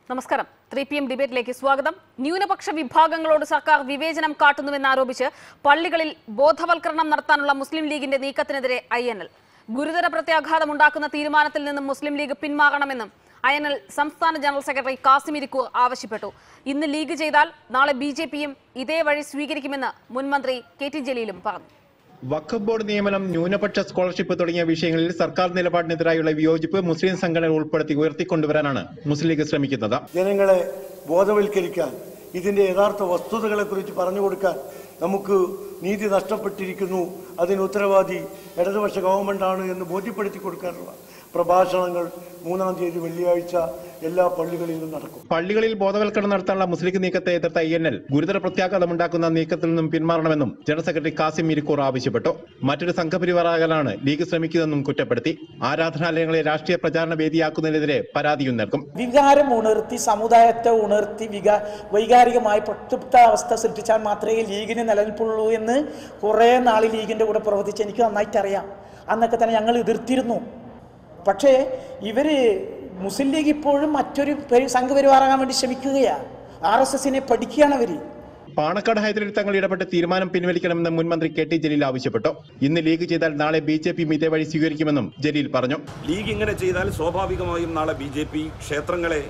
നമസ്കാരം three P M ഡിബേറ്റിലേക്ക് സ്വാഗതം ന്യൂനപക്ഷ വിഭാഗങ്ങളോട് സർക്കാർ വിവേചനം കാട്ടുന്നുവെന്നാരോപിച്ച് പള്ളികളിൽ ബോധവൽക്കരണം നടത്താനുള്ള മുസ്ലിം ലീഗിന്റെ നീക്കത്തിനെതിരെ ഐ എൻ എൽ ഗുരുതര പ്രത്യാഘാതമുണ്ടാക്കുന്ന തീരുമാനത്തിൽ നിന്നും മുസ്ലിം ലീഗ് പിന്മാറണമെന്നും ഐ എൻ എൽ സംസ്ഥാന ജനറൽ സെക്രട്ടറി കാസിം ഇരിക്കൂർ ആവശ്യപ്പെട്ടു ഇന്ന് ലീഗ് ചെയ്താൽ നാളെ ബി ജെ പിയും ഇതേ വഴി സ്വീകരിക്കുമെന്ന് മുൻമന്ത്രി കെ ടി ജലീലും പറഞ്ഞു വഖഫ് ബോർഡ് നിയമനം ന്യൂനപക്ഷ സ്കോളർഷിപ്പ് തുടങ്ങിയ വിഷയങ്ങളിൽ സർക്കാർ നിലപാടിനെതിരായുള്ള വിയോജിപ്പ് മുസ്ലിം സംഘടനകൾ ഉൾപ്പെടുത്തി ഉയർത്തിക്കൊണ്ടുവരാനാണ് മുസ്ലിം ലീഗ് ശ്രമിക്കുന്നത് ജനങ്ങളെ ബോധവൽക്കരിക്കാൻ ഇതിന്റെ യഥാർത്ഥ വസ്തുതകളെക്കുറിച്ച് പറഞ്ഞു കൊടുക്കാൻ നമുക്ക് നീതി നഷ്ടപ്പെട്ടിരിക്കുന്നു അതിന് ഉത്തരവാദി ഇടതുപക്ഷ ഗവൺമെന്റാണ് എന്ന് ബോധ്യപ്പെടുത്തി കൊടുക്കാനുള്ള പ്രഭാഷണങ്ങൾ മൂന്നാം തീയതി വെള്ളിയാഴ്ച എല്ലാ പള്ളികളിലും നടക്കും പള്ളികളിൽ ബോധവൽക്കരണം നടത്താനുള്ള മുസ്ലിം ലീഗ് നീക്കത്തെ എതിർത്ത ഐ എൻ എൽ ഗുരുതര പ്രത്യാഘാതമുണ്ടാക്കുന്ന നീക്കത്തിൽ നിന്നും പിന്മാറണമെന്നും ജനറൽ സെക്രട്ടറി കാസിം ഇരിക്കൂർ ആവശ്യപ്പെട്ടു മറ്റൊരു സംഘപരിവാറാകലാണ് ലീഗ് ശ്രമിക്കുന്നതെന്നും കുറ്റപ്പെടുത്തി ആരാധനാലയങ്ങളെ രാഷ്ട്രീയ പ്രചാരണ വേദിയാക്കുന്നതിനെതിരെ പരാതിയും നൽകും വികാരം ഉണർത്തി സമുദായത്തെ ഉണർത്തി വികാ വൈകാരികമായി പ്രക്ഷുബ്ധാവസ്ഥ സൃഷ്ടിച്ചാൽ മാത്രമേ ലീഗിന് നിലനിൽപ്പുള്ളൂ എന്ന് കുറേ നാൾ ലീഗിൻ്റെ കൂടെ പ്രവർത്തിച്ച് എനിക്ക് നന്നായിട്ട് അറിയാം അന്നൊക്കെ തന്നെ ഞങ്ങൾ എതിർത്തിരുന്നു പക്ഷേ ഇവർ മുസ്ലിം ലീഗ് ഇപ്പോഴും മറ്റൊരു പരി- സംഘപരിവാറാകാൻ വേണ്ടി ശ്രമിക്കുകയാണ് ആർ എസ് എസിനെ പഠിക്കുകയാണ് അവർ പാണക്കാട് ഹൈദരലി തങ്ങൾ ഇടപെട്ട് തീരുമാനം പിൻവലിക്കണമെന്ന് മുൻമന്ത്രി കെ ടി ജലീൽ ആവശ്യപ്പെട്ടു ഇന്ന് ലീഗ് ചെയ്താൽ നാളെ ബി ജെ പിയും ഇതേ വഴി സ്വീകരിക്കുമെന്നും ജലീൽ പറഞ്ഞു ലീഗ് ഇങ്ങനെ ചെയ്താൽ സ്വാഭാവികമായും നാളെ ബി ജെ പി ക്ഷേത്രങ്ങളെ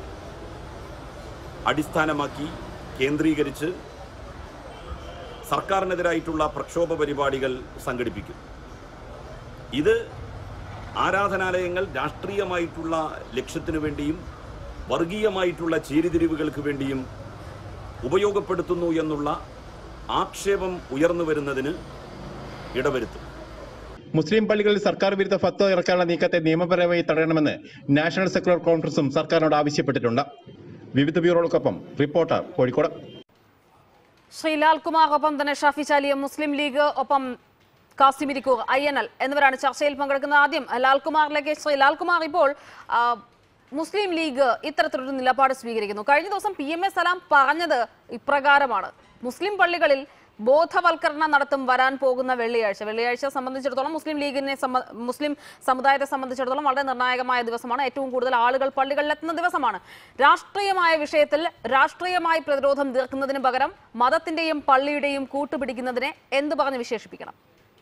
അടിസ്ഥാനമാക്കി കേന്ദ്രീകരിച്ച് സർക്കാരിനെതിരായിട്ടുള്ള പ്രക്ഷോഭ പരിപാടികൾ സംഘടിപ്പിക്കും ഇത് ആരാധനാലയങ്ങൾ രാഷ്ട്രീയമായിട്ടുള്ള ലക്ഷ്യത്തിനു വേണ്ടിയും വർഗീയമായിട്ടുള്ള ചേരിതിരിവുകൾക്ക് വേണ്ടിയും ഉപയോഗപ്പെടുത്തുന്നു എന്നുള്ള ആക്ഷേപം ഉയർന്നു വരുന്നതിന് ഇടവരുത്തും മുസ്ലിം പള്ളികളിൽ സർക്കാർ വിരുദ്ധ ഫത്വ ഇറക്കാനുള്ള നീക്കത്തെ നിയമപരമായി തടയണമെന്ന് നാഷണൽ സെക്യുലർ കോൺഫറൻസും സർക്കാരിനോട് ആവശ്യപ്പെട്ടിട്ടുണ്ട് വിവിധ ബ്യൂറോകൾക്കൊപ്പം റിപ്പോർട്ടർ കോഴിക്കോട് ശ്രീ ലാൽകുമാർ ഒപ്പം തന്നെ ഷാഫി ചാലിയ മുസ്ലിം ലീഗ് ഒപ്പം Kasim Irikkur I N L എന്നിവരാണ് ചർച്ചയിൽ പങ്കെടുക്കുന്നത് ആദ്യം ലാൽകുമാറിലേക്ക് ശ്രീ ലാൽകുമാർ ഇപ്പോൾ ആ, മുസ്ലിം ലീഗ് ഇത്തരത്തിലൊരു നിലപാട് സ്വീകരിക്കുന്നു കഴിഞ്ഞ ദിവസം പി എം എ സലാം പറഞ്ഞത് ഇപ്രകാരമാണ് മുസ്ലിം പള്ളികളിൽ ബോധവൽക്കരണം നടത്തും വരാൻ പോകുന്ന വെള്ളിയാഴ്ച വെള്ളിയാഴ്ച സംബന്ധിച്ചിടത്തോളം മുസ്ലിം ലീഗിനെ സംബ- മുസ്ലിം സമുദായത്തെ സംബന്ധിച്ചിടത്തോളം വളരെ നിർണായകമായ ദിവസമാണ് ഏറ്റവും കൂടുതൽ ആളുകൾ പള്ളികളിലെത്തുന്ന ദിവസമാണ് രാഷ്ട്രീയമായ വിഷയത്തിൽ രാഷ്ട്രീയമായി പ്രതിരോധം തീർക്കുന്നതിന് പകരം മതത്തിന്റെയും പള്ളിയുടെയും കൂട്ടുപിടിക്കുന്നതിനെ എന്ത് പറഞ്ഞ് വിശേഷിപ്പിക്കണം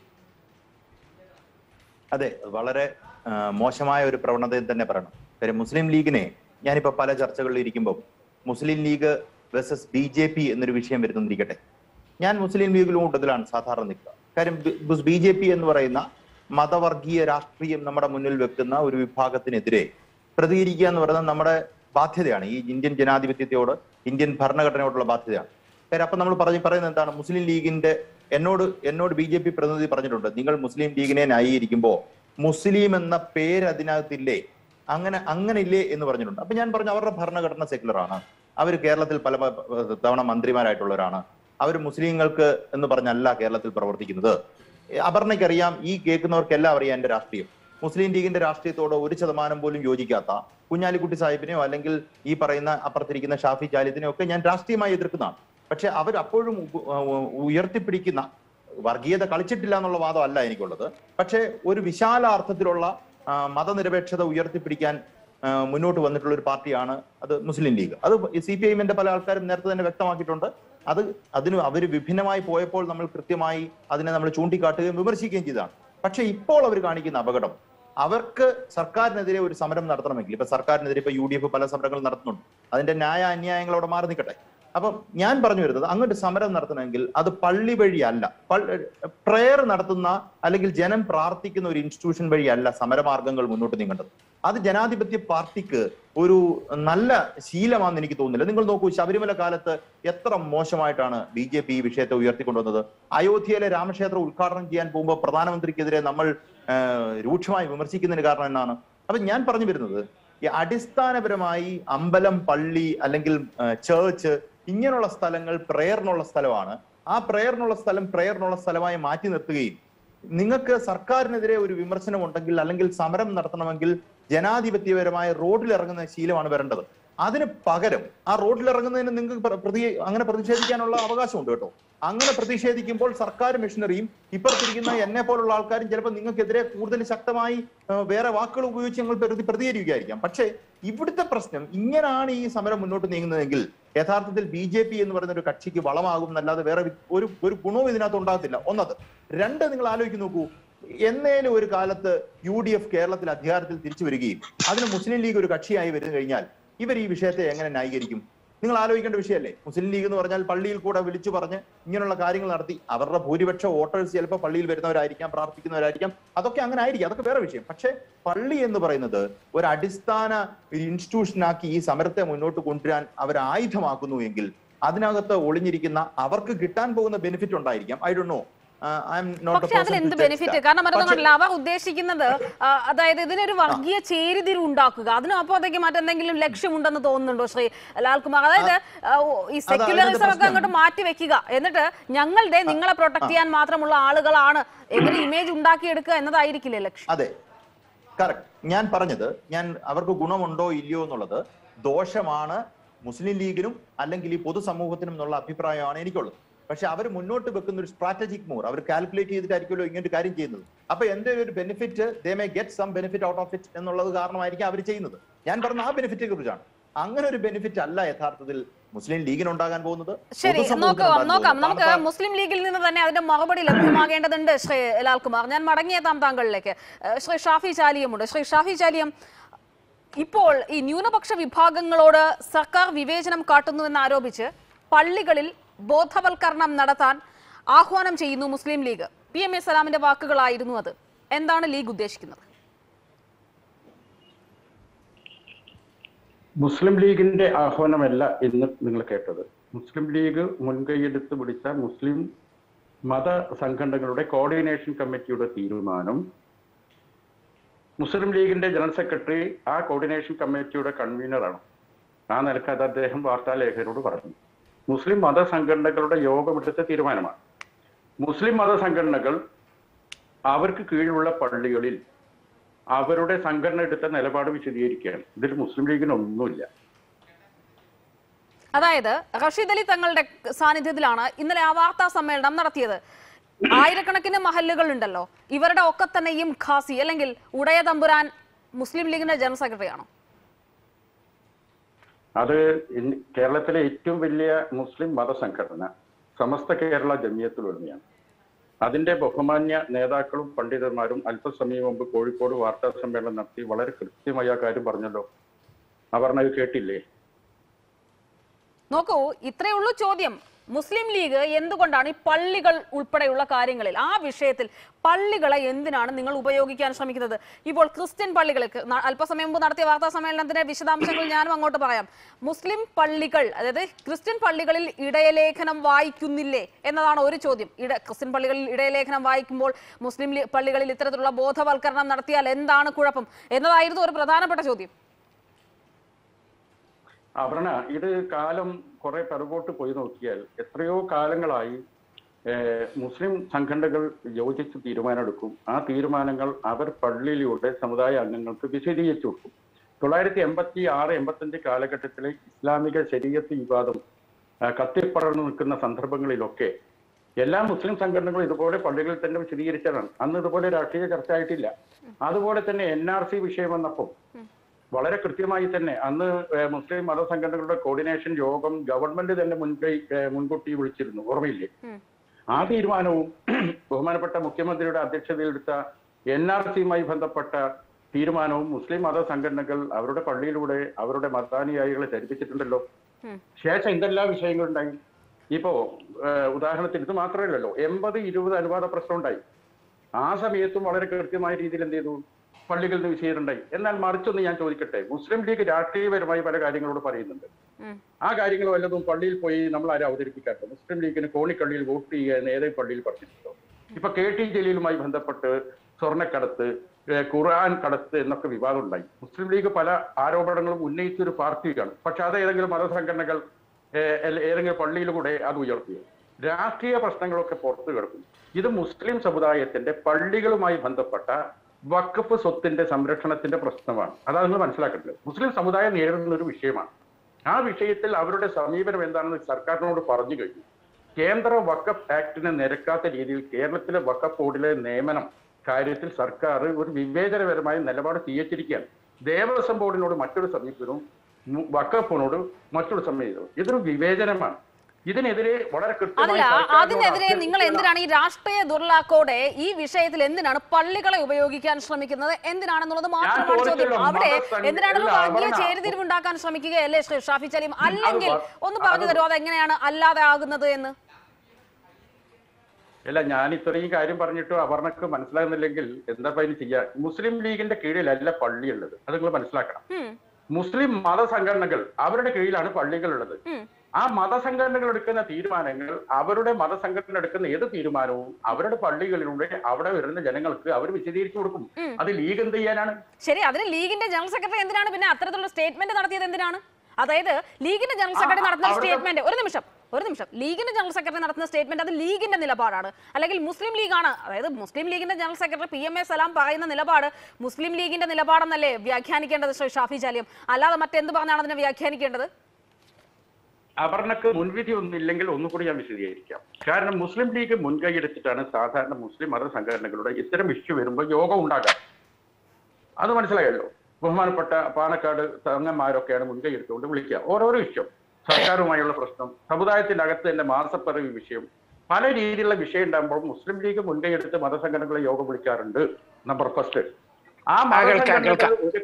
അതെ വളരെ ആ, മോശമായ ഒരു പ്രവണതയും തന്നെ പറയണം കാര്യം മുസ്ലിം ലീഗിനെ ഞാനിപ്പോ പല ചർച്ചകളിൽ ഇരിക്കുമ്പോൾ Muslim League versus B J P എന്നൊരു വിഷയം വരുന്നിരിക്കട്ടെ ഞാൻ മുസ്ലിം ലീഗിൽ കൂട്ടത്തിലാണ് സാധാരണ നിൽക്കുക കാര്യം ബി ജെ പി എന്ന് പറയുന്ന മതവർഗീയ രാഷ്ട്രീയം നമ്മുടെ മുന്നിൽ വെക്കുന്ന ഒരു വിഭാഗത്തിനെതിരെ പ്രതികരിക്കുക എന്ന് പറയുന്നത് നമ്മുടെ ബാധ്യതയാണ് ഈ ഇന്ത്യൻ ജനാധിപത്യത്തോട് ഇന്ത്യൻ ഭരണഘടനയോടുള്ള ബാധ്യതയാണ് കാര്യം അപ്പൊ നമ്മൾ പറഞ്ഞു പറയുന്നത് എന്താണ് മുസ്ലിം ലീഗിന്റെ എന്നോട് എന്നോട് ബി ജെ പി പ്രതിനിധി പറഞ്ഞിട്ടുണ്ട് നിങ്ങൾ മുസ്ലിം ലീഗിനെ ന്യായീകരിക്കുമ്പോ മുസ്ലിം എന്ന പേര് അതിനകത്തില്ലേ അങ്ങനെ അങ്ങനെ ഇല്ലേ എന്ന് പറഞ്ഞിട്ടുണ്ട് അപ്പൊ ഞാൻ പറഞ്ഞു അവരുടെ ഭരണഘടന സെക്യുലർ ആണ് അവർ കേരളത്തിൽ പല പ- തവണ മന്ത്രിമാരായിട്ടുള്ളവരാണ് അവർ മുസ്ലിങ്ങൾക്ക് എന്ന് പറഞ്ഞല്ല കേരളത്തിൽ പ്രവർത്തിക്കുന്നത് അപർണയ്ക്കറിയാം ഈ കേൾക്കുന്നവർക്കെല്ലാം അറിയാം എന്റെ രാഷ്ട്രീയം മുസ്ലിം ലീഗിന്റെ രാഷ്ട്രീയത്തോട് ഒരു ശതമാനം പോലും യോജിക്കാത്ത കുഞ്ഞാലിക്കുട്ടി സാഹിബിനെയോ അല്ലെങ്കിൽ ഈ പറയുന്ന അപ്പുറത്തിരിക്കുന്ന ഷാഫി ജാലിദിനെയോ ഒക്കെ ഞാൻ രാഷ്ട്രീയമായി എതിർക്കുന്നതാണ് പക്ഷെ അവർ അപ്പോഴും ഉ- ഉ- ഉയർത്തിപ്പിടിക്കുന്ന വർഗീയത കളിച്ചിട്ടില്ല എന്നുള്ള വാദമല്ല എനിക്കുള്ളത് പക്ഷേ ഒരു വിശാല അർത്ഥത്തിലുള്ള ആ, മതനിരപേക്ഷത ഉയർത്തിപ്പിടിക്കാൻ ആ, മുന്നോട്ട് വന്നിട്ടുള്ള ഒരു പാർട്ടിയാണ് അത് മുസ്ലിം ലീഗ് അത് സി പി ഐഎമ്മിന്റെ പല ആൾക്കാരും നേരത്തെ തന്നെ വ്യക്തമാക്കിയിട്ടുണ്ട് അത് അതിന് അവർ വിഭിന്നമായി പോയപ്പോൾ നമ്മൾ കൃത്യമായി അതിനെ നമ്മൾ ചൂണ്ടിക്കാട്ടുകയും വിമർശിക്കുകയും ചെയ്തതാണ് പക്ഷെ ഇപ്പോൾ അവർ കാണിക്കുന്ന അപകടം അവർക്ക് സർക്കാരിനെതിരെ ഒരു സമരം നടത്തണമെങ്കിൽ ഇപ്പൊ സർക്കാരിനെതിരെ ഇപ്പൊ യു ഡി എഫ് പല സമരങ്ങൾ നടത്തുന്നുണ്ട് അതിന്റെ ന്യായ അന്യായങ്ങൾ അവിടെ മാറി നിൽക്കട്ടെ അപ്പം ഞാൻ പറഞ്ഞു വരുന്നത് അങ്ങോട്ട് സമരം നടത്തണമെങ്കിൽ അത് പള്ളി വഴിയല്ല പ്രേയർ നടത്തുന്ന അല്ലെങ്കിൽ ജനം പ്രാർത്ഥിക്കുന്ന ഒരു ഇൻസ്റ്റിറ്റ്യൂഷൻ വഴിയല്ല സമരമാർഗങ്ങൾ മുന്നോട്ട് നീങ്ങേണ്ടത് അത് ജനാധിപത്യ പാർട്ടിക്ക് ഒരു നല്ല ശീലമാണെന്ന് എനിക്ക് തോന്നുന്നില്ല നിങ്ങൾ നോക്കൂ ശബരിമല കാലത്ത് എത്ര മോശമായിട്ടാണ് ബി ജെ പി ഈ വിഷയത്തെ ഉയർത്തിക്കൊണ്ടുവന്നത് അയോധ്യയിലെ രാമക്ഷേത്രം ഉദ്ഘാടനം ചെയ്യാൻ പോകുമ്പോൾ പ്രധാനമന്ത്രിക്കെതിരെ നമ്മൾ ആ, രൂക്ഷമായി വിമർശിക്കുന്നതിന് കാരണം എന്നാണ് അപ്പൊ ഞാൻ പറഞ്ഞു വരുന്നത് ഈ അടിസ്ഥാനപരമായി അമ്പലം പള്ളി അല്ലെങ്കിൽ ചേർച്ച് ഇങ്ങനെയുള്ള സ്ഥലങ്ങൾ പ്രേയറിനുള്ള സ്ഥലമാണ് ആ പ്രേയറിനുള്ള സ്ഥലം പ്രേയറിനുള്ള സ്ഥലമായി മാറ്റി നിർത്തുകയും നിങ്ങൾക്ക് സർക്കാരിനെതിരെ ഒരു വിമർശനം ഉണ്ടെങ്കിൽ അല്ലെങ്കിൽ സമരം നടത്തണമെങ്കിൽ ജനാധിപത്യപരമായ റോഡിൽ ഇറങ്ങുന്ന ശീലമാണ് വരേണ്ടത് അതിന് പകരം ആ റോഡിൽ ഇറങ്ങുന്നതിന് നിങ്ങൾക്ക് പ്ര- പ്രതി അങ്ങനെ പ്രതിഷേധിക്കാനുള്ള അവകാശമുണ്ട് കേട്ടോ അങ്ങനെ പ്രതിഷേധിക്കുമ്പോൾ സർക്കാർ മിഷനറിയും ഇപ്പുറത്തിരിക്കുന്ന എന്നെ പോലുള്ള ആൾക്കാരും ചിലപ്പോൾ നിങ്ങൾക്കെതിരെ കൂടുതൽ ശക്തമായി ആ, വേറെ വാക്കുകൾ ഉപയോഗിച്ച് ഞങ്ങൾ പ്രതി പ്രതികരിക്കുകയായിരിക്കാം പക്ഷേ ഇവിടുത്തെ പ്രശ്നം ഇങ്ങനെയാണ് ഈ സമരം മുന്നോട്ട് നീങ്ങുന്നതെങ്കിൽ യഥാർത്ഥത്തിൽ ബി ജെ പി എന്ന് പറയുന്ന ഒരു കക്ഷിക്ക് വളമാകും എന്നല്ലാതെ വേറെ വി- ഒരു ഒരു ഗുണവും ഇതിനകത്ത് ഉണ്ടാകത്തില്ല ഒന്നത് രണ്ട് നിങ്ങൾ ആലോചിച്ച് നോക്കൂ എന്നേലും ഒരു കാലത്ത് യു ഡി എഫ് കേരളത്തിൽ അധികാരത്തിൽ തിരിച്ചു വരികയും അതിന് മുസ്ലിം ലീഗ് ഒരു കക്ഷിയായി വരുന്നു കഴിഞ്ഞാൽ ഇവർ ഈ വിഷയത്തെ എങ്ങനെ ന്യായീകരിക്കും നിങ്ങൾ ആലോചിക്കേണ്ട വിഷയമല്ലേ മുസ്ലിം ലീഗ് എന്ന് പറഞ്ഞാൽ പള്ളിയിൽ കൂടെ വിളിച്ചു പറഞ്ഞ് ഇങ്ങനെയുള്ള കാര്യങ്ങൾ നടത്തി അവരുടെ ഭൂരിപക്ഷ വോട്ടേഴ്സ് ചിലപ്പോൾ പള്ളിയിൽ വരുന്നവരായിരിക്കാം പ്രാർത്ഥിക്കുന്നവരായിരിക്കാം അതൊക്കെ അങ്ങനെ ആയിരിക്കും അതൊക്കെ വേറെ വിഷയം പക്ഷേ പള്ളി എന്ന് പറയുന്നത് ഒരു അടിസ്ഥാന ഇൻസ്റ്റിറ്റ്യൂഷനാക്കി ഈ സമരത്തെ മുന്നോട്ട് കൊണ്ടുവരാൻ അവർ ആയുധമാക്കുന്നു എങ്കിൽ അതിനകത്ത് ഒളിഞ്ഞിരിക്കുന്ന അവർക്ക് കിട്ടാൻ പോകുന്ന ബെനിഫിറ്റ് ഉണ്ടായിരിക്കാം ഐ ഡോ നോ ഐ എം നോട്ട് പക്ഷെ അതിൽ എന്ത് ബെനിഫിറ്റ് കാരണം മറ്റൊന്നുമല്ല അവർ ഉദ്ദേശിക്കുന്നത് ആ, അതായത് ഇതിനൊരു വർഗീയ ചേരിതിരിവ് ഉണ്ടാക്കുക അതിനപ്പുറത്തേക്ക് മറ്റെന്തെങ്കിലും ലക്ഷ്യമുണ്ടെന്ന് തോന്നുന്നുണ്ടോ ശ്രീ ലാൽകുമാർ അതായത് ആ, ഓ, ഈ അതാ സെക്യുലറിസം അതിന്റെ ഒക്കെ അങ്ങോട്ട് മാറ്റി വെക്കുക എന്നിട്ട് ഞങ്ങളുടെ നിങ്ങളെ പ്രൊട്ടക്ട് ചെയ്യാൻ മാത്രമുള്ള ആളുകളാണ് എങ്ങനെ ഇമേജ് ഉണ്ടാക്കിയെടുക്കുക എന്നതായിരിക്കില്ലേ ലക്ഷ്യം അതെ കറക്റ്റ് ഞാൻ പറഞ്ഞത് ഞാൻ അവർക്ക് ഗുണമുണ്ടോ ഇല്ലയോ എന്നുള്ളത് ദോഷമാണ് മുസ്ലിം ലീഗിനും അല്ലെങ്കിൽ ഈ പൊതുസമൂഹത്തിനും എന്നുള്ള അഭിപ്രായമാണ് എനിക്കുള്ളത് പക്ഷെ അവർ മുന്നോട്ട് വെക്കുന്ന ഒരു സ്ട്രാറ്റജിക് മൂർ അവർ കാൽക്കുലേറ്റ് ചെയ്തിട്ടായിരിക്കുമല്ലോ ഇങ്ങനെ ഒരു കാര്യം ചെയ്യുന്നത് അപ്പൊ എന്റെ ഒരു benefit they may get some benefit out of it എന്നുള്ളത് കാരണമായിരിക്കും അവർ ചെയ്യുന്നത് ഞാൻ പറഞ്ഞ ആ ബെനിഫിറ്റിനെ കുറിച്ചാണ് അങ്ങനെ ഒരു ബെനിഫിറ്റ് അല്ല യഥാർത്ഥത്തിൽ മുസ്ലിം ലീഗിന് ഉണ്ടാകാൻ പോകുന്നത് ശരി പൊതുസമൂഹത്തിന് നോക്കാം ഉണ്ടാകാൻ നോക്കാം പോകുന്നത്. നമുക്ക് കാരണം മുസ്ലിം ലീഗിൽ നിന്ന് തന്നെ അതിന്റെ മറുപടി ലഭ്യമാകേണ്ടതുണ്ട് ശ്രീ ലാൽകുമാർ ഞാൻ മടങ്ങിയെത്താം താങ്കളിലേക്ക് ഏഹ് ശ്രീ ഷാഫി ചാലിയമുണ്ട് ശ്രീ ഷാഫി ചാലിയം ഇപ്പോൾ ഈ ന്യൂനപക്ഷ വിഭാഗങ്ങളോട് സർക്കാർ വിവേചനം കാട്ടുന്നുവെന്ന് ആരോപിച്ച് പള്ളികളിൽ ബോധവൽക്കരണം നടത്താൻ ആഹ്വാനം ചെയ്യുന്നു Muslim League P M A സലാമിന്റെ വാക്കുകളായിരുന്നു അത് എന്താണ് ലീഗ് ഉദ്ദേശിക്കുന്നത് മുസ്ലിം ലീഗിന്റെ ആഹ്വാനമല്ല ഇന്ന് നിങ്ങൾ കേട്ടത് മുസ്ലിം ലീഗ് മുൻകൈയെടുത്ത് പിടിച്ച മുസ്ലിം മത സംഘടനകളുടെ കോർഡിനേഷൻ കമ്മിറ്റിയുടെ തീരുമാനം മുസ്ലിം ലീഗിന്റെ ജനറൽ സെക്രട്ടറി ആ കോർഡിനേഷൻ കമ്മിറ്റിയുടെ കൺവീനറാണ് ആ നിലക്ക് അത് അദ്ദേഹം വാർത്താലേഖകരോട് പറഞ്ഞു മുസ്ലിം മത സംഘടനകളുടെ യോഗമെടുത്ത തീരുമാനമാണ് മുസ്ലിം മത സംഘടനകൾ അവർക്ക് കീഴിലുള്ള പള്ളികളിൽ അവരുടെ സംഘടന എടുത്ത നിലപാട് വിശദീകരിക്കുകയാണ് ഇതിൽ മുസ്ലിം ലീഗിന് ഒന്നുമില്ല അതായത് റഷീദ് അലി തങ്ങളുടെ സാന്നിധ്യത്തിലാണ് ഇന്നലെ ആ വാർത്താ സമ്മേളനം നടത്തിയത് ആയിരക്കണക്കിന് മഹല്ലുകൾ ഉണ്ടല്ലോ ഇവരുടെ ഒക്കെ തന്നെയും ഖാസി അല്ലെങ്കിൽ ഉടയ തമ്പുരാൻ മുസ്ലിം ലീഗിന്റെ ജനറൽ സെക്രട്ടറി ആണോ അത് ഇന്ന് കേരളത്തിലെ ഏറ്റവും വലിയ മുസ്ലിം മതസംഘടന സമസ്ത കേരള ജമിയത്തുൽ ഉലമയാണ് അതിന്റെ ബഹുമാന്യ നേതാക്കളും പണ്ഡിതന്മാരും അല്പസമയം മുമ്പ് കോഴിക്കോട് വാർത്താ സമ്മേളനം നടത്തി വളരെ കൃത്യമായി ആ കാര്യം പറഞ്ഞല്ലോ ആ പറഞ്ഞത് കേട്ടില്ലേ നോക്കൂ ഇത്രയേ ഉള്ളൂ ചോദ്യം മുസ്ലിം ലീഗ് എന്തുകൊണ്ടാണ് ഈ പള്ളികൾ ഉൾപ്പെടെയുള്ള കാര്യങ്ങളിൽ ആ വിഷയത്തിൽ പള്ളികളെ എന്തിനാണ് നിങ്ങൾ ഉപയോഗിക്കാൻ ശ്രമിക്കുന്നത് ഇപ്പോൾ ക്രിസ്ത്യൻ പള്ളികൾക്ക് ന- അല്പസമയം മുമ്പ് നടത്തിയ വാർത്താ സമ്മേളനത്തിന്റെ വിശദാംശങ്ങൾ ഞാനും അങ്ങോട്ട് പറയാം മുസ്ലിം പള്ളികൾ അതായത് ക്രിസ്ത്യൻ പള്ളികളിൽ ഇടയലേഖനം വായിക്കുന്നില്ലേ എന്നതാണ് ഒരു ചോദ്യം ഇട ക്രിസ്ത്യൻ പള്ളികളിൽ ഇടയലേഖനം വായിക്കുമ്പോൾ മുസ്ലിം ലീ- പള്ളികളിൽ ഇത്തരത്തിലുള്ള ബോധവൽക്കരണം നടത്തിയാൽ എന്താണ് കുഴപ്പം എന്നതായിരുന്നു ഒരു പ്രധാനപ്പെട്ട ചോദ്യം അപർണ ഇത് കാലം കുറെ പിറകോട്ട് പോയി നോക്കിയാൽ എത്രയോ കാലങ്ങളായി ഏഹ്, മുസ്ലിം സംഘടനകൾ യോജിച്ച് തീരുമാനമെടുക്കും ആ തീരുമാനങ്ങൾ അവർ പള്ളിയിലൂടെ സമുദായ അംഗങ്ങൾക്ക് വിശദീകരിച്ചു കൊടുക്കും തൊള്ളായിരത്തി എൺപത്തി ആറ് എൺപത്തഞ്ച് കാലഘട്ടത്തിലെ ഇസ്ലാമിക ശരീരത്ത് വിവാദം ആ, കത്തിപ്പടർന്നു നിൽക്കുന്ന സന്ദർഭങ്ങളിലൊക്കെ എല്ലാ മുസ്ലിം സംഘടനകളും ഇതുപോലെ പള്ളികളിൽ തന്നെ വിശദീകരിച്ചതാണ് അന്ന് ഇതുപോലെ രാഷ്ട്രീയ ചർച്ച ആയിട്ടില്ല അതുപോലെ തന്നെ എൻ ആർ സി വിഷയം വന്നപ്പോൾ വളരെ കൃത്യമായി തന്നെ അന്ന് ഏഹ്, മുസ്ലിം മതസംഘടനകളുടെ കോർഡിനേഷൻ യോഗം ഗവൺമെന്റ് തന്നെ മുൻകൈ ഏഹ്, മുൻകൂട്ടി വിളിച്ചിരുന്നു ഓർമ്മയില്ലേ ആ തീരുമാനവും ബഹുമാനപ്പെട്ട മുഖ്യമന്ത്രിയുടെ അധ്യക്ഷതയിലെടുത്ത എൻ ആർ സിയുമായി ബന്ധപ്പെട്ട തീരുമാനവും മുസ്ലിം മത സംഘടനകൾ അവരുടെ പള്ളിയിലൂടെ അവരുടെ മതാനുയായികളെ ധരിപ്പിച്ചിട്ടുണ്ടല്ലോ ശേഷം എന്തെല്ലാം വിഷയങ്ങളുണ്ടായി ഇപ്പോ ഏഹ്, ഉദാഹരണത്തിന് ഇത് മാത്രമല്ലല്ലോ എൺപത് ഇരുപത് അനുവാദ പ്രശ്നം ഉണ്ടായി ആ സമയത്തും വളരെ കൃത്യമായ രീതിയിൽ എന്ത് ചെയ്തു പള്ളികളിൽ നിന്ന് വിഷയമുണ്ടായി എന്നാൽ മറിച്ചൊന്ന് ഞാൻ ചോദിക്കട്ടെ മുസ്ലിം ലീഗ് രാഷ്ട്രീയപരമായി പല കാര്യങ്ങളോട് പറയുന്നുണ്ട് ആ കാര്യങ്ങൾ വല്ലതും പള്ളിയിൽ പോയി നമ്മൾ ആരും അവതരിപ്പിക്കാത്ത മുസ്ലിം ലീഗിന് കോണിക്കള്ളിയിൽ വോട്ട് ചെയ്യുക എന്ന് ഏതെങ്കിലും പള്ളിയിൽ പറഞ്ഞിട്ടുണ്ടോ ഇപ്പൊ കെ ടി ജലീലുമായി ബന്ധപ്പെട്ട് സ്വർണ്ണക്കടത്ത് ഏഹ് ഖുർആൻ കടത്ത് എന്നൊക്കെ വിവാദം ഉണ്ടായി മുസ്ലിം ലീഗ് പല ആരോപണങ്ങളും ഉന്നയിച്ച ഒരു പാർട്ടിയാണ് പക്ഷെ അത് ഏതെങ്കിലും മതസംഘടനകൾ ഏഹ് അല്ല ഏതെങ്കിലും പള്ളിയിലൂടെ അത് ഉയർത്തിയോ രാഷ്ട്രീയ പ്രശ്നങ്ങളൊക്കെ പുറത്തു കിടക്കും ഇത് മുസ്ലിം സമുദായത്തിന്റെ പള്ളികളുമായി ബന്ധപ്പെട്ട വഖഫ് സ്വത്തിന്റെ സംരക്ഷണത്തിന്റെ പ്രശ്നമാണ് അതാണ് നിങ്ങൾ മനസ്സിലാക്കേണ്ടത് മുസ്ലിം സമുദായം നേരിടുന്ന ഒരു വിഷയമാണ് ആ വിഷയത്തിൽ അവരുടെ സമീപനം എന്താണെന്ന് സർക്കാരിനോട് പറഞ്ഞു കഴിഞ്ഞു കേന്ദ്ര വക്കഫ് ആക്ടിനെ നിരക്കാത്ത രീതിയിൽ കേരളത്തിലെ വക്കഫ് ബോർഡിലെ നിയമനം കാര്യത്തിൽ സർക്കാർ ഒരു വിവേചനപരമായ നിലപാട് സ്വീകരിച്ചിരിക്കുകയാണ് ദേവസ്വം ബോർഡിനോട് മറ്റൊരു സമീപനവും മു- വക്കഫിനോട് മറ്റൊരു സമീപനവും ഇതൊരു വിവേചനമാണ് ഇതിനെതിരെ വളരെ കൃത്യമായി അതില്ല സർക്കാരിനോട് അതിനെതിരെ നിങ്ങൾ അഭ്യർത്ഥിക്കുകയാണ്. എന്തിനാണ് ഈ രാഷ്ട്രീയ ദുർലാക്കോടെ ഈ വിഷയത്തിൽ എന്തിനാണ് പള്ളികളെ ഉപയോഗിക്കാൻ ശ്രമിക്കുന്നത് എന്തിനാണെന്നുള്ളത് മാത്രമാണ് ചോദ്യം ചോദിച്ചല്ലോ, അവിടെ മതസംഘ- എന്തിനാണ് അല്ല, വർഗീയ അപർണ. ചേരിതിരിവുണ്ടാക്കാൻ ശ്രമിക്കുകയല്ലേ ശ്രീ ഷാഫി സലീം അല്ലെങ്കിൽ വ- ഒന്ന് പറഞ്ഞു അത് തരുമോ അതെങ്ങനെയാണ് അല്ലാതെ ആകുന്നത് എന്ന് അല്ല ഞാൻ ഇത്രയും കാര്യം പറഞ്ഞിട്ട് അവർണക്ക് മനസ്സിലാകുന്നില്ലെങ്കിൽ എന്താ ഇനി ചെയ്യാ മുസ്ലിം ലീഗിന്റെ കീഴിലല്ല പള്ളിയുള്ളത് അത് നിങ്ങൾ മനസ്സിലാക്കണം ഉം, മുസ്ലിം മതസംഘടനകൾ അവരുടെ കീഴിലാണ് പള്ളികളുള്ളത് ഉം. ആ മതസംഘടനകൾ എടുക്കുന്ന തീരുമാനങ്ങൾ അവരുടെ മതസംഘടന എടുക്കുന്ന ഏത് തീരുമാനവും അവരുടെ പള്ളികളിലൂടെ അവിടെ വരുന്ന ജനങ്ങൾക്ക് അവർ വിശദീകരിച്ചു കൊടുക്കും ഉം. അത് ലീഗ് എന്ത് ചെയ്യാനാണ് ശരി അതിന് ലീഗിന്റെ ജനറൽ സെക്രട്ടറി എന്തിനാണ് പിന്നെ അത്തരത്തിലുള്ള സ്റ്റേറ്റ്മെന്റ് നടത്തിയത് എന്തിനാണ് അതായത് ലീഗിന്റെ ജനറൽ സെക്രട്ടറി ആ, നടത്തുന്ന അവിടുത്തെ- സ്റ്റേറ്റ്മെന്റ് ഒരു നിമിഷം ഒരു നിമിഷം ലീഗിന്റെ ജനറൽ സെക്രട്ടറി നടത്തുന്ന സ്റ്റേറ്റ്മെന്റ് അത് ലീഗിന്റെ നിലപാടാണ് അല്ലെങ്കിൽ മുസ്ലിം ലീഗാണ് അതായത് മുസ്ലിം ലീഗിന്റെ general secretary P M A Salam പറയുന്ന നിലപാട് മുസ്ലിം ലീഗിന്റെ നിലപാടെന്നല്ലേ വ്യാഖ്യാനിക്കേണ്ടത് ശ്രീ ഷാഫി ജാലിയം അല്ലാതെ മറ്റെന്ത് പറഞ്ഞാണ് അതിനെ വ്യാഖ്യാനിക്കേണ്ടത് അവർണക്ക് മുൻവിധി ഒന്നില്ലെങ്കിൽ ഒന്നുകൂടി ഞാൻ വിശദീകരിക്കാം കാരണം മുസ്ലിം ലീഗ് മുൻകൈ എടുത്തിട്ടാണ് സാധാരണ മുസ്ലിം മത സംഘടനകളുടെ ഇത്തരം ഇഷ്യൂ വരുമ്പോൾ യോഗം ഉണ്ടാകാം അത് മനസ്സിലായല്ലോ ബഹുമാനപ്പെട്ട പാണക്കാട് തങ്ങന്മാരൊക്കെയാണ് മുൻകൈ എടുത്തുകൊണ്ട് വിളിക്കുക ഓരോരോ ഇഷ്യൂ സർക്കാരുമായുള്ള പ്രശ്നം സമുദായത്തിന്റെ അകത്ത് തന്നെ മാസപ്പറവി വിഷയം പല രീതിയിലുള്ള വിഷയം ഉണ്ടാകുമ്പോൾ മുസ്ലിം ലീഗ് മുൻകൈ എടുത്ത് മതസംഘടനകളെ യോഗം വിളിക്കാറുണ്ട് നമ്പർ ഫസ്റ്റ് ആ മതസംഘടനകൾ ഒരു-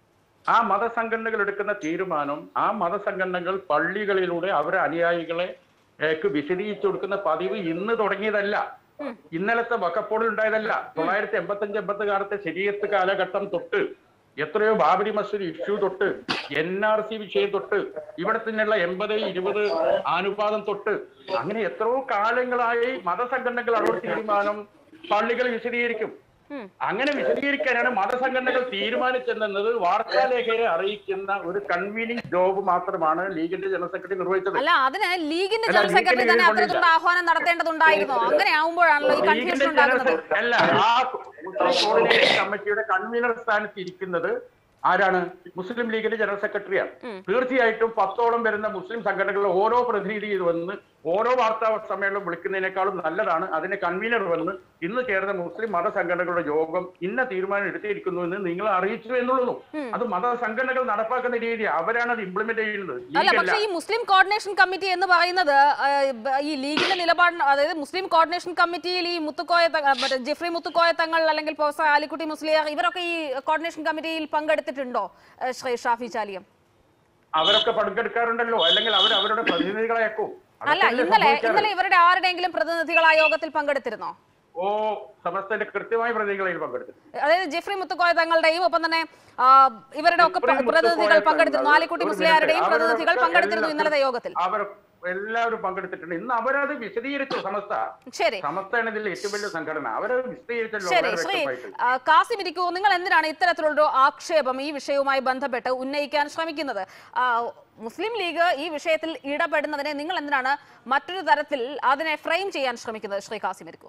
ആ മതസംഘടനകൾ എടുക്കുന്ന തീരുമാനം ആ മതസംഘടനകൾ പള്ളികളിലൂടെ അവരെ അനുയായികളെ ഏക്ക് വിശദീകരിച്ചു കൊടുക്കുന്ന പതിവ് ഇന്ന് തുടങ്ങിയതല്ല ഇന്നലത്തെ വക്കപ്പോളിൽ ഉണ്ടായതല്ല തൊള്ളായിരത്തി എൺപത്തഞ്ച് എൺപത്തി കാലത്തെ ശരീരത്ത് കാലഘട്ടം തൊട്ട് എത്രയോ ബാബരി മസ്ജിദ് ഇഷ്യൂ തൊട്ട് എൻ ആർ സി വിഷയം തൊട്ട് ഇവിടെ തന്നെയുള്ള എൺപത് ഇരുപത് അനുപാതം തൊട്ട് അങ്ങനെ എത്രയോ കാലങ്ങളായി മതസംഘടനകൾ അവർ തീരുമാനം പള്ളികൾ വിശദീകരിക്കും അങ്ങനെ വിശദീകരിക്കാനാണ് മതസംഘടനകൾ തീരുമാനിച്ചെന്നത് വാർത്താലേഖകരെ അറിയിക്കുന്ന ഒരു കൺവീനിങ് ജോബ് മാത്രമാണ് ലീഗിന്റെ ജനറൽ സെക്രട്ടറി നിർവഹിച്ചത് അല്ല അതിന് ലീഗിന്റെ അല്ല, ജനറൽ ലീഗിന് സെക്രട്ടറി തന്നെ ഇതിന് അത്തരത്തിലുള്ള ആഹ്വാനം നടത്തേണ്ടതുണ്ടായിരുന്നോ അങ്ങനെ ആവുമ്പോഴാണല്ലോ ഈ ലീഗിന്റെ കൺഫ്യൂഷൻ ജനറൽ ഉണ്ടാകുന്നത് സെക്രട്ടറി അല്ല ആ മുസ്ലിം കോർഡിനേഷൻ കമ്മിറ്റിയുടെ കൺവീനർ സ്ഥാനത്ത് ഇരിക്കുന്നത് ആരാണ് മുസ്ലിം ലീഗിന്റെ ജനറൽ സെക്രട്ടറിയാണ് തീർച്ചയായിട്ടും പത്തോളം വരുന്ന മുസ്ലിം സംഘടനകളിലെ ഓരോ പ്രതിനിധി വന്ന് ഓരോ വാർത്താ സമ്മേളനം വിളിക്കുന്നതിനേക്കാളും നല്ലതാണ് അതിന്റെ കൺവീനർ വന്ന് ഇന്ന് ചേർന്ന മുസ്ലിം മത സംഘടനകളുടെ യോഗം ഇന്ന തീരുമാനം എടുത്തിരിക്കുന്നു എന്ന് നിങ്ങൾ അറിയിച്ചു എന്നുള്ളൂ അത് മത സംഘടനകൾ നടപ്പാക്കുന്ന രീതി അവരാണ് അത് ഇംപ്ലിമെന്റ് ചെയ്യുന്നത് അല്ല ലീഗല്ല പക്ഷേ ഈ മുസ്ലിം കോർഡിനേഷൻ കമ്മിറ്റി എന്ന് പറയുന്നത് ആ, ബ- ഈ ലീഗിന്റെ നിലപാട് അതായത് മുസ്ലിം കോർഡിനേഷൻ കമ്മിറ്റിയിൽ ഈ മുത്തുക്കോയ ത- മറ്റേ ജിഫ്രി മുത്തുക്കോയ തങ്ങൾ അല്ലെങ്കിൽ പ്രൊഫസർ ആലിക്കുട്ടി മുസ്ലിയാർ ഇവരൊക്കെ ഈ കോർഡിനേഷൻ കമ്മിറ്റിയിൽ പങ്കെടുത്തിട്ടുണ്ടോ ആ, ശ്രീ ഷാഫി ചാലിയം അവരൊക്കെ പങ്കെടുക്കാറുണ്ടല്ലോ അല്ലെങ്കിൽ അവർ അവരുടെ പ്രതിനിധികളെ അയക്കും അല്ല അതൊക്കെയല്ലേ ഇന്നലെ സംഭവിക്കാറ്. ഇന്നലെ ഇവരുടെ ആരുടെയെങ്കിലും പ്രതിനിധികൾ ആ യോഗത്തിൽ പങ്കെടുത്തിരുന്നോ ഓ സമസ്തന്റെ കൃത്യമായ പ്രതിനിധികളിൽ പങ്കെടുത്തു അതായത് ജിഫ്രി മുത്തുക്കോയ തങ്ങളുടെയും ഒപ്പം തന്നെ ആ, ഇവരുടെ ഒക്കെ ജിഫ്രി മുത്തുക്കോയ പ്രതിനിധികൾ തങ്ങൾ, പങ്കെടുത്തിരുന്നു ആലിക്കുട്ടി ഒരു മുസ്ലിയാരുടെയും മിനിറ്റ്, പ്രതിനിധികൾ അവരൊക്കെ പങ്കെടുത്തിരുന്നു എല്ലാ- ഇന്നലത്തെ യോഗത്തിൽ അവർ എല്ലാവരും പങ്കെടുത്തിട്ടുണ്ട് ഇന്ന് അവരത് വിശദീകരിച്ചു സമസ്ത ശരി സമസ്തയാണ് ഇതിൽ ഏറ്റവും വലിയ സംഘടന അവരത് വിശദീകരിച്ചല്ലോ ശരി വളരെ ശ്രീ വ്യക്തമായിട്ട് ആ, കാസിം ഇരിക്കൂ നിങ്ങൾ എന്തിനാണ് ഇത്തരത്തിലുള്ളൊരു ആക്ഷേപം ഈ വിഷയവുമായി ബന്ധപ്പെട്ട് ഉന്നയിക്കാൻ ശ്രമിക്കുന്നത് ആ, മുസ്ലിം ലീഗ് ഈ വിഷയത്തിൽ ഇടപെടുന്നതിനെ നിങ്ങൾ എന്തിനാണ് മറ്റൊരു തരത്തിൽ അതിനെ ഫ്രെയിം ചെയ്യാൻ ശ്രമിക്കുന്നത് ശ്രീ കാസിം ഇരിക്കൂ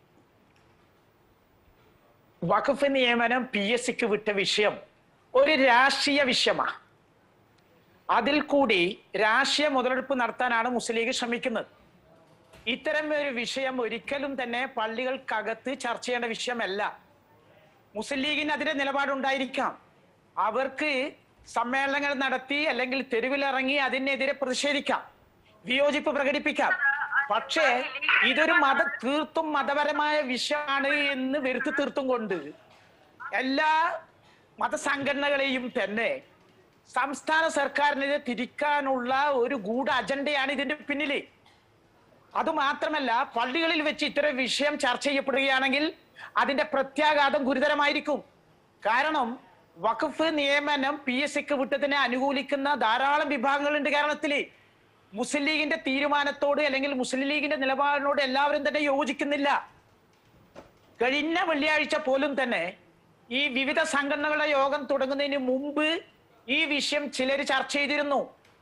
വഖഫ് നിയമനം പി എസ് സിക്ക് വിട്ട വിഷയം ഒരു രാഷ്ട്രീയ വിഷയമാണ് അതിൽ കൂടി രാഷ്ട്രീയ മുതലെടുപ്പ് നടത്താനാണ് മുസ്ലിം ലീഗ് ശ്രമിക്കുന്നത് ഇത്തരം ഒരു വിഷയം ഒരിക്കലും തന്നെ പള്ളികൾക്കകത്ത് ചർച്ച ചെയ്യേണ്ട വിഷയമല്ല മുസ്ലിം ലീഗിന് അതിന്റെ നിലപാടുണ്ടായിരിക്കാം അവർക്ക് സമ്മേളനങ്ങൾ നടത്തി അല്ലെങ്കിൽ തെരുവിലിറങ്ങി അതിനെതിരെ പ്രതിഷേധിക്കാം വിയോജിപ്പ് പ്രകടിപ്പിക്കാം പക്ഷേ ഇതൊരു മത തീർത്തും മതപരമായ വിഷയമാണ് എന്ന് വരുത്തി തീർത്തും കൊണ്ട് എല്ലാ മതസംഘടനകളെയും തന്നെ സംസ്ഥാന സർക്കാരിനെതിരെ തിരിക്കാനുള്ള ഒരു ഗൂഢ അജണ്ടയാണ് ഇതിന്റെ പിന്നില് അതുമാത്രമല്ല പള്ളികളിൽ വെച്ച് ഇത്തരം വിഷയം ചർച്ച ചെയ്യപ്പെടുകയാണെങ്കിൽ അതിന്റെ പ്രത്യാഘാതം ഗുരുതരമായിരിക്കും കാരണം വഖഫ് നിയമനം പി എസ് സിക്ക് വിട്ടതിനെ അനുകൂലിക്കുന്ന ധാരാളം വിഭാഗങ്ങളുണ്ട് കേരളത്തില് മുസ്ലിം ലീഗിന്റെ തീരുമാനത്തോട് അല്ലെങ്കിൽ മുസ്ലിം ലീഗിന്റെ നിലപാടിനോട് എല്ലാവരും തന്നെ യോജിക്കുന്നില്ല കഴിഞ്ഞ വെള്ളിയാഴ്ച പോലും തന്നെ ഈ വിവിധ സംഘടനകളുടെ യോഗം തുടങ്ങുന്നതിന് മുമ്പ് ഈ വിഷയം ചിലർ ചർച്ച ചെയ്തിരുന്നു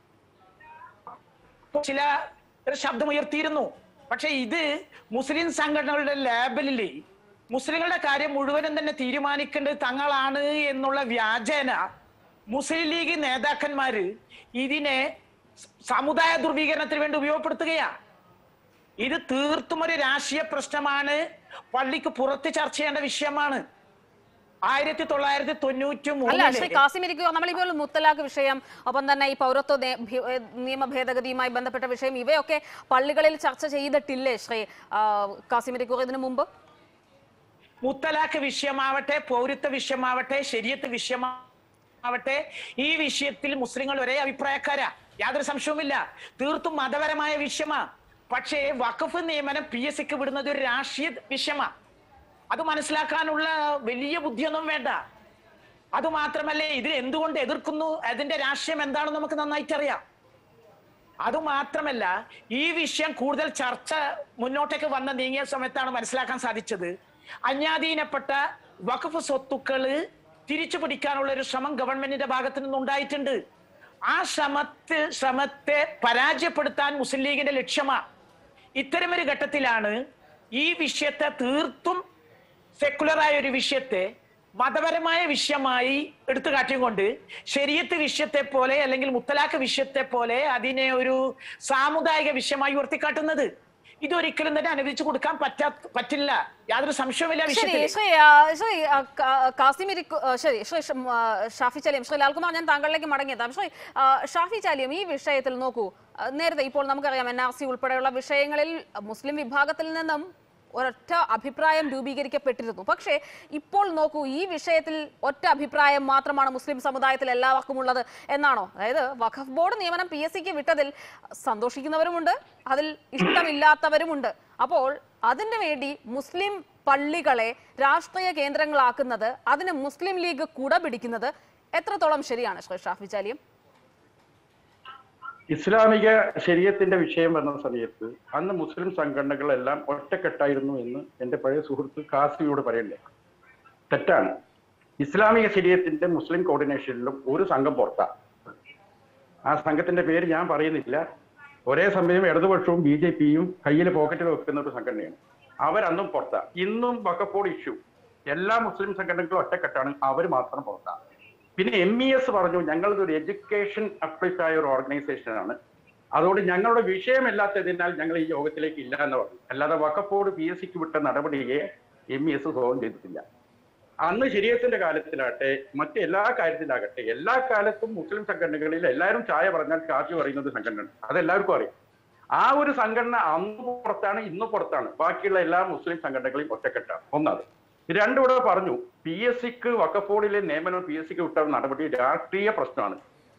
ചില ഒരു ശബ്ദമുയർത്തിയിരുന്നു പക്ഷെ ഇത് മുസ്ലിം സംഘടനകളുടെ ലേബലില് മുസ്ലിങ്ങളുടെ കാര്യം മുഴുവനും തന്നെ തീരുമാനിക്കേണ്ടത് തങ്ങളാണ് എന്നുള്ള വ്യാജേന മുസ്ലിം ലീഗ് നേതാക്കന്മാര് ഇതിനെ സ- സമുദായ ധ്രുവീകരണത്തിന് വേണ്ടി ഉപയോഗപ്പെടുത്തുകയാ ഇത് തീർത്തും ഒരു രാഷ്ട്രീയ പ്രശ്നമാണ് പള്ളിക്ക് പുറത്ത് ചർച്ച ചെയ്യേണ്ട വിഷയമാണ് ആയിരത്തി തൊള്ളായിരത്തി തൊണ്ണൂറ്റി അല്ല ശ്രീ മൂന്നില് കാസിം ഇരിക്കുക നമ്മളിപ്പോൾ മുത്തലാഖ് വിഷയം ഒപ്പം തന്നെ ഈ പൗരത്വ നേ- ഭി- ഏ, നിയമ ഭേദഗതിയുമായി ബന്ധപ്പെട്ട വിഷയം ഇവയൊക്കെ പള്ളികളിൽ ചർച്ച ചെയ്തിട്ടില്ലേ ശ്രീ ആ, കാസിം ഇരിക്കുക ഇതിനു മുമ്പ് മുത്തലാഖ് വിഷയമാവട്ടെ പൗരത്വ വിഷയമാവട്ടെ ശരീരത്ത് വിഷയമാവട്ടെ ഈ വിഷയത്തിൽ മുസ്ലിങ്ങൾ ഒരേ അഭിപ്രായക്കാരാ യാതൊരു സംശയവുമില്ല തീർത്തും മതപരമായ വിഷയമാ പക്ഷേ വഖഫ് നിയമനം പി എസ് സിക്ക് വിടുന്നത് ഒരു രാഷ്ട്രീയ വിഷയമാ അത് മനസ്സിലാക്കാനുള്ള വലിയ ബുദ്ധിയൊന്നും വേണ്ട അത് മാത്രമല്ല ഇതിൽ എന്തുകൊണ്ട് എതിർക്കുന്നു അതിന്റെ രാഷ്ട്രീയം എന്താണെന്ന് നമുക്ക് നന്നായിട്ട് അറിയാം അതുമാത്രമല്ല ഈ വിഷയം കൂടുതൽ ചർച്ച മുന്നോട്ടേക്ക് വന്ന നീങ്ങിയ സമയത്താണ് മനസ്സിലാക്കാൻ സാധിച്ചത് അന്യാധീനപ്പെട്ട വഖഫ് സ്വത്തുക്കള് തിരിച്ചു പിടിക്കാനുള്ള ഒരു ശ്രമം ഗവൺമെന്റിന്റെ ഭാഗത്തു നിന്നുണ്ടായിട്ടുണ്ട് ആ ശ്രമത്തെ ശ്രമത്തെ പരാജയപ്പെടുത്താൻ മുസ്ലിം ലീഗിന്റെ ലക്ഷ്യമാ ഇത്തരമൊരു ഘട്ടത്തിലാണ് ഈ വിഷയത്തെ തീർത്തും സെക്കുലറായ ഒരു വിഷയത്തെ മതപരമായ വിഷയമായി എടുത്തു കാട്ടിക്കൊണ്ട് ശരീരത്ത് വിഷയത്തെ പോലെ അല്ലെങ്കിൽ മുത്തലാഖ് വിഷയത്തെ പോലെ അതിനെ ഒരു സാമുദായിക വിഷയമായി ഉയർത്തിക്കാട്ടുന്നത് ഇതൊരിക്കലും തന്നെ അനുവദിച്ചു കൊടുക്കാൻ പറ്റാ പറ്റില്ല യാതൊരു സംശയവുമില്ല ശരി വിഷയത്തിൽ ശ്രീ ആ, ശ്രീ ആ, കാ- കാസിം ഇരിക്കു ആ, ശരി ശ്രീ ഷ- ആ, ഷാഫി ചാലിയം ശ്രീ ലാൽകുമാർ ഞാൻ താങ്കളിലേക്ക് മടങ്ങിയെത്താം ശ്രീ ആ, ഷാഫി ചാലിയം ഈ വിഷയത്തിൽ നോക്കൂ ആ, നേരത്തെ ഇപ്പോൾ നമുക്കറിയാം എൻ ആർ സി ഉൾപ്പെടെയുള്ള വിഷയങ്ങളിൽ മുസ്ലിം വിഭാഗത്തിൽ നിന്നും ഒരൊറ്റ അഭിപ്രായം രൂപീകരിക്കപ്പെട്ടിരുന്നു പക്ഷേ ഇപ്പോൾ നോക്കൂ ഈ വിഷയത്തിൽ ഒറ്റ അഭിപ്രായം മാത്രമാണ് മുസ്ലിം സമുദായത്തിൽ എല്ലാവർക്കും ഉള്ളത് എന്നാണോ അതായത് വഖഫ് ബോർഡ് നിയമനം പി എസ് സിക്ക് വിട്ടതിൽ സന്തോഷിക്കുന്നവരുമുണ്ട് അതിൽ ഇഷ്ടമില്ലാത്തവരുമുണ്ട് അപ്പോൾ അതിനു വേണ്ടി മുസ്ലിം പള്ളികളെ രാഷ്ട്രീയ കേന്ദ്രങ്ങളാക്കുന്നത് അതിന് മുസ്ലിം ലീഗ് കുട പിടിക്കുന്നത് എത്രത്തോളം ശരിയാണ് ശ്രീ ഷാഫി ചാലിയം ഇസ്ലാമിക ശരീരത്തിന്റെ വിഷയം വന്ന സമയത്ത് അന്ന് മുസ്ലിം സംഘടനകളെല്ലാം ഒറ്റക്കെട്ടായിരുന്നു എന്ന് എന്റെ പഴയ സുഹൃത്ത് കാസിയോട് പറയണ്ടേ തെറ്റാണ് ഇസ്ലാമിക ശരീരത്തിന്റെ മുസ്ലിം കോർഡിനേഷനിലും ഒരു സംഘം പുറത്താ ആ സംഘത്തിന്റെ പേര് ഞാൻ പറയുന്നില്ല ഒരേ സമയം ഇടതുപക്ഷവും ബി ജെ പിയും കയ്യിൽ പോക്കറ്റിൽ വെക്കുന്ന ഒരു സംഘടനയാണ് അവരന്നും പുറത്താ ഇന്നും വക്കപ്പോട് ഇഷ്യൂ എല്ലാ മുസ്ലിം സംഘടനകളും ഒറ്റക്കെട്ടാണ് അവർ മാത്രം പുറത്താണ് പിന്നെ എം ഇ എസ് പറഞ്ഞു ഞങ്ങളത് ഒരു എഡ്യൂക്കേഷൻ അപ്ലൈസ് ആയ ഒരു ഓർഗനൈസേഷനാണ് അതുകൊണ്ട് ഞങ്ങളുടെ വിഷയമല്ലാത്തതിനാൽ ഞങ്ങൾ ഈ യോഗത്തിലേക്ക് ഇല്ല എന്ന് പറഞ്ഞു അല്ലാതെ വക്കപ്പോട് പി എസ് സിക്ക് വിട്ട നടപടിയെ എം ഇ എസ് സ്വാഗതം ചെയ്തിട്ടില്ല അന്ന് ശരീരത്തിന്റെ കാലത്തിലാകട്ടെ മറ്റെല്ലാ കാര്യത്തിലാകട്ടെ എല്ലാ കാലത്തും മുസ്ലിം സംഘടനകളിൽ എല്ലാവരും ചായ പറഞ്ഞാൽ കാശി പറയുന്നത് സംഘടന അതെല്ലാവർക്കും അറിയാം ആ ഒരു സംഘടന അന്ന് പുറത്താണ് ഇന്ന് പുറത്താണ് ബാക്കിയുള്ള എല്ലാ മുസ്ലിം സംഘടനകളെയും ഒറ്റക്കെട്ടാണ് ഒന്നത് രണ്ടുകൂടെ പറഞ്ഞു പി എസ് സിക്ക് വക്കഫോർഡിലെ നിയമനം പി എസ് സിക്ക് വിട്ട നടപടി രാഷ്ട്രീയ പ്രശ്നമാണ്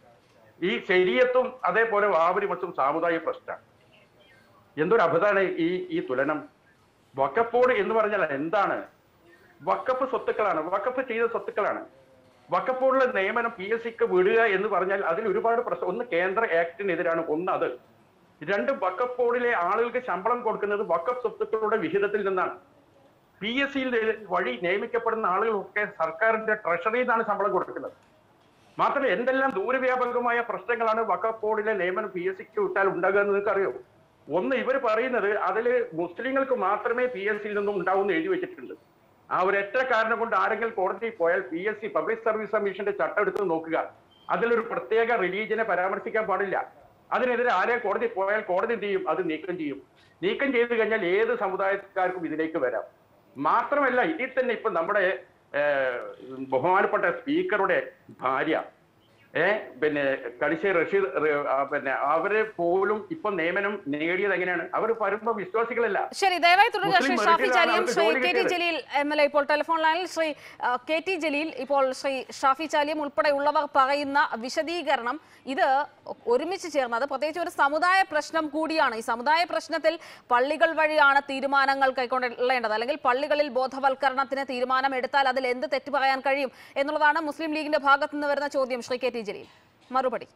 ഈ ശരീരത്തും അതേപോലെ വാവരിമത്തും സാമുദായിക പ്രശ്നമാണ് എന്തൊരു അബദ്ധമാണ് ഈ ഈ തുലനം വക്കഫോർഡ് എന്ന് പറഞ്ഞാൽ എന്താണ് വക്കഫ് സ്വത്തുക്കളാണ് വക്കഫ് ചെയ്ത സ്വത്തുക്കളാണ് വക്കഫോർഡിലെ നിയമനം പി എസ് സിക്ക് വിടുക എന്ന് പറഞ്ഞാൽ അതിൽ ഒരുപാട് പ്രശ്നം ഒന്ന് കേന്ദ്ര ആക്ടിനെതിരാണ് ഒന്ന് അത് രണ്ട് വക്കഫ് ബോർഡിലെ ആളുകൾക്ക് ശമ്പളം കൊടുക്കുന്നത് വക്കഫ് സ്വത്തുക്കളുടെ വിഹിതത്തിൽ നിന്നാണ് പി എസ് സിയിൽ വഴി നിയമിക്കപ്പെടുന്ന ആളുകളൊക്കെ സർക്കാരിന്റെ ട്രഷറിയിൽ നിന്നാണ് ശമ്പളം കൊടുക്കുന്നത് മാത്രമല്ല എന്തെല്ലാം ദൂരവ്യാപകമായ പ്രശ്നങ്ങളാണ് വക്കഫ് ബോർഡിലെ നിയമനം പി എസ് സിക്ക് വിട്ടാൽ ഉണ്ടാകുക എന്ന് നിങ്ങൾക്ക് അറിയോ ഒന്ന് ഇവർ പറയുന്നത് അതിൽ മുസ്ലിങ്ങൾക്ക് മാത്രമേ പി എസ് സിയിൽ നിന്നും ഉണ്ടാവുമെന്ന് എഴുതി വെച്ചിട്ടുണ്ട് ആ ഒരൊറ്റ കാരണം കൊണ്ട് ആരെങ്കിലും കോടതിയിൽ പോയാൽ P S C public service കമ്മീഷന്റെ ചട്ടം എടുത്ത് നോക്കുക അതിലൊരു പ്രത്യേക റിലീജിയനെ പരാമർശിക്കാൻ പാടില്ല അതിനെതിരെ ആരെ കോടതി പോയാൽ കോടതി എന്ത് ചെയ്യും അത് നീക്കം ചെയ്യും നീക്കം ചെയ്തു കഴിഞ്ഞാൽ ഏത് സമുദായക്കാർക്കും ഇതിലേക്ക് വരാം മാത്രമല്ല ഇതിൽ തന്നെ ഇപ്പൊ നമ്മുടെ ഏഹ്, ബഹുമാനപ്പെട്ട സ്പീക്കറുടെ ഭാര്യ ഏ പിന്നെ കടിശ്ശേ റഷീദ് റെ- ആ, പിന്നെ അവര് പോലും ഇപ്പൊ നിയമനം നേടിയത് എങ്ങനെയാണ് അവർ വരുമ്പോ വിശ്വാസികളല്ല ശരി ദയവായി തുടരുക മുസ്ലിം ശ്രീ ഷാഫി മെറിറ്റിലാണ് ചാലിയം അവർക്ക് ശ്രീ ജോലി കെ ടി കിട്ടിയത്. ജലീൽ എം എൽ എ ഇപ്പോൾ ടെലിഫോൺ ലൈനിൽ ശ്രീ ആ, കെ ടി ജലീൽ ഇപ്പോൾ ശ്രീ ഷാഫി ചാലിയം ഉൾപ്പെടെയുള്ളവർ പറയുന്ന വിശദീകരണം ഇത് ഒരുമിച്ച് ചേർന്നത് പ്രത്യേകിച്ച് ഒരു സമുദായ പ്രശ്നം കൂടിയാണ് ഈ സമുദായ പ്രശ്നത്തിൽ പള്ളികൾ വഴിയാണ് തീരുമാനങ്ങൾ കൈക്കൊള്ളേണ്ടത് അല്ലെങ്കിൽ പള്ളികളിൽ ബോധവൽക്കരണത്തിന് തീരുമാനം എടുത്താൽ അതിൽ എന്ത് തെറ്റ് പറയാൻ കഴിയും എന്നുള്ളതാണ് മുസ്ലിം ലീഗിന്റെ ഭാഗത്തു നിന്ന് വരുന്ന ചോദ്യം ശ്രീ കെ ടി ജലീൽ മറുപടി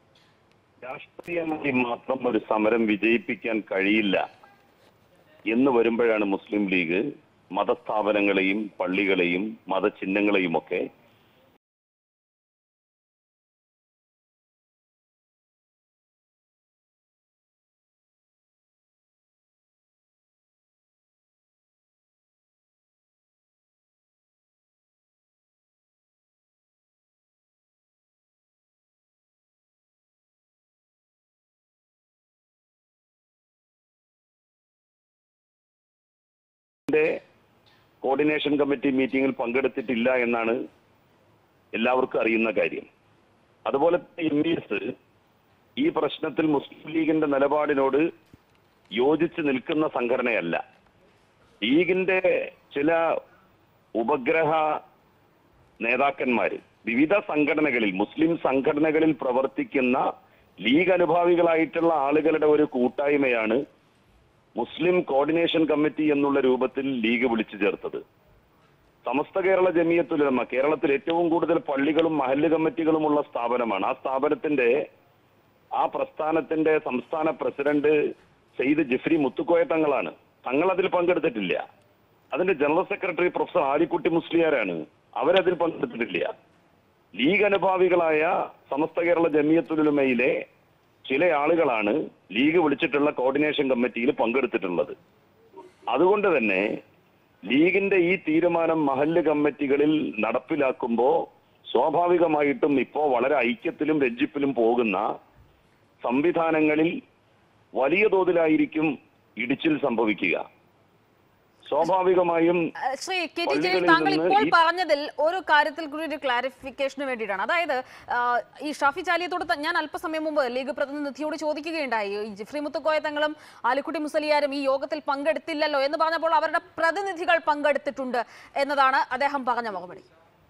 രാഷ്ട്രീയമായി മാത്രം ഒരു സമരം വിജയിപ്പിക്കാൻ കഴിയില്ല എന്ന് വരുമ്പോഴാണ് മുസ്ലിം ലീഗ് മതസ്ഥാപനങ്ങളെയും പള്ളികളെയും മതചിഹ്നങ്ങളെയും ഒക്കെ ലീഗിന്റെ കോർഡിനേഷൻ കമ്മിറ്റി മീറ്റിംഗിൽ പങ്കെടുത്തിട്ടില്ല എന്നാണ് എല്ലാവർക്കും അറിയുന്ന കാര്യം അതുപോലെ എം ഇ എസ് ഈ പ്രശ്നത്തിൽ മുസ്ലിം ലീഗിന്റെ നിലപാടിനോട് യോജിച്ച് നിൽക്കുന്ന സംഘടനയല്ല ലീഗിന്റെ ചില ഉപഗ്രഹ നേതാക്കന്മാര് വിവിധ സംഘടനകളിൽ മുസ്ലിം സംഘടനകളിൽ പ്രവർത്തിക്കുന്ന ലീഗ് അനുഭാവികളായിട്ടുള്ള ആളുകളുടെ ഒരു കൂട്ടായ്മയാണ് മുസ്ലിം കോർഡിനേഷൻ കമ്മിറ്റി എന്നുള്ള രൂപത്തിൽ ലീഗ് വിളിച്ചു ചേർത്തത് സമസ്ത കേരള ജമിയത്തുലമ കേരളത്തിൽ ഏറ്റവും കൂടുതൽ പള്ളികളും മഹല്ല് കമ്മിറ്റികളുമുള്ള സ്ഥാപനമാണ് ആ സ്ഥാപനത്തിന്റെ ആ പ്രസ്ഥാനത്തിന്റെ സംസ്ഥാന പ്രസിഡന്റ് സെയ്ദ് ജിഫ്രി മുത്തുക്കോയ തങ്ങളാണ് തങ്ങൾ അതിൽ പങ്കെടുത്തിട്ടില്ല അതിന്റെ ജനറൽ സെക്രട്ടറി പ്രൊഫസർ ആലിക്കുട്ടി മുസ്ലിയാരാണ് അവരതിൽ പങ്കെടുത്തിട്ടില്ല ലീഗ് അനുഭാവികളായ സമസ്ത കേരള ജമിയത്തുലുമയിലെ ചില ആളുകളാണ് ലീഗ് വിളിച്ചിട്ടുള്ള കോർഡിനേഷൻ കമ്മിറ്റിയിൽ പങ്കെടുത്തിട്ടുള്ളത് അതുകൊണ്ട് തന്നെ ലീഗിന്റെ ഈ തീരുമാനം മഹല്ല് കമ്മിറ്റികളിൽ നടപ്പിലാക്കുമ്പോൾ സ്വാഭാവികമായിട്ടും ഇപ്പോ വളരെ ഐക്യത്തിലും രഞ്ജിപ്പിലും പോകുന്ന സംവിധാനങ്ങളിൽ വലിയ തോതിലായിരിക്കും ഇടിച്ചിൽ സംഭവിക്കുക സ്വാഭാവികമായും ഏഹ് ശ്രീ കെ ടി ജലീൽ പള്ളികളിൽ താങ്കൾ നിന്ന് ഇപ്പോൾ ഈ- പറഞ്ഞതിൽ ഒരു കാര്യത്തിൽ കൂടി ഒരു ക്ലാരിഫിക്കേഷന് വേണ്ടിയിട്ടാണ് അതായത് ആഹ്, ഈ ഷാഫി ചാലിയത്തോട് ത- ഞാൻ അല്പസമയം മുമ്പ് ലീഗ് പ്രതിനിധിയോട് ചോദിക്കുകയുണ്ടായി ഈ ജിഫ്രി മുത്തുക്കോയ തങ്ങളും ആലിക്കുട്ടി മുസലിയാരും ഈ യോഗത്തിൽ പങ്കെടുത്തില്ലല്ലോ എന്ന് പറഞ്ഞപ്പോൾ അവരുടെ പ്രതിനിധികൾ പങ്കെടുത്തിട്ടുണ്ട് എന്നതാണ് അദ്ദേഹം പറഞ്ഞ മറുപടി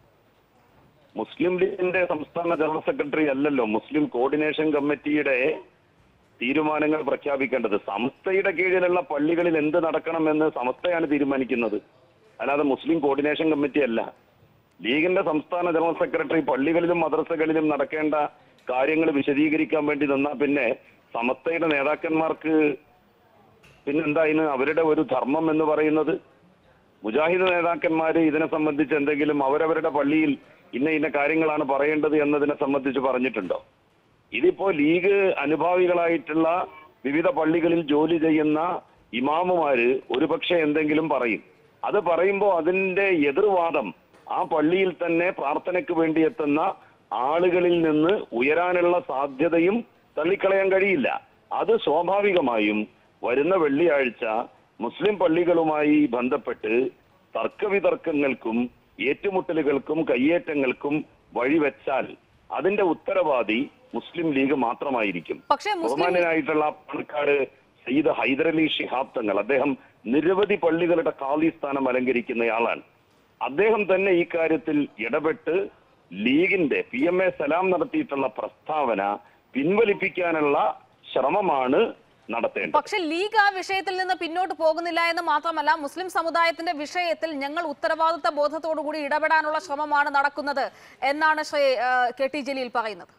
മുസ്ലിം ലീഗിന്റെ സംസ്ഥാന ജനറൽ സെക്രട്ടറി അല്ലല്ലോ മുസ്ലിം കോർഡിനേഷൻ കമ്മിറ്റിയുടെ തീരുമാനങ്ങൾ പ്രഖ്യാപിക്കേണ്ടത് സംസ്ഥയുടെ കീഴിലുള്ള പള്ളികളിൽ എന്ത് നടക്കണമെന്ന് സംസ്ഥയാണ് തീരുമാനിക്കുന്നത് അല്ലാതെ മുസ്ലിം കോർഡിനേഷൻ കമ്മിറ്റി അല്ല ലീഗിന്റെ സംസ്ഥാന ജനറൽ സെക്രട്ടറി പള്ളികളിലും മദ്രസകളിലും നടക്കേണ്ട കാര്യങ്ങൾ വിശദീകരിക്കാൻ വേണ്ടി നിന്നാ പിന്നെ സമസ്തയുടെ നേതാക്കന്മാർക്ക് പിന്നെന്താ ഇതിന് അവരുടെ ഒരു ധർമ്മം എന്ന് പറയുന്നത് മുജാഹിദ് നേതാക്കന്മാര് ഇതിനെ സംബന്ധിച്ച് എന്തെങ്കിലും അവരവരുടെ പള്ളിയിൽ ഇന്ന ഇന്ന കാര്യങ്ങളാണ് പറയേണ്ടത് എന്നതിനെ സംബന്ധിച്ച് പറഞ്ഞിട്ടുണ്ടോ ഇതിപ്പോ ലീഗ് അനുഭാവികളായിട്ടുള്ള വിവിധ പള്ളികളിൽ ജോലി ചെയ്യുന്ന ഇമാമുമാര് ഒരുപക്ഷെ എന്തെങ്കിലും പറയും അത് പറയുമ്പോൾ അതിന്റെ എതിർവാദം ആ പള്ളിയിൽ തന്നെ പ്രാർത്ഥനയ്ക്ക് വേണ്ടി എത്തുന്ന ആളുകളിൽ നിന്ന് ഉയരാനുള്ള സാധ്യതയും തള്ളിക്കളയാൻ കഴിയില്ല അത് സ്വാഭാവികമായും വരുന്ന വെള്ളിയാഴ്ച മുസ്ലിം പള്ളികളുമായി ബന്ധപ്പെട്ട് തർക്കവിതർക്കങ്ങൾക്കും ഏറ്റുമുട്ടലുകൾക്കും കയ്യേറ്റങ്ങൾക്കും വഴിവെച്ചാൽ അതിന്റെ ഉത്തരവാദി മുസ്ലിം ലീഗ് മാത്രമായിരിക്കും പക്ഷേ മുസ്ലിം ബഹുമാന്യനായിട്ടുള്ള പണക്കാട് സയ്യിദ് ഹൈദരലി ഷിഹാബ് തങ്ങൾ അദ്ദേഹം നിരവധി പള്ളികളുടെ കാലി സ്ഥാനം അലങ്കരിക്കുന്നയാളാണ് അദ്ദേഹം തന്നെ ഈ കാര്യത്തിൽ ഇടപെട്ട് ലീഗിന്റെ പി എം എ സലാം നടത്തിയിട്ടുള്ള പ്രസ്താവന പിൻവലിപ്പിക്കാനുള്ള ശ്രമമാണ് നടത്തേണ്ടത് പക്ഷെ ലീഗ് ആ വിഷയത്തിൽ നിന്ന് പിന്നോട്ട് പോകുന്നില്ല എന്ന് മാത്രമല്ല മുസ്ലിം സമുദായത്തിന്റെ വിഷയത്തിൽ ഞങ്ങൾ ഉത്തരവാദിത്ത ബോധത്തോടു കൂടി ഇടപെടാനുള്ള ശ്രമമാണ് നടക്കുന്നത് എന്നാണ് ശ്രീ ഏഹ്, കെ ടി ജലീൽ പറയുന്നത്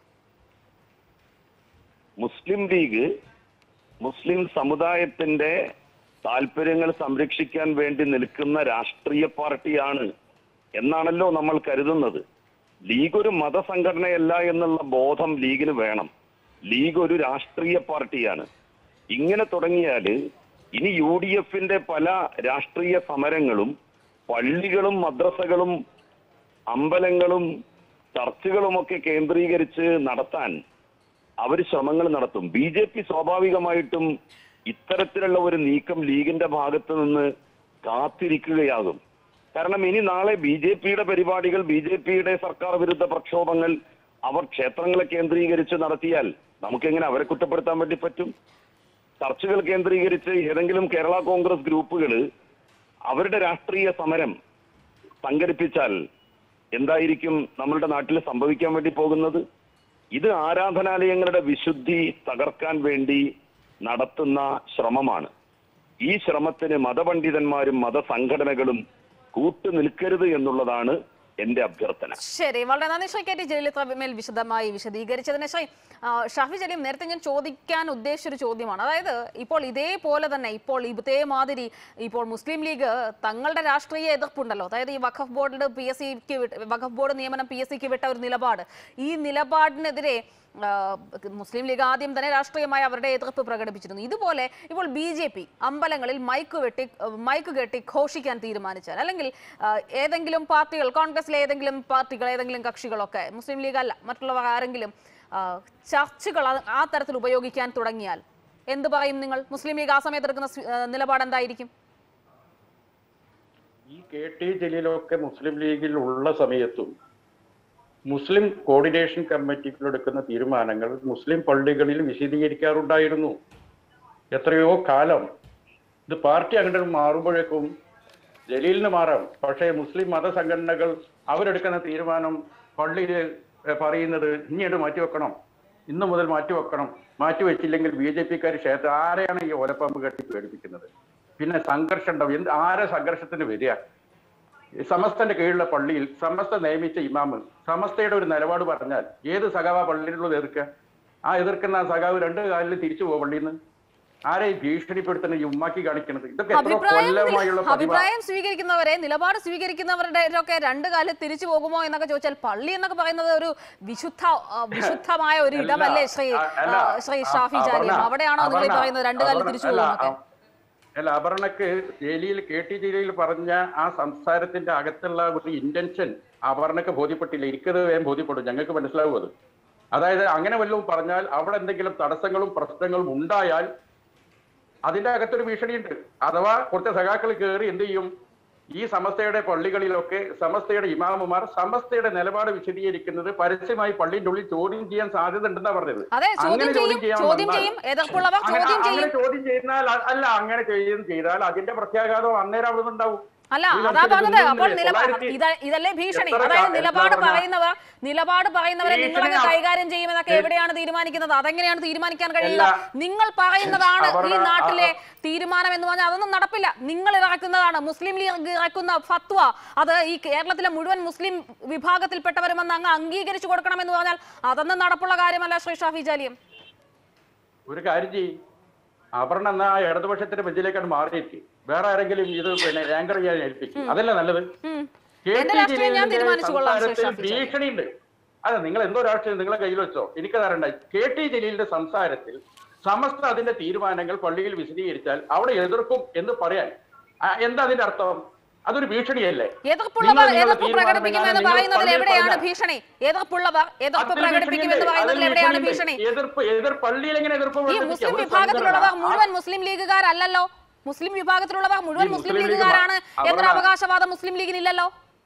മുസ്ലിം ലീഗ് മുസ്ലിം സമുദായത്തിന്റെ താല്പര്യങ്ങൾ സംരക്ഷിക്കാൻ വേണ്ടി നിൽക്കുന്ന രാഷ്ട്രീയ പാർട്ടിയാണ് എന്നാണല്ലോ നമ്മൾ കരുതുന്നത് ലീഗ് ഒരു മതസംഘടനയല്ല എന്നുള്ള ബോധം ലീഗിന് വേണം ലീഗ് ഒരു രാഷ്ട്രീയ പാർട്ടിയാണ് ഇങ്ങനെ തുടങ്ങിയാല് ഇനി യു ഡി എഫിന്റെ പല രാഷ്ട്രീയ സമരങ്ങളും പള്ളികളും മദ്രസകളും അമ്പലങ്ങളും ചർച്ചുകളുമൊക്കെ കേന്ദ്രീകരിച്ച് നടത്താൻ അവർ ശ്രമങ്ങൾ നടത്തും ബി ജെ പി സ്വാഭാവികമായിട്ടും ഇത്തരത്തിലുള്ള ഒരു നീക്കം ലീഗിന്റെ ഭാഗത്ത് നിന്ന് കാത്തിരിക്കുകയാകും കാരണം ഇനി നാളെ ബി ജെ പിയുടെ പരിപാടികൾ ബി ജെ പിയുടെ സർക്കാർ വിരുദ്ധ പ്രക്ഷോഭങ്ങൾ അവർ ക്ഷേത്രങ്ങളെ കേന്ദ്രീകരിച്ച് നടത്തിയാൽ നമുക്കെങ്ങനെ അവരെ കുറ്റപ്പെടുത്താൻ വേണ്ടി പറ്റും ചർച്ചകൾ കേന്ദ്രീകരിച്ച് ഏതെങ്കിലും കേരള കോൺഗ്രസ് ഗ്രൂപ്പുകൾ അവരുടെ രാഷ്ട്രീയ സമരം സംഘടിപ്പിച്ചാൽ എന്തായിരിക്കും നമ്മളുടെ നാട്ടിൽ സംഭവിക്കാൻ വേണ്ടി പോകുന്നത് ഇത് ആരാധനാലയങ്ങളുടെ വിശുദ്ധി തകർക്കാൻ വേണ്ടി നടത്തുന്ന ശ്രമമാണ് ഈ ശ്രമത്തിന് മതപണ്ഡിതന്മാരും മതസംഘടനകളും കൂട്ടുനിൽക്കരുത് എന്നുള്ളതാണ് എന്റെ അഭ്യർത്ഥന ശരി വളരെ നന്ദി ശ്രീ കെ ടി ജലീൽ ഇത്ര മേൽ വിശദമായി വിശദീകരിച്ചതിന് ശ്രീ ആ, ഷാഫി ജലീം നേരത്തെ ഞാൻ ചോദിക്കാൻ ഉദ്ദേശിച്ചൊരു ചോദ്യമാണ് അതായത് ഇപ്പോൾ ഇതേപോലെ തന്നെ ഇപ്പോൾ ഇതേമാതിരി ഇപ്പോൾ മുസ്ലിം ലീഗ് തങ്ങളുടെ രാഷ്ട്രീയ എതിർപ്പുണ്ടല്ലോ അതായത് ഈ വഖഫ് ബോർഡിൽ പി എസ് സിക്ക് വഖഫ് ബോർഡ് നിയമനം പി എസ് സിക്ക് വിട്ട ഒരു നിലപാട് ഈ നിലപാടിനെതിരെ ആ, മുസ്ലിം ലീഗ് ആദ്യം തന്നെ രാഷ്ട്രീയമായി അവരുടെ എതിർപ്പ് പ്രകടിപ്പിച്ചിരുന്നു ഇതുപോലെ ഇപ്പോൾ ബി ജെ പി അമ്പലങ്ങളിൽ മൈക്ക് വെട്ടി മൈക്ക് കെട്ടി ഘോഷിക്കാൻ തീരുമാനിച്ചാൽ അല്ലെങ്കിൽ ആ, ഏതെങ്കിലും പാർട്ടികൾ കോൺഗ്രസിലെ ഏതെങ്കിലും പാർട്ടികൾ ഏതെങ്കിലും കക്ഷികളൊക്കെ മുസ്ലിം ലീഗ് അല്ല മറ്റുള്ളവർ ആരെങ്കിലും ആ, ചർച്ചുകൾ ആ- ആ തരത്തിൽ ഉപയോഗിക്കാൻ തുടങ്ങിയാൽ എന്ത് പറയും നിങ്ങൾ മുസ്ലിം ലീഗ് ആ സമയത്ത് എടുക്കുന്ന സ്വീ- ആ, നിലപാട് എന്തായിരിക്കും ഈ കെ ടി ജലീലൊക്കെ മുസ്ലിം ലീഗിൽ ഉള്ള സമയത്തും മുസ്ലിം കോർഡിനേഷൻ കമ്മിറ്റികൾ എടുക്കുന്ന തീരുമാനങ്ങൾ മുസ്ലിം പള്ളികളിൽ വിശദീകരിക്കാറുണ്ടായിരുന്നു എത്രയോ കാലം ഇത് പാർട്ടി അങ്ങോട്ട് മാറുമ്പോഴേക്കും ജലീലിന് മാറാം പക്ഷേ മുസ്ലിം മതസംഘടനകൾ അവരെടുക്കുന്ന തീരുമാനം പള്ളിയിൽ ഏഹ്, പറയുന്നത് ഇനിയത് മാറ്റിവെക്കണം ഇന്നു മുതൽ മാറ്റിവെക്കണം മാറ്റിവെച്ചില്ലെങ്കിൽ ബി ജെ പിക്കാർ ക്ഷേത്രം ആരെയാണ് ഈ ഓലപ്പാമ്പ് കെട്ടി പേടിപ്പിക്കുന്നത് പിന്നെ സംഘർഷം ഉണ്ടാവും എന്ത് ആരെ സംഘർഷത്തിന് വരിക ഈ സമസ്തന്റെ കീഴിലുള്ള പള്ളിയിൽ സമസ്ത നിയമിച്ച ഇമാമ് സമസ്തയുടെ ഒരു നിലപാട് പറഞ്ഞാൽ ഏത് സഖാവ പള്ളിയിലുള്ളത് എതിർക്കുക ആ എതിർക്കുന്ന ആ സഖാവ് രണ്ട് കാലിൽ തിരിച്ചു പോകും പള്ളിയിൽ നിന്ന് ആരെ ഈ ഭീഷണിപ്പെടുത്തുന്ന ഈ ഉമ്മാക്കി കാണിക്കുന്നത് ഇതൊക്കെ എത്ര അഭിപ്രായം കൊല്ലമായുള്ള പതിവാ അഭിപ്രായം സ്വീകരിക്കുന്നവരെ നിലപാട് സ്വീകരിക്കുന്നവരുടെ ഒക്കെ രണ്ട് കാലം തിരിച്ചു പോകുമോ എന്നൊക്കെ ചോദിച്ചാൽ പള്ളി എന്നൊക്കെ പറയുന്നത് ഒരു വിശുദ്ധ ആ, വിശുദ്ധമായ ഒരു അല്ല, ഇടമല്ലേ ശ്രീ അ- അല്ല, ആ, ശ്രീ അ- ഷാഫി ജാലിയം അപർണ, അവിടെയാണോ നിങ്ങൾ ഈ അപർണ, പറയുന്നത് രണ്ട് കാലം അപർണ, തിരിച്ചു അല്ല, പോകുന്നൊക്കെ അ- അല്ല അപർണക്ക് ജലീൽ കെ ടി ജലീൽ പറഞ്ഞ ആ സംസാരത്തിന്റെ അകത്തുള്ള ഒരു ഇന്റൻഷൻ അപർണക്ക് ബോധ്യപ്പെട്ടില്ല എനിക്കത് വേഗം ബോധ്യപ്പെടും ഞങ്ങൾക്ക് മനസ്സിലാവും അത് അതായത് അങ്ങനെ വല്ലതും പറഞ്ഞാൽ അവിടെ എന്തെങ്കിലും തടസ്സങ്ങളും പ്രശ്നങ്ങളും ഉണ്ടായാൽ അതിന്റെ അകത്തൊരു ഭീഷണിയുണ്ട് അഥവാ കുറച്ച് സഖാക്കൾ കയറി എന്ത് ചെയ്യും ഈ സമസ്തയുടെ പള്ളികളിലൊക്കെ സമസ്തയുടെ ഇമാമുമാർ സമസ്തയുടെ നിലപാട് വിശദീകരിക്കുന്നത് പരസ്യമായി പള്ളിന്റെ ഉള്ളിൽ ചോദ്യം ചെയ്യാൻ സാധ്യത ഉണ്ടെന്നാ പറഞ്ഞത് അതെ ചോദ്യം അങ്ങനെ ചെയ്യും ചെയ്യാൻ ചോദ്യം വന്നാൽ- ചെയ്യും എതിർപ്പുള്ളവർ അങ്ങനെ- ചോദ്യം അങ്ങനെ ചെയ്യും ചോദ്യം ചെയ്യുന്നാൽ അ- അല്ല അങ്ങനെ ചെയ്യും ചെയ്താൽ അതിന്റെ പ്രത്യാഘാതം അന്നേരം അവിടെ ഉണ്ടാവും അല്ല ഈ അതാ നമുക്ക് പറഞ്ഞത് ഇതൊന്നും അപ്പോൾ ഇല്ലേ? നിലപാട് തൊള്ളായിരത്തി ഇത ഇതല്ലേ ഭീഷണി എത്ര അതായത് കാ- നിലപാട് എന്താ പറഞ്ഞാ? പറയുന്നവർ നിലപാട് പറയുന്നവരെ ഭീഷണി നിങ്ങളൊക്കെ ആ- കൈകാര്യം ചെയ്യുമെന്നൊക്കെ ഏ- എവിടെയാണ് തീരുമാനിക്കുന്നത് അതെങ്ങനെയാണ് തീരുമാനിക്കാൻ കഴിയുക എല്ലാ- നിങ്ങൾ പറയുന്നതാണ് ഈ അവരുടെ- നാട്ടിലെ ആ- തീരുമാനം എന്ന് പറഞ്ഞാൽ അതൊന്നും നടപ്പില്ല നിങ്ങൾ ഇറക്കുന്നതാണ് മുസ്ലിം ലീഗ് ഇറക്കുന്ന ഫത്വ അത് ഈ കേരളത്തിലെ മുഴുവൻ മുസ്ലിം വിഭാഗത്തിൽപ്പെട്ടവരുമെന്ന് അങ്ങ് അംഗീകരിച്ചു കൊടുക്കണമെന്ന് പറഞ്ഞാൽ അതൊന്നും നടപ്പുള്ള കാര്യമല്ല ശ്രീ ഷാഫി ജാലിയം ഒരു കാര്യം ചെയ്യും അപർണ എന്നാ ആ ഇടതുപക്ഷത്തിന്റെ ബെഞ്ചിലേക്കാണ് മാറിയിരിക്കും വേറെ ആരെങ്കിലും ഇത് പിന്നെ ആങ്കർ ചെയ്യാൻ ഏൽപ്പിക്കും അതല്ല നല്ലത് ഉം. കെ എന്റെ ടി രാഷ്ട്രീയം ഞാൻ ജലീലിന്റെ തീരുമാനിച്ചു കൊള്ളാം ശ്രീ സംസാരത്തിൽ ഷാഫി ജാലിയം. ഭീഷണിയുണ്ട് അതെ നിങ്ങൾ എന്തോ രാഷ്ട്രീയം നിങ്ങളെ കയ്യിൽ വെച്ചോ എനിക്കത് അറിയണ്ട കെ ടി ജലീലിന്റെ സംസാരത്തിൽ സമസ്ത അതിന്റെ തീരുമാനങ്ങൾ പള്ളിയിൽ വിശദീകരിച്ചാൽ അവിടെ എതിർക്കും എന്ന് പറയാൻ ആ, എന്താ അതിന്റെ അർത്ഥം അതൊരു ഭീഷണിയല്ലേ എതിർപ്പുള്ളവർ നിങ്ങൾ നിങ്ങളുടെ എതിർപ്പ് തീരുമാനം പ്രകടിപ്പിക്കുമെന്ന് നിങ്ങൾ പറയുന്നതിൽ പള്ളിയിൽ എവിടെയാണ് പറഞ്ഞാൽ- ഭീഷണി എതിർപ്പുള്ളവർ എതിർപ്പ് അതിൽ പ്രകടിപ്പിക്കുമെന്ന് ഭീഷണിയുണ്ട്. പറയുന്നതിൽ അതിൽ എവിടെയാണ് ഭീഷണിയുണ്ട്. ഭീഷണി എതിർപ്പ് എതിർ പള്ളിയിൽ എങ്ങനെ എതിർപ്പ് ഈ പ്രകടിപ്പിക്കുക? മുസ്ലിം ഒരു വിഭാഗത്തിലുള്ളവർ സംഘടന. മുഴുവൻ മുസ്ലിം ലീഗുകാരല്ലല്ലോ മുസ്ലിം വിഭാഗത്തിലുള്ളവർ മുഴുവൻ ഈ മുസ്ലിം മുസ്ലിം ലീഗ് ലീഗുകാരാണ് മ- എന്നൊരു അവരുടെ- അവകാശവാദം മുസ്ലിം ലീഗിനില്ലല്ലോ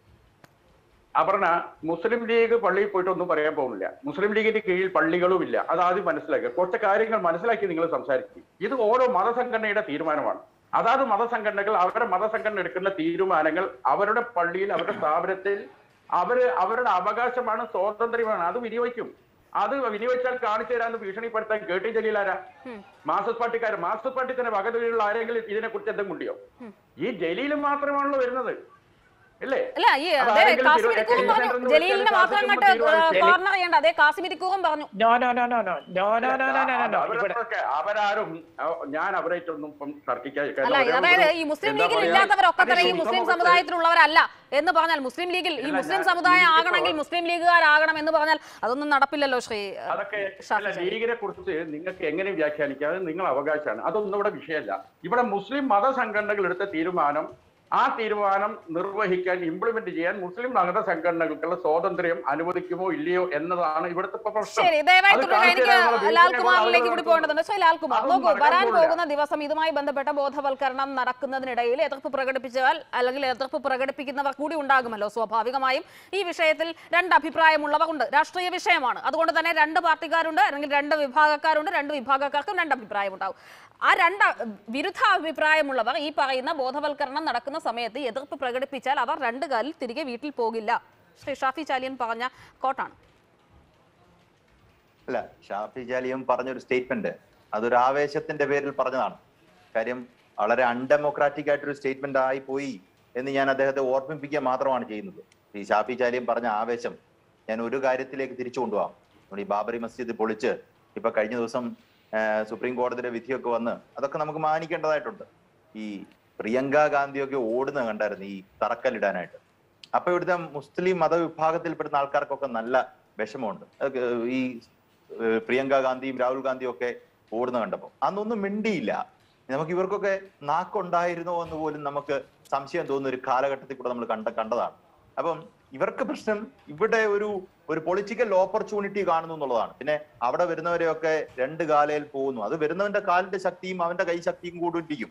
അപർണ മുസ്ലിം ലീഗ് പള്ളിയിൽ പോയിട്ട് ഒന്നും പറയാൻ പോകുന്നില്ല മുസ്ലിം ലീഗിന്റെ കീഴിൽ പള്ളികളും ഇല്ല അത് ആദ്യം മനസ്സിലാക്കുക കുറച്ച് കാര്യങ്ങൾ മനസ്സിലാക്കി നിങ്ങൾ സംസാരിക്കും ഇത് ഓരോ മതസംഘടനയുടെ തീരുമാനമാണ് അതാത് മതസംഘടനകൾ അവരുടെ മതസംഘടന എടുക്കുന്ന തീരുമാനങ്ങൾ അവരുടെ പള്ളിയിൽ അവരുടെ സ്ഥാപനത്തിൽ അവര് അവരുടെ അവകാശമാണ് സ്വാതന്ത്ര്യമാണ് അത് വിനിയോഗിക്കും അത് വിനിയോഗിച്ചാൽ കാണിച്ചു തരാന്ന് ഭീഷണിപ്പെടുത്താൻ കേട്ടി ജലീലാരാ മാർക്സിസ്റ്റ് പാർട്ടിക്കാരൻ മാർക്സിസ്റ്റ് പാർട്ടി തന്നെ വകതിലുള്ള ആരെങ്കിലും ഇതിനെ കുറിച്ച് എന്തെങ്കിലും ഉണ്ടിയോ ഈ ജലീലും മാത്രമാണല്ലോ വരുന്നത് അല്ലേ അല്ല ഈ അപ്പൊ അതെ ആരെങ്കിലും കാസിം തിരു- ഇരിക്കൂറും ഈ പറഞ്ഞു സെന്ററിൽ ജലീലിനെ വെച്ചാൽ മാത്രം കാസിം അങ്ങോട്ട് തീരുമാനിച്ചു. കോർണർ ചെയ്യണ്ട അതെ കാസിം ഇരിക്കൂറും പറഞ്ഞു no no no no no no no no no no no ഇവിടെ അവരൊക്കെ അവരാരും അഹ് ഞാൻ അവരായിട്ടൊന്നും ഇപ്പം തർക്കിക്കാൻ അല്ല അതായത് ഈ മുസ്ലിം ലീഗിൽ ഇല്ലാത്തവരൊക്കെ തന്നെ ഈ മുസ്ലിം സമുദായത്തിലുള്ളവരല്ല എന്ന് പറഞ്ഞാൽ മുസ്ലിം ലീഗിൽ ഈ അല്ല, മുസ്ലിം ഞാൻ- സമുദായം എനിക്ക് ആകണമെങ്കിൽ ഇപ്പോ- മുസ്ലിം ലീഗുകാരാകണം എന്ന് പറഞ്ഞാൽ അതൊന്നും നടപ്പില്ലല്ലോ ശ്രീ ഏഹ്, അതൊക്കെ ഷാഫി അല്ല ജാലിം. ലീഗിനെ കുറിച്ച് നിങ്ങൾക്ക് എങ്ങനെ വ്യാഖ്യാനിക്കാം അത് നിങ്ങൾ അവകാശമാണ് അതൊന്നും ഇവിടെ വിഷയമല്ല ഇവിടെ മുസ്ലിം മതസംഘടനകൾ എടുത്ത തീരുമാനം ആ തീരുമാനം നിർവഹിക്കാൻ ഇംപ്ലിമെന്റ് ചെയ്യാൻ മുസ്ലിം മത സംഘടനകൾക്കുള്ള സ്വാതന്ത്ര്യം അനുവദിക്കുമോ ഇല്ലയോ എന്നതാണ് ഇവിടുത്തെ ഇപ്പൊ പ്രശ്നം ശരി ദയവായി അത് തുടരുക കാണിച്ചു എനിക്ക് തരാനുള്ള ഭീഷണി ലാൽകുമാറിലേക്ക് അവർ കൂടി പോകേണ്ടതുണ്ട് ശ്രീ ലാൽകുമാർ അതൊന്നും നോക്കൂ നടക്കാൻ വരാൻ പോകില്ല. പോകുന്ന ദിവസം ഇതുമായി ബന്ധപ്പെട്ട ബോധവൽക്കരണം നടക്കുന്നതിനിടയിൽ എതിർപ്പ് പ്രകടിപ്പിച്ചാൽ അല്ലെങ്കിൽ എതിർപ്പ് പ്രകടിപ്പിക്കുന്നവർ കൂടി ഉണ്ടാകുമല്ലോ സ്വാഭാവികമായും ഈ വിഷയത്തിൽ രണ്ട് അഭിപ്രായമുള്ളവർ ഉണ്ട് രാഷ്ട്രീയ വിഷയമാണ് അതുകൊണ്ട് തന്നെ രണ്ട് പാർട്ടിക്കാരുണ്ട് അല്ലെങ്കിൽ രണ്ട് വിഭാഗക്കാരുണ്ട് രണ്ട് വിഭാഗക്കാർക്കും രണ്ട് അഭിപ്രായം ഉണ്ടാവും ആ രണ്ട് വിരുദ്ധ അഭിപ്രായമുള്ളവർ ഈ പറയുന്ന ബോധവൽക്കരണം നടക്കുന്ന സമയത്ത് എതിർപ്പ് പ്രകടിപ്പിച്ചാൽ അവർ രണ്ട് കാലിൽ തിരികെ വീട്ടിൽ പോകില്ല ശ്രീ ഷാഫി ചാലിയൻ പറഞ്ഞ കോട്ടാണ് അല്ല ഷാഫി ജാലിയും പറഞ്ഞൊരു സ്റ്റേറ്റ്മെന്റ് അതൊരു ആവേശത്തിന്റെ പേരിൽ പറഞ്ഞതാണ് കാര്യം വളരെ അൺഡെമോക്രാറ്റിക് ആയിട്ടൊരു സ്റ്റേറ്റ്മെന്റ് ആയി പോയി എന്ന് ഞാൻ അദ്ദേഹത്തെ ഓർമ്മിപ്പിക്കുക മാത്രമാണ് ചെയ്യുന്നത് ഈ ഷാഫി ജാലിയും പറഞ്ഞ ആവേശം ഞാൻ ഒരു കാര്യത്തിലേക്ക് തിരിച്ചു കൊണ്ടുപോകാം നമ്മുടെ ഈ ബാബറി മസ്ജിദ് പൊളിച്ച് ഇപ്പൊ കഴിഞ്ഞ ദിവസം ആ, സുപ്രീം കോടതിയുടെ വിധിയൊക്കെ വന്ന് അതൊക്കെ നമുക്ക് മാനിക്കേണ്ടതായിട്ടുണ്ട് ഈ പ്രിയങ്ക ഗാന്ധിയൊക്കെ ഓടുന്നത് കണ്ടായിരുന്നു ഈ തറക്കല്ലിടാനായിട്ട് അപ്പൊ ഇവിടുത്തെ മുസ്ലിം മതവിഭാഗത്തിൽപ്പെടുന്ന ആൾക്കാർക്കൊക്കെ നല്ല വിഷമമുണ്ട് അതൊക്കെ ഈ ഏഹ് പ്രിയങ്ക ഗാന്ധിയും രാഹുൽ ഗാന്ധിയും ഒക്കെ ഓടുന്ന കണ്ടപ്പോ അന്നൊന്നും മിണ്ടിയില്ല നമുക്ക് ഇവർക്കൊക്കെ നാക്കുണ്ടായിരുന്നോ എന്ന് പോലും നമുക്ക് സംശയം തോന്നുന്ന ഒരു കാലഘട്ടത്തിൽ കൂടെ നമ്മൾ കണ്ട കണ്ടതാണ് അപ്പം ഇവർക്ക് പ്രശ്നം ഇവിടെ ഒരു ഒരു പൊളിറ്റിക്കൽ ഓപ്പർച്യൂണിറ്റി കാണുന്നു എന്നുള്ളതാണ് പിന്നെ അവിടെ വരുന്നവരെയൊക്കെ രണ്ട് കാലയിൽ പോകുന്നു അത് വരുന്നവന്റെ കാലിന്റെ ശക്തിയും അവന്റെ കൈ ശക്തിയും കൂടി ഇരിക്കും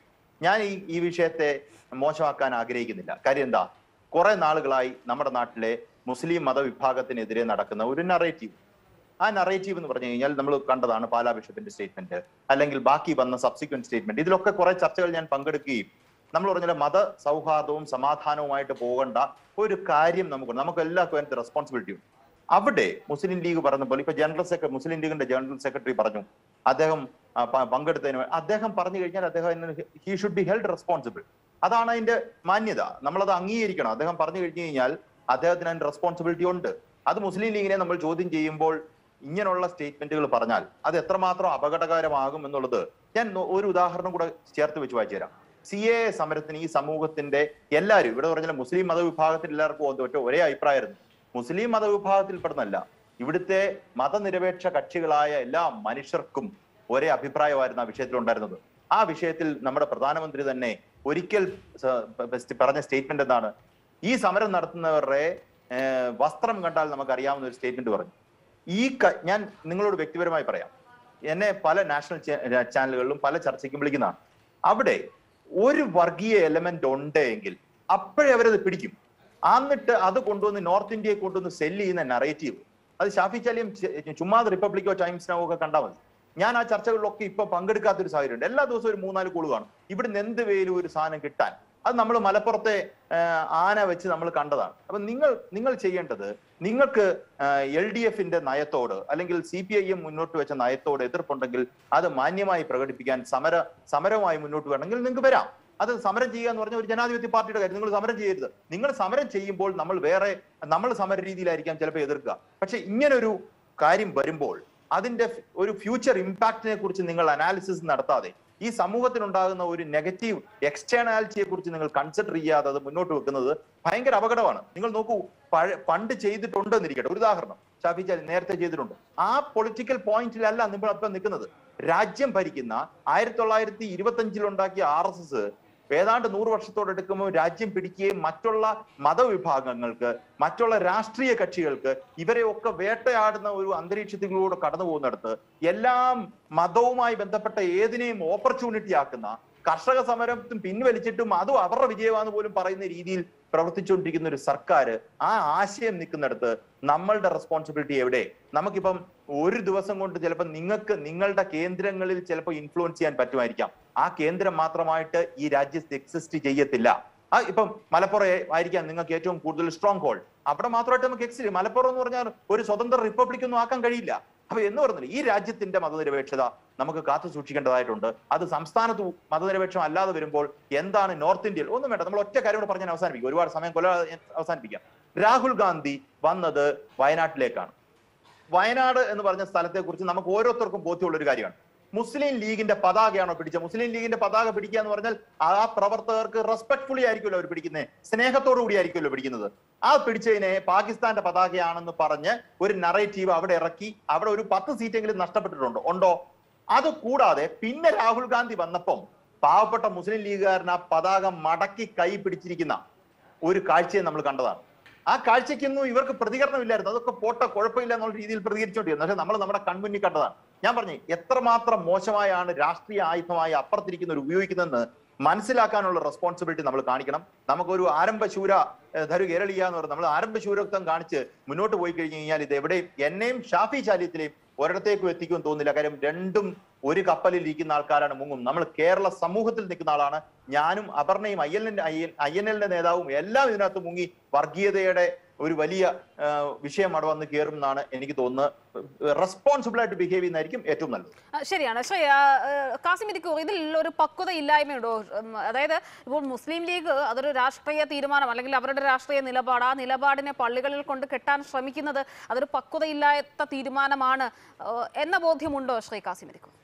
ഞാൻ ഈ ഈ വിഷയത്തെ മോശമാക്കാൻ ആഗ്രഹിക്കുന്നില്ല കാര്യം എന്താ കുറെ നാളുകളായി നമ്മുടെ നാട്ടിലെ മുസ്ലിം മതവിഭാഗത്തിനെതിരെ നടക്കുന്ന ഒരു നറേറ്റീവ് ആ നറേറ്റീവ് എന്ന് പറഞ്ഞു കഴിഞ്ഞാൽ നമ്മൾ കണ്ടതാണ് പാലാ ബിഷപ്പിന്റെ സ്റ്റേറ്റ്മെന്റ് അല്ലെങ്കിൽ ബാക്കി വന്ന സബ്സിക്വന്റ് സ്റ്റേറ്റ്മെന്റ് ഇതിലൊക്കെ കുറെ ചർച്ചകൾ ഞാൻ പങ്കെടുക്കുകയും നമ്മൾ പറഞ്ഞ മത സൗഹാർദ്ദവും സമാധാനവുമായിട്ട് പോകേണ്ട ഒരു കാര്യം നമുക്ക് നമുക്ക് എല്ലാവർക്കും അതിന്റെ റെസ്പോൺസിബിലിറ്റി ഉണ്ട് അവിടെ മുസ്ലിം ലീഗ് പറഞ്ഞ പോലെ ഇപ്പൊ ജനറൽ സെക്രട്ടറി മുസ്ലിം ലീഗിന്റെ ജനറൽ സെക്രട്ടറി പറഞ്ഞു അദ്ദേഹം ആ, പ- പങ്കെടുത്തതിന് വേ- അദ്ദേഹം പറഞ്ഞു കഴിഞ്ഞാൽ അദ്ദേഹം he should be held responsible അതാണ് അതിന്റെ മാന്യത നമ്മളത് അംഗീകരിക്കണം അദ്ദേഹം പറഞ്ഞു കഴിഞ്ഞു കഴിഞ്ഞാൽ അദ്ദേഹത്തിന് അതിന്റെ റെസ്പോൺസിബിലിറ്റി ഉണ്ട് അത് മുസ്ലിം ലീഗിനെ നമ്മൾ ചോദ്യം ചെയ്യുമ്പോൾ ഇങ്ങനെയുള്ള സ്റ്റേറ്റ്മെന്റുകൾ പറഞ്ഞാൽ അത് എത്രമാത്രം അപകടകരമാകും എന്നുള്ളത് ഞാൻ നോ- ഒരു ഉദാഹരണം കൂടെ ചേർത്ത് വെച്ച് വായിച്ചു തരാം സി എ സമരത്തിന് ഈ സമൂഹത്തിന്റെ എല്ലാവരും ഇവിടെ പറഞ്ഞാൽ മുസ്ലിം മതവിഭാഗത്തിൽ എല്ലാവർക്കും ഒറ്റ- ഒറ്റ ഒരേ അഭിപ്രായമായിരുന്നു മുസ്ലിം മതവിഭാഗത്തിൽപ്പെടുന്നല്ല ഇവിടുത്തെ മതനിരപേക്ഷ കക്ഷികളായ എല്ലാ മനുഷ്യർക്കും ഒരേ അഭിപ്രായമായിരുന്നു ആ വിഷയത്തിൽ ഉണ്ടായിരുന്നത് ആ വിഷയത്തിൽ നമ്മുടെ പ്രധാനമന്ത്രി തന്നെ ഒരിക്കൽ സ- പ- പറഞ്ഞ സ്റ്റേറ്റ്മെന്റ് എന്താണ് ഈ സമരം നടത്തുന്നവരുടെ ഏർ, വസ്ത്രം കണ്ടാൽ നമുക്ക് അറിയാവുന്ന ഒരു സ്റ്റേറ്റ്മെന്റ് പറഞ്ഞു ഈ ക- ഞാൻ നിങ്ങളോട് വ്യക്തിപരമായി പറയാം എന്നെ പല നാഷണൽ ചാ- ചാനലുകളിലും പല ചർച്ചയ്ക്കും വിളിക്കുന്നതാണ് അവിടെ ഒരു വർഗീയ എലമെന്റ് ഉണ്ട് എങ്കിൽ അപ്പോഴേ അവരത് പിടിക്കും എന്നിട്ട് അത് കൊണ്ടുവന്ന് നോർത്ത് ഇന്ത്യയെ കൊണ്ടുവന്ന് സെല്ല് ചെയ്യുന്ന നറേറ്റീവ് അത് ഷാഫി ചാലിയും ചെ- ചുമ്മാതെ റിപ്പബ്ലിക്കോ ടൈംസ് നോ ഒക്കെ കണ്ടാൽ മതി ഞാൻ ആ ചർച്ചകളിലൊക്കെ ഇപ്പൊ പങ്കെടുക്കാത്ത ഒരു സാഹചര്യമുണ്ട് എല്ലാ ദിവസവും ഒരു മൂന്നാല് കോള് കാണും ഇവിടുന്ന് എന്ത് വേലും ഒരു സാധനം കിട്ടാൻ അത് നമ്മൾ മലപ്പുറത്തെ ആ, ആന വെച്ച് നമ്മൾ കണ്ടതാണ് അപ്പൊ നിങ്ങൾ നിങ്ങൾ ചെയ്യേണ്ടത് നിങ്ങൾക്ക് എൽ ഡി എഫിന്റെ നയത്തോട് അല്ലെങ്കിൽ സി പി ഐ എം മുന്നോട്ട് വെച്ച നയത്തോട് എതിർപ്പുണ്ടെങ്കിൽ അത് മാന്യമായി പ്രകടിപ്പിക്കാൻ സമര സമരമായി മുന്നോട്ട് വേണമെങ്കിൽ നിങ്ങൾക്ക് വരാം അത് സമരം ചെയ്യുക എന്ന് പറഞ്ഞ ഒരു ജനാധിപത്യ പാർട്ടിയുടെ കാര്യം നിങ്ങൾ സമരം ചെയ്യരുത് നിങ്ങൾ സമരം ചെയ്യുമ്പോൾ നമ്മൾ വേറെ നമ്മൾ സമര രീതിയിലായിരിക്കാം ചിലപ്പോൾ എതിർക്കുക പക്ഷെ ഇങ്ങനൊരു കാര്യം വരുമ്പോൾ അതിന്റെ ഫ്- ഒരു ഫ്യൂച്ചർ ഇമ്പാക്റ്റിനെ കുറിച്ച് നിങ്ങൾ അനാലിസിസ് നടത്താതെ ഈ സമൂഹത്തിനുണ്ടാകുന്ന ഒരു നെഗറ്റീവ് എക്സ്റ്റേണാലിറ്റിയെ കുറിച്ച് നിങ്ങൾ കൺസിഡർ ചെയ്യാതെ അത് മുന്നോട്ട് വെക്കുന്നത് ഭയങ്കര അപകടമാണ് നിങ്ങൾ നോക്കൂ പഴ പണ്ട് ചെയ്തിട്ടുണ്ടെന്നിരിക്കട്ടെ ഒരു ഉദാഹരണം ഷാഫി ചാലി നേരത്തെ ചെയ്തിട്ടുണ്ട് ആ പൊളിറ്റിക്കൽ പോയിന്റിലല്ല നിങ്ങൾ അപ്പം നിൽക്കുന്നത് രാജ്യം ഭരിക്കുന്ന ആയിരത്തി തൊള്ളായിരത്തി ഇരുപത്തി അഞ്ചിലുണ്ടാക്കിയ ആർ എസ് എസ് ഏതാണ്ട് നൂറ് വർഷത്തോടെടുക്കുമ്പോൾ രാജ്യം പിടിക്കുകയും മറ്റുള്ള മതവിഭാഗങ്ങൾക്ക് മറ്റുള്ള രാഷ്ട്രീയ കക്ഷികൾക്ക് ഇവരെ ഒക്കെ വേട്ടയാടുന്ന ഒരു അന്തരീക്ഷത്തിലൂടെ കടന്നു പോകുന്നിടത്ത് എല്ലാം മതവുമായി ബന്ധപ്പെട്ട ഏതിനെയും ഓപ്പർച്യൂണിറ്റി ആക്കുന്ന കർഷക സമരത്തും പിൻവലിച്ചിട്ടും അതും അവരുടെ വിജയമാണെന്ന് പോലും പറയുന്ന രീതിയിൽ പ്രവർത്തിച്ചുകൊണ്ടിരിക്കുന്ന ഒരു സർക്കാർ ആ ആശയം നിൽക്കുന്നിടത്ത് നമ്മളുടെ റെസ്പോൺസിബിലിറ്റി എവിടെ നമുക്കിപ്പം ഒരു ദിവസം കൊണ്ട് ചിലപ്പോൾ നിങ്ങൾക്ക് നിങ്ങളുടെ കേന്ദ്രങ്ങളിൽ ചിലപ്പോൾ ഇൻഫ്ലുവൻസ് ചെയ്യാൻ പറ്റുമായിരിക്കാം ആ കേന്ദ്രം മാത്രമായിട്ട് ഈ രാജ്യത്ത് എക്സിസ്റ്റ് ചെയ്യത്തില്ല ആ ഇപ്പം മലപ്പുറം ആയിരിക്കാം നിങ്ങൾക്ക് ഏറ്റവും കൂടുതൽ സ്ട്രോങ് ഹോൾഡ് അവിടെ മാത്രമായിട്ട് നമുക്ക് എക്സിസ്റ്റ് മലപ്പുറം എന്ന് പറഞ്ഞാൽ ഒരു സ്വതന്ത്ര റിപ്പബ്ലിക് ഒന്നും ആക്കാൻ കഴിയില്ല അപ്പൊ എന്ന് പറഞ്ഞില്ല ഈ രാജ്യത്തിന്റെ മതനിരപേക്ഷത നമുക്ക് കാത്തു സൂക്ഷിക്കേണ്ടതായിട്ടുണ്ട് അത് സംസ്ഥാനത്ത് മതനിരപേക്ഷം അല്ലാതെ വരുമ്പോൾ എന്താണ് നോർത്ത് ഇന്ത്യയിൽ ഒന്നും വേണ്ട നമ്മൾ ഒറ്റ കാര്യം കൂടെ പറഞ്ഞാൽ അവസാനിപ്പിക്കും ഒരുപാട് സമയം കൊല അവസാനിപ്പിക്കാം രാഹുൽ ഗാന്ധി വന്നത് വയനാട്ടിലേക്കാണ് വയനാട് എന്ന് പറഞ്ഞ സ്ഥലത്തെ കുറിച്ച് നമുക്ക് ഓരോരുത്തർക്കും ബോധ്യമുള്ള ഒരു കാര്യമാണ് മുസ്ലിം ലീഗിന്റെ പതാകയാണോ പിടിച്ചത് മുസ്ലിം ലീഗിന്റെ പതാക പിടിക്കുക എന്ന് പറഞ്ഞാൽ ആ പ്രവർത്തകർക്ക് റെസ്പെക്ട്ഫുള്ളി ആയിരിക്കുമല്ലോ അവർ പിടിക്കുന്നത് സ്നേഹത്തോടു കൂടി ആയിരിക്കുമല്ലോ പിടിക്കുന്നത് ആ പിടിച്ചതിനെ പാകിസ്ഥാന്റെ പതാകയാണെന്ന് പറഞ്ഞ് ഒരു നറേറ്റീവ് അവിടെ ഇറക്കി അവിടെ ഒരു പത്ത് സീറ്റെങ്കിലും നഷ്ടപ്പെട്ടിട്ടുണ്ടോ ഉണ്ടോ അത് കൂടാതെ പിന്നെ രാഹുൽ ഗാന്ധി വന്നപ്പം പാവപ്പെട്ട മുസ്ലിം ലീഗുകാരൻ ആ പതാക മടക്കി കൈ പിടിച്ചിരിക്കുന്ന ഒരു കാഴ്ചയെ നമ്മൾ കണ്ടതാണ് ആ കാഴ്ചയ്ക്കൊന്നും ഇവർക്ക് പ്രതികരണമില്ലായിരുന്നു അതൊക്കെ പോട്ടെ കുഴപ്പമില്ല എന്നുള്ള രീതിയിൽ പ്രതികരിച്ചോണ്ടിരുന്നു പക്ഷെ നമ്മൾ നമ്മുടെ കൺമുന്നിൽ കണ്ടതാണ് ഞാൻ പറഞ്ഞു എത്രമാത്രം മോശമായാണ് രാഷ്ട്രീയ ആയുധമായി അപ്പുറത്തിരിക്കുന്നവർ ഉപയോഗിക്കുന്നതെന്ന് മനസ്സിലാക്കാനുള്ള റെസ്പോൺസിബിലിറ്റി നമ്മൾ കാണിക്കണം നമുക്കൊരു ആരംഭശൂര ഏഹ്, ധരു കേരളീയ എന്ന് പറയുന്നത് നമ്മൾ ആരംഭശൂരത്വം കാണിച്ച് മുന്നോട്ട് പോയി കഴിഞ്ഞു കഴിഞ്ഞാൽ ഇത് എവിടെയും എന്നെയും ഷാഫി ചാലിയത്തിലെയും ഒരിടത്തേക്കും എത്തിക്കുമെന്ന് തോന്നുന്നില്ല കാര്യം രണ്ടും ഒരു കപ്പലിൽ ഇരിക്കുന്ന ആൾക്കാരാണ് മുങ്ങും നമ്മൾ കേരള സമൂഹത്തിൽ നിൽക്കുന്ന ആളാണ് ഞാനും അപർണയും ഐ എൽ ഐ എൻ എല്ലിന്റെ നേതാവും എല്ലാം ഇതിനകത്ത് മുങ്ങി വർഗീയതയുടെ ഒരു വലിയ ആ, വിഷയം അവിടെ വന്ന് കയറും എന്നാണ് എനിക്ക് തോന്നുന്നത് റെസ്പോൺസിബിൾ ആയിട്ട് ബിഹേവ് ചെയ്യുന്നതായിരിക്കും ഏറ്റവും നല്ലത് ആ, ശരിയാണ് ശ്രീ ആ, ഏഹ്, കാസിം ഇരിക്കൂർ ഇതിൽ ഒരു പക്വത ഇല്ലായ്മയുണ്ടോ ഉം, അതായത് ഇപ്പോൾ മുസ്ലിം ലീഗ് അതൊരു രാഷ്ട്രീയ തീരുമാനം അല്ലെങ്കിൽ അവരുടെ രാഷ്ട്രീയ നിലപാട് ആ നിലപാടിനെ പള്ളികളിൽ കൊണ്ട് കെട്ടാൻ ശ്രമിക്കുന്നത് അതൊരു പക്വതയില്ലാത്ത തീരുമാനമാണ് ഏഹ്, എന്ന ബോധ്യമുണ്ടോ ശ്രീ കാസിം ഇരിക്കൂർ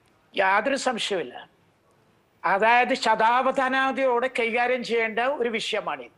യാതൊരു സംശയമില്ല അതായത് ശതാവധാനതയോടെ കൈകാര്യം ചെയ്യേണ്ട ഒരു വിഷയമാണിത്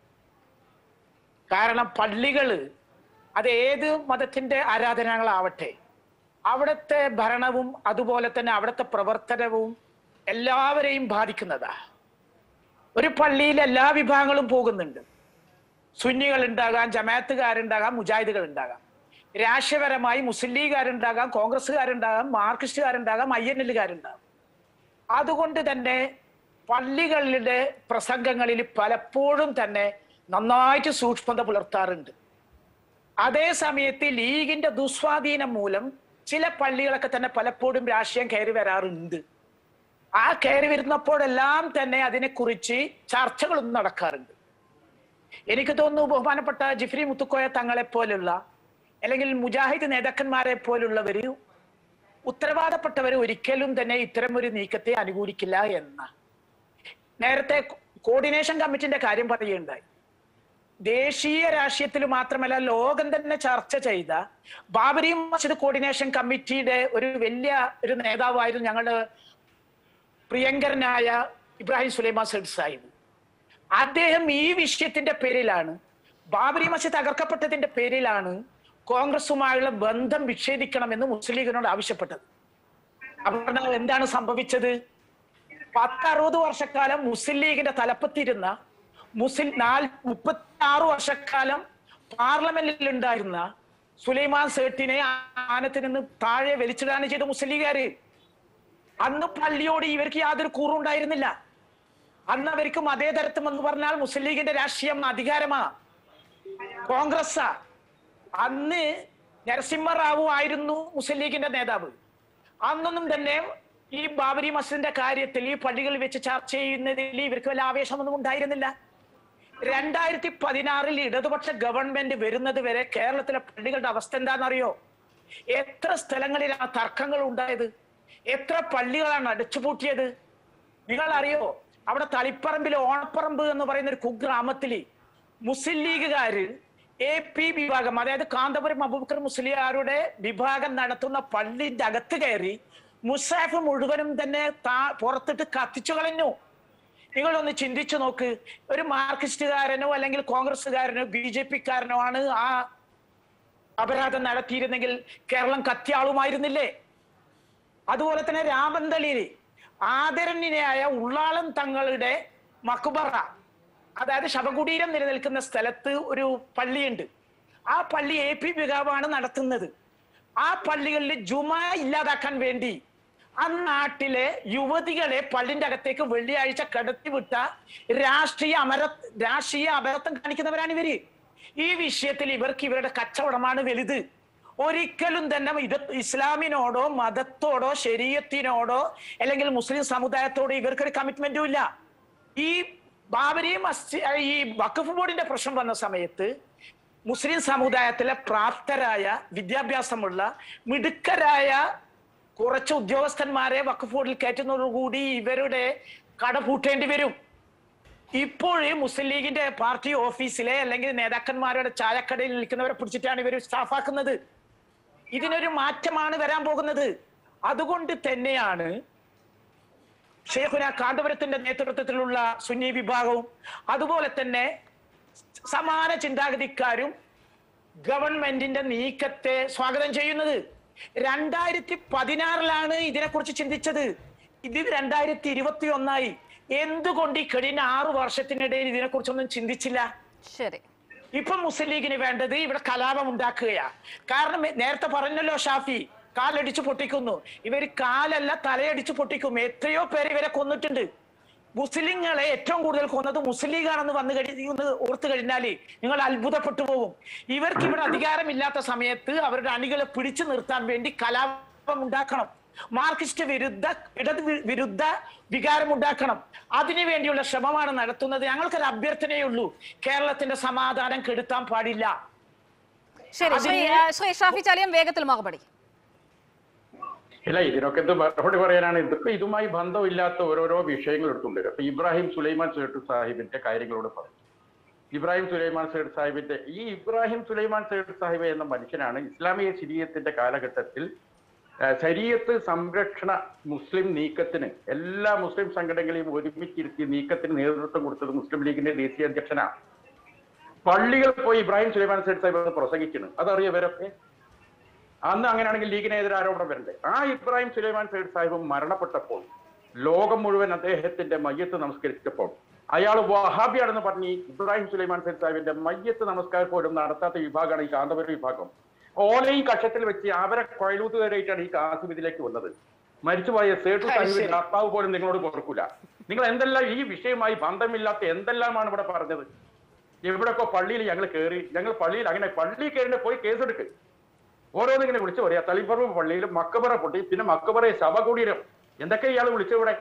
കാരണം പള്ളികൾ അത് ഏത് മതത്തിന്റെ ആരാധനകളാവട്ടെ അവിടുത്തെ ഭരണവും അതുപോലെ തന്നെ അവിടുത്തെ പ്രവർത്തനവും എല്ലാവരെയും ബാധിക്കുന്നതാ ഒരു പള്ളിയിൽ എല്ലാ വിഭാഗങ്ങളും പോകുന്നുണ്ട് സുന്നികൾ ഉണ്ടാകാം ജമാഅത്തുകാരുണ്ടാകാം മുജാഹിദുകൾ ഉണ്ടാകാം രാഷ്ട്രീയപരമായി മുസ്ലിം ലീഗുകാരുണ്ടാകാം കോൺഗ്രസ്സുകാരുണ്ടാകാം മാർക്സിസ്റ്റുകാരുണ്ടാകാം ഐ എൻ എല്ലുകാരുണ്ടാകാം അതുകൊണ്ട് തന്നെ പള്ളികളുടെ പ്രസംഗങ്ങളിൽ പലപ്പോഴും തന്നെ നന്നായിട്ട് സൂക്ഷ്മത പുലർത്താറുണ്ട് അതേ സമയത്ത് ലീഗിന്റെ ദുസ്വാധീനം മൂലം ചില പള്ളികളൊക്കെ തന്നെ പലപ്പോഴും രാഷ്ട്രീയം കയറി വരാറുണ്ട് ആ കയറി വരുന്നപ്പോഴെല്ലാം തന്നെ അതിനെക്കുറിച്ച് ചർച്ചകളും നടക്കാറുണ്ട് എനിക്ക് തോന്നുന്നു ബഹുമാനപ്പെട്ട ജിഫ്രി മുത്തുക്കോയ തങ്ങളെ പോലുള്ള അല്ലെങ്കിൽ മുജാഹിദ് നേതാക്കന്മാരെ പോലുള്ളവര് ഉത്തരവാദപ്പെട്ടവർ ഒരിക്കലും തന്നെ ഇത്തരം ഒരു നീക്കത്തെ അനുകൂലിക്കില്ല എന്ന നേരത്തെ കോർഡിനേഷൻ കമ്മിറ്റിന്റെ കാര്യം പറയുകയുണ്ടായി ദേശീയ രാഷ്ട്രീയത്തിൽ മാത്രമല്ല ലോകം തന്നെ ചർച്ച ചെയ്ത ബാബരി മസ്ജിദ് കോർഡിനേഷൻ കമ്മിറ്റിയുടെ ഒരു വലിയ ഒരു നേതാവായിരുന്നു ഞങ്ങളുടെ പ്രിയങ്കരനായ ഇബ്രാഹിം സുലൈമാൻ സൈഡ് സാഹിബ് അദ്ദേഹം ഈ വിഷയത്തിന്റെ പേരിലാണ് ബാബരി മസ്ജിദ് തകർക്കപ്പെട്ടതിന്റെ പേരിലാണ് കോൺഗ്രസുമായുള്ള ബന്ധം വിച്ഛേദിക്കണമെന്ന് മുസ്ലിം ലീഗിനോട് ആവശ്യപ്പെട്ടത് അപ്പോൾ എന്താണ് സംഭവിച്ചത് പത്തറുപത് വർഷക്കാലം മുസ്ലിം ലീഗിന്റെ തലപ്പത്തിരുന്ന മുസ്ലിം നാല് മുപ്പത്തി ആറ് വർഷക്കാലം പാർലമെന്റിൽ ഉണ്ടായിരുന്ന സുലൈമാൻ സേട്ടിനെ ആനത്തിൽ നിന്ന് താഴെ വലിച്ചിടാണ് ചെയ്ത മുസ്ലിം ലീഗുകാര് അന്ന് പള്ളിയോട് ഇവർക്ക് യാതൊരു കൂറുണ്ടായിരുന്നില്ല അന്ന് അവർക്ക് മതേതരത്വം എന്ന് പറഞ്ഞാൽ മുസ്ലിം ലീഗിന്റെ രാഷ്ട്രീയം അധികാരമാ കോൺഗ്രസ് അന്ന് നരസിംഹറാവു ആയിരുന്നു മുസ്ലിം ലീഗിന്റെ നേതാവ് അന്നൊന്നും തന്നെ ഈ ബാബരി മസ്ജിദിന്റെ കാര്യത്തിൽ ഈ പള്ളികളിൽ വെച്ച് ചർച്ച ചെയ്യുന്നതിൽ ഇവർക്ക് വല്ല ആവേശമൊന്നും ഉണ്ടായിരുന്നില്ല രണ്ടായിരത്തി പതിനാറിൽ ഇടതുപക്ഷ ഗവൺമെന്റ് വരുന്നത് വരെ കേരളത്തിലെ പള്ളികളുടെ അവസ്ഥ എന്താണെന്നറിയോ എത്ര സ്ഥലങ്ങളിലാണ് തർക്കങ്ങൾ ഉണ്ടായത് എത്ര പള്ളികളാണ് അടച്ചുപൂട്ടിയത് നിങ്ങൾ അറിയോ അവിടെ തളിപ്പറമ്പിൽ ഓണപ്പറമ്പ് എന്ന് പറയുന്ന ഒരു കുഗ്രാമത്തില് മുസ്ലിം ലീഗുകാര് എ പി വിഭാഗം അതായത് കാന്തപുരം അബൂബക്കർ മുസ്ലിയാരുടെ വിഭാഗം നടത്തുന്ന പള്ളിന്റെ അകത്ത് കയറി മുസാഫ് മുഴുവനും തന്നെ താ പുറത്തിട്ട് കത്തിച്ചു കളഞ്ഞു നിങ്ങളൊന്ന് ചിന്തിച്ചു നോക്ക് ഒരു മാർക്സിസ്റ്റുകാരനോ അല്ലെങ്കിൽ കോൺഗ്രസ്സുകാരനോ ബി ജെ പിക്കാരനോ ആണ് ആ അപരാധം നടത്തിയിരുന്നെങ്കിൽ കേരളം കത്തിയാളുമായിരുന്നില്ലേ അതുപോലെ തന്നെ രാമന്തളിയിൽ ആദരണീയനായ ഉള്ളാളം തങ്ങളുടെ മക്ബറ അതായത് ശവകുടീരം നിലനിൽക്കുന്ന സ്ഥലത്ത് ഒരു പള്ളിയുണ്ട് ആ പള്ളി എ പി വികാവാണ് നടത്തുന്നത് ആ പള്ളികളിൽ ജുമ ഇല്ലാതാക്കാൻ വേണ്ടി ആ നാട്ടിലെ യുവതികളെ പള്ളിന്റെ അകത്തേക്ക് വെള്ളിയാഴ്ച കടത്തി വിട്ട രാഷ്ട്രീയ അമര രാഷ്ട്രീയ അപരത്വം കാണിക്കുന്നവരാണ് ഇവര് ഈ വിഷയത്തിൽ ഇവർക്ക് ഇവരുടെ കച്ചവടമാണ് വലുത് ഒരിക്കലും തന്നെ ഇത് ഇസ്ലാമിനോടോ മതത്തോടോ ശരീരത്തിനോടോ അല്ലെങ്കിൽ മുസ്ലിം സമുദായത്തോടോ ഇവർക്കൊരു കമ്മിറ്റ്മെന്റും ഇല്ല ഈ ബാബരി മസ്ജി ഈ വഖഫ് ബോർഡിന്റെ പ്രശ്നം വന്ന സമയത്ത് മുസ്ലിം സമുദായത്തിലെ പ്രാപ്തരായ വിദ്യാഭ്യാസമുള്ള മിടുക്കരായ കുറച്ച് ഉദ്യോഗസ്ഥന്മാരെ വഖഫ് ബോർഡിൽ കയറ്റുന്നതോടുകൂടി ഇവരുടെ കട പൂട്ടേണ്ടി വരും ഇപ്പോഴും മുസ്ലിം ലീഗിന്റെ പാർട്ടി ഓഫീസിലെ അല്ലെങ്കിൽ നേതാക്കന്മാരുടെ ചായക്കടയിൽ നിൽക്കുന്നവരെ പിടിച്ചിട്ടാണ് ഇവർ സ്റ്റാഫാക്കുന്നത് ഇതിനൊരു മാറ്റമാണ് വരാൻ പോകുന്നത് അതുകൊണ്ട് തന്നെയാണ് ഷേഖുന കാന്തപുരത്തിന്റെ നേതൃത്വത്തിലുള്ള സുന്നി വിഭാഗവും അതുപോലെ തന്നെ സമാന ചിന്താഗതിക്കാരും ഗവൺമെന്റിന്റെ നീക്കത്തെ സ്വാഗതം ചെയ്യുന്നത് രണ്ടായിരത്തി പതിനാറിലാണ് ഇതിനെക്കുറിച്ച് ചിന്തിച്ചത് ഇത് രണ്ടായിരത്തി ഇരുപത്തി ഒന്നായി എന്തുകൊണ്ട് ഈ കഴിഞ്ഞ ആറു വർഷത്തിനിടയിൽ ഇതിനെക്കുറിച്ചൊന്നും ചിന്തിച്ചില്ല ശരി ഇപ്പൊ മുസ്ലിം ലീഗിന് വേണ്ടത് ഇവിടെ കലാപം ഉണ്ടാക്കുകയാ കാരണം നേരത്തെ പറഞ്ഞല്ലോ ഷാഫി കാലടിച്ചു പൊട്ടിക്കുന്നു ഇവർ കാലല്ല തലയടിച്ചു പൊട്ടിക്കും എത്രയോ പേര് ഇവരെ കൊന്നിട്ടുണ്ട് മുസ്ലിങ്ങളെ ഏറ്റവും കൂടുതൽ കൊന്നത് മുസ്ലിം ലീഗാണെന്ന് വന്നു കഴിയുന്ന ഓർത്തു കഴിഞ്ഞാല് നിങ്ങൾ അത്ഭുതപ്പെട്ടു പോകും ഇവർക്ക് ഇവിടെ അധികാരമില്ലാത്ത സമയത്ത് അവരുടെ അണികളെ പിടിച്ചു നിർത്താൻ വേണ്ടി കലാപം ഉണ്ടാക്കണം മാർക്സിസ്റ്റ് വിരുദ്ധ ഇടത് വി- വിരുദ്ധ വികാരം ഉണ്ടാക്കണം അതിനു വേണ്ടിയുള്ള ശ്രമമാണ് നടത്തുന്നത് ഞങ്ങൾക്കൊരു അഭ്യർത്ഥനയേ ഉള്ളൂ കേരളത്തിന്റെ സമാധാനം കെടുത്താൻ പാടില്ല ശരി ശ്രീ അതിന് ആ, ശ്രീ ഷാഫി ചാലിയം വേഗത്തിൽ മറുപടി ഇല്ല ഇതിനൊക്കെ എന്ത് മറുപടി പറയാനാണ് ഇതൊക്കെ ഇതുമായി ബന്ധമില്ലാത്ത ഓരോരോ വിഷയങ്ങൾ എടുത്തുകൊണ്ടുവരും അപ്പൊ ഇബ്രാഹിം സുലൈമാൻ സേട്ട് സാഹിബിന്റെ കാര്യങ്ങളോട് പറയും ഇബ്രാഹിം സുലൈമാൻ സേട്ട് സാഹിബിന്റെ ഈ ഇബ്രാഹിം സുലൈമാൻ സേട്ട് സാഹിബ് എന്ന മനുഷ്യനാണ് ഇസ്ലാമിക ശരീരത്തിന്റെ കാലഘട്ടത്തിൽ ആ, ശരീഅത്ത് സംരക്ഷണ മുസ്ലിം നീക്കത്തിന് എല്ലാ മുസ്ലിം സംഘടനകളെയും ഒരുമിച്ചിരുത്തി നീക്കത്തിന് നേതൃത്വം കൊടുത്തത് മുസ്ലിം ലീഗിന്റെ ദേശീയ അധ്യക്ഷനാണ് പള്ളികൾ പോയി ഇബ്രാഹിം സുലൈമാൻ സേട്ട് സാഹിബ് അത് പ്രസംഗിക്കുന്നു അതറിയവരൊക്കെ അന്ന് അങ്ങനെയാണെങ്കിൽ ലീഗിനെതിരെ ആരോപണം വരണ്ടേ ആ ഇബ്രാഹിം സുലൈമാൻ സൈഡ് സാഹിബ് മരണപ്പെട്ടപ്പോൾ ലോകം മുഴുവൻ അദ്ദേഹത്തിന്റെ മയ്യത്ത് നമസ്കരിച്ചപ്പോൾ അയാൾ വഹാബിയാണെന്ന് പറഞ്ഞ് ഈ ഇബ്രാഹിം സുലൈമാൻ സൈഡ് സാഹിബിന്റെ മയ്യത്ത് നമസ്കാരം പോലും നടത്താത്ത വിഭാഗമാണ് ഈ കാന്തപുരം വിഭാഗം ഓലയും കക്ഷത്തിൽ വെച്ച് അവരെ കൊയലൂത്തുകാരായിട്ടാണ് ഈ കാസിം ഇതിലേക്ക് വന്നത് മരിച്ചുപോയ സേട്ടു അത് സാഹിബിന്റെ ശരി. ആത്മാവ് പോലും നിങ്ങളോട് കൊടുക്കൂല നിങ്ങൾ എന്തെല്ലാം ഈ വിഷയവുമായി ബന്ധമില്ലാത്ത എന്തെല്ലാമാണ് ഇവിടെ പറഞ്ഞത് എവിടെയൊക്കെ പള്ളിയിൽ ഞങ്ങൾ കയറി ഞങ്ങൾ പള്ളിയിൽ അങ്ങനെ പള്ളിയിൽ കയറി പോയി കേസെടുക്ക് ഓരോന്നിങ്ങനെ വിളിച്ചു പറയാ തളിപ്പറമ്പ് പള്ളിയിൽ മക്കബറ പൊട്ടി പിന്നെ മക്കബറ ശവകുടീരം എന്തൊക്കെ ഇയാൾ വിളിച്ചു ഇവിടെ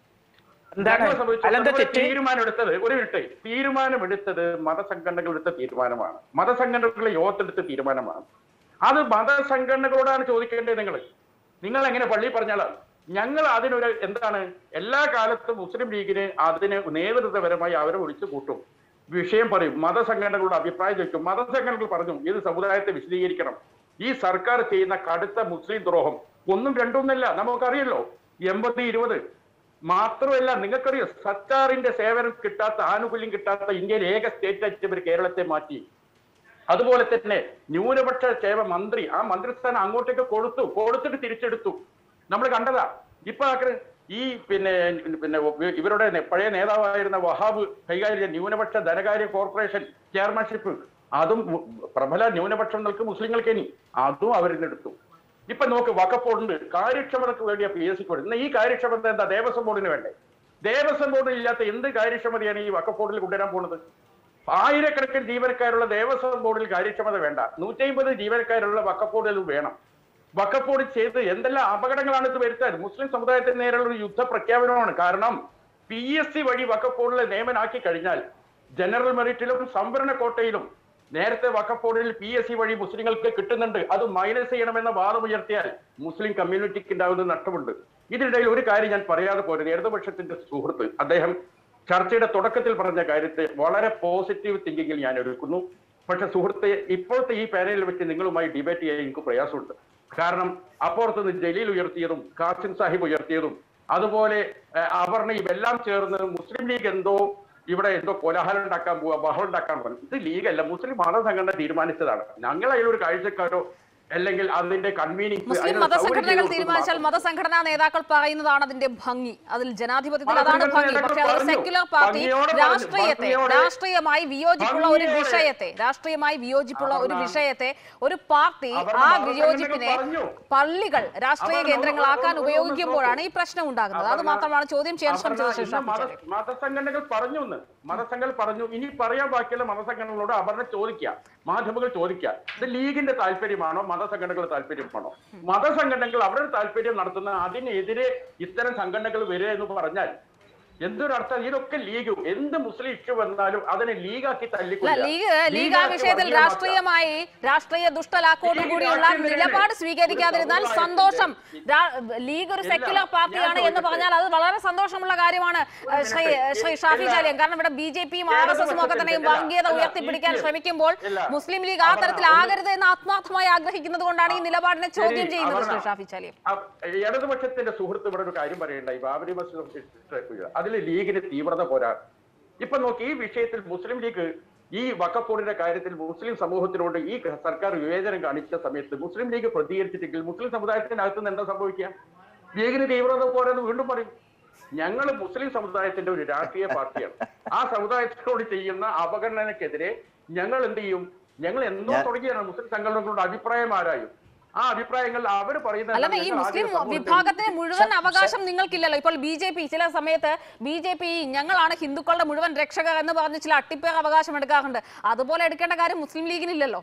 എന്താണ് ഞങ്ങളെ സംബന്ധിച്ച് അല്ലെന്താ നമ്മള് തെറ്റ് തീരുമാനമെടുത്തത് ഒരു മിനിറ്റ് തീരുമാനമെടുത്തത് മതസംഘടനകൾ എടുത്ത തീരുമാനമാണ് മതസംഘടനകളെ യോഗത്തെടുത്ത തീരുമാനമാണ് അത് മതസംഘടനകളോടാണ് ചോദിക്കേണ്ടത് നിങ്ങൾ നിങ്ങൾ എങ്ങനെ പള്ളി പറഞ്ഞാലാണ് ഞങ്ങൾ അതിനൊരു എന്താണ് എല്ലാ കാലത്തും മുസ്ലിം ലീഗിന് അതിന് നേതൃത്വപരമായി അവരെ വിളിച്ചു കൂട്ടും വിഷയം പറയും മതസംഘടനകളുടെ അഭിപ്രായം ചോദിക്കും മതസംഘടനകൾ പറഞ്ഞു ഇത് സമുദായത്തെ വിശദീകരിക്കണം ഈ സർക്കാർ ചെയ്യുന്ന കടുത്ത മുസ്ലിം ദ്രോഹം ഒന്നും രണ്ടൊന്നല്ല നമുക്കറിയല്ലോ എൺപത് ഇരുപത് മാത്രമല്ല നിങ്ങൾക്കറിയോ സർക്കാരിന്റെ സേവനം കിട്ടാത്ത ആനുകൂല്യം കിട്ടാത്ത ഇന്ത്യയിലെ ഏക സ്റ്റേറ്റ് ആയിട്ട് ഇവർ കേരളത്തെ മാറ്റി അതുപോലെ തന്നെ ന്യൂനപക്ഷ സേവ മന്ത്രി ആ മന്ത്രിസ്ഥാനം അങ്ങോട്ടേക്ക് കൊടുത്തു കൊടുത്തിട്ട് തിരിച്ചെടുത്തു നമ്മൾ കണ്ടതാ ഇപ്പൊ ആക്ര- ഈ പിന്നെ പിന്നെ ഇവരുടെ നെ- പഴയ നേതാവായിരുന്ന വഹാബ് കൈകാര്യം ചെയ്ത ന്യൂനപക്ഷ ധനകാര്യ കോർപ്പറേഷൻ ചെയർമാൻഷിപ്പ് അതും മു- പ്രബല ന്യൂനപക്ഷങ്ങൾക്ക് മുസ്ലിങ്ങൾക്ക് ഇനി അതും അവരിനെടുത്തു ഇപ്പൊ നോക്ക് വക്കപ്പോടുണ്ട് കാര്യക്ഷമതക്ക് വേണ്ടിയാ പി എസ് സിക്ക് ഇന്ന് ഈ കാര്യക്ഷമത എന്താ ദേവസ്വം ബോർഡിന് വേണ്ടേ ദേവസ്വം ബോർഡിൽ ഇല്ലാത്ത എന്ത് കാര്യക്ഷമതയാണ് ഈ വക്കപ്പോർഡിൽ കൊണ്ടുവരാൻ പോകുന്നത് ആയിരക്കണക്കിന് ജീവനക്കാരുള്ള ദേവസ്വം ബോർഡിൽ കാര്യക്ഷമത വേണ്ട നൂറ്റി അമ്പത് ജീവനക്കാരുള്ള വക്കപ്പോർഡിൽ വേണം വക്കപ്പോട് ചെയ്ത് എന്തെല്ലാം അപകടങ്ങളാണ് ഇത് വരുത്താൻ മുസ്ലിം സമുദായത്തിന് നേരെയുള്ള ഒരു യുദ്ധ പ്രഖ്യാപനമാണ് കാരണം പി എസ് സി വഴി വക്കപ്പോടിലെ നിയമനാക്കി കഴിഞ്ഞാൽ ജനറൽ മെറിറ്റിലും സംവരണ കോട്ടയിലും നേരത്തെ വക്കപ്പോടിൽ പി എസ് സി വഴി മുസ്ലിങ്ങൾക്ക് കിട്ടുന്നുണ്ട് അത് മൈനസ് ചെയ്യണമെന്ന വാദം ഉയർത്തിയാൽ മുസ്ലിം കമ്മ്യൂണിറ്റിക്ക് ഉണ്ടാകുന്ന നഷ്ടമുണ്ട് ഇതിനിടയിൽ ഒരു കാര്യം ഞാൻ പറയാതെ പോരുത് ഇടതുപക്ഷത്തിന്റെ സുഹൃത്ത് അദ്ദേഹം ചർച്ചയുടെ തുടക്കത്തിൽ പറഞ്ഞ കാര്യത്തെ വളരെ പോസിറ്റീവ് തിങ്കിങ്ങിൽ ഞാൻ എടുക്കുന്നു പക്ഷെ സുഹൃത്തെ ഇപ്പോഴത്തെ ഈ പാനലിൽ വെച്ച് നിങ്ങളുമായി ഡിബേറ്റ് ചെയ്യാൻ എനിക്ക് പ്രയാസമുണ്ട് കാരണം അപ്പുറത്ത് നിന്ന് ജലീൽ ഉയർത്തിയതും കാസിം സാഹിബ് ഉയർത്തിയതും അതുപോലെ ഏഹ്, അപർണയും എല്ലാം ചേർന്ന് മുസ്ലിം ലീഗ് എന്തോ ഇവിടെ എന്തോ കോലാഹലം ഉണ്ടാക്കാൻ പോവുക ബഹളം ഉണ്ടാക്കാൻ പോകും ഇത് ലീഗല്ല മുസ്ലിം മതസംഘടന തീരുമാനിച്ചതാണ് ഞങ്ങൾ അതിലൊരു കാഴ്ചക്കാരോ അല്ലെങ്കിൽ അതിന്റെ കൺവീനിങ് മുസ്ലിം മതസംഘടനകൾ തീരുമാനിച്ചാൽ മതസംഘടനാ നേതാക്കൾ പറയുന്നതാണ് അതിന്റെ ഭംഗി അതിൽ ജനാധിപത്യത്തിൽ അതാണ് മതസംഘടനാ ഭംഗി നേതാക്കൾ പക്ഷേ അതൊരു പറഞ്ഞു. സെക്യുലർ പാർട്ടി ഭംഗിയോടെ പറഞ്ഞു. രാഷ്ട്രീയത്തെ ഭംഗിയോടെ- രാഷ്ട്രീയമായി വിയോജിപ്പുള്ള ഒരു ഭംഗിയോടെ. വിഷയത്തെ രാഷ്ട്രീയമായി വിയോജിപ്പുള്ള ഒരു അപർണ- വിഷയത്തെ ഒരു പാർട്ടി അപർണ ആ മതസംഘടനകൾ വിയോജിപ്പിനെ പറഞ്ഞു. പള്ളികൾ രാഷ്ട്രീയ അപർണ, കേന്ദ്രങ്ങളാക്കാൻ ഒന്ന് ഉപയോഗിക്കുമ്പോഴാണ് ഈ നോക്കൂ. പ്രശ്നം ഉണ്ടാകുന്നത് അത് അപർണ- മാത്രമാണ് ചോദ്യം ചെയ്യാൻ അപർണ, ശ്രമിച്ചത് ശ്രീ ഇന്ന് ഷാഫി മത- ചാലിയം. മതസംഘടനകൾ പറഞ്ഞു എന്ന് മതസംഘടന പറഞ്ഞു ഇനി പറയാൻ ബാക്കിയുള്ള മതസംഘടനകളോട് അപർണ ചോദിക്കുക മാധ്യമങ്ങൾ ചോദിക്കുക ഇത് ലീഗിന്റെ താല്പര്യമാണോ മതസംഘടനകളുടെ താല്പര്യമാണോ മതസംഘടനകൾ അവരുടെ താല്പര്യം നടത്തുന്ന അതിനെതിരെ ഇത്തരം സംഘടനകൾ വരിക എന്ന് പറഞ്ഞാൽ എന്തൊരർത്ഥം ഇതൊക്കെ ലീഗ് എന്ത് മുസ്ലിം ഇഷ്യൂ വന്നാലും അതിനെ ലീഗാക്കി അല്ല തല്ലിക്കൊല്ല ലീഗ് ലീഗ് ആ വിഷയത്തിൽ രാഷ്ട്രീയമായി രാഷ്ട്രീയ ദുഷ്ടലാക്കോട് കൂടിയുള്ള നിലപാട് സ്വീകരിക്കാതിരുന്നാൽ സന്തോഷം രാ- ലീഗ് ഒരു സെക്യുലർ പാർട്ടിയാണ് എന്ന് പറഞ്ഞാൽ അത് വളരെ സന്തോഷമുള്ള കാര്യമാണ് ഏഹ്, ശ്രീ ശ്രീ ഷാഫി ചാലിയൻ കാരണം ഇവിടെ ബി ജെ പിയും ആർ എസ് എസും ഒക്കെ തന്നെയും വർഗീയത ഉയർത്തിപ്പിടിക്കാൻ ശ്രമിക്കുമ്പോൾ മുസ്ലിം ലീഗ് ആ തരത്തിൽ ആകരുത് എന്ന് ആത്മാർത്ഥമായി ആഗ്രഹിക്കുന്നത് കൊണ്ടാണ് ഈ നിലപാടിനെ ചോദ്യം ചെയ്യുന്നത് ശ്രീ ഷാഫി ചാലിയൻ ആ, ഇടതുപക്ഷത്തിന്റെ സുഹൃത്ത് ഇവിടെ ഒരു കാര്യം പറയണ്ടായി ബാബരി മസ്ജിദ് അതിൽ ലീഗിന് തീവ്രത പോരാ ഇപ്പൊ നോക്കി ഈ വിഷയത്തിൽ മുസ്ലിം ലീഗ് ഈ വക്കപ്പോടിന്റെ കാര്യത്തിൽ മുസ്ലിം സമൂഹത്തിനോട് ഈ സർക്കാർ വിവേചനം കാണിച്ച സമയത്ത് മുസ്ലിം ലീഗ് പ്രതികരിച്ചിട്ടെങ്കിൽ മുസ്ലിം സമുദായത്തിനകത്ത് നിന്ന് എന്താ സംഭവിക്കുക ലീഗിന് തീവ്രത പോരാന്ന് വീണ്ടും പറയും ഞങ്ങൾ മുസ്ലിം സമുദായത്തിന്റെ ഒരു രാഷ്ട്രീയ പാർട്ടിയാണ് ആ സമുദായത്തിനോട് ചെയ്യുന്ന അവഗണനക്കെതിരെ ഞങ്ങൾ എന്ത് ചെയ്യും ഞങ്ങൾ എന്തോ ഞാൻ- തുടങ്ങിയാണ് മുസ്ലിം സംഘടനകളുടെ അഭിപ്രായം ആരായും ആ അഭിപ്രായങ്ങൾ അവർ പറയുന്ന അല്ലാതെ ഈ മുസ്ലിം വിഭാഗത്തിന് മുഴുവൻ അവകാശം നിങ്ങൾക്കില്ലല്ലോ ഇപ്പോൾ ബി ജെ പി ചില സമയത്ത് ബി ജെ പി ഞങ്ങളാണ് ഹിന്ദുക്കളുടെ മുഴുവൻ രക്ഷകർ എന്ന് പറഞ്ഞ് ചില അട്ടിപ്പേർ അവകാശം എടുക്കാറുണ്ട് അതുപോലെ എടുക്കേണ്ട കാര്യം മുസ്ലിം ലീഗിനില്ലല്ലോ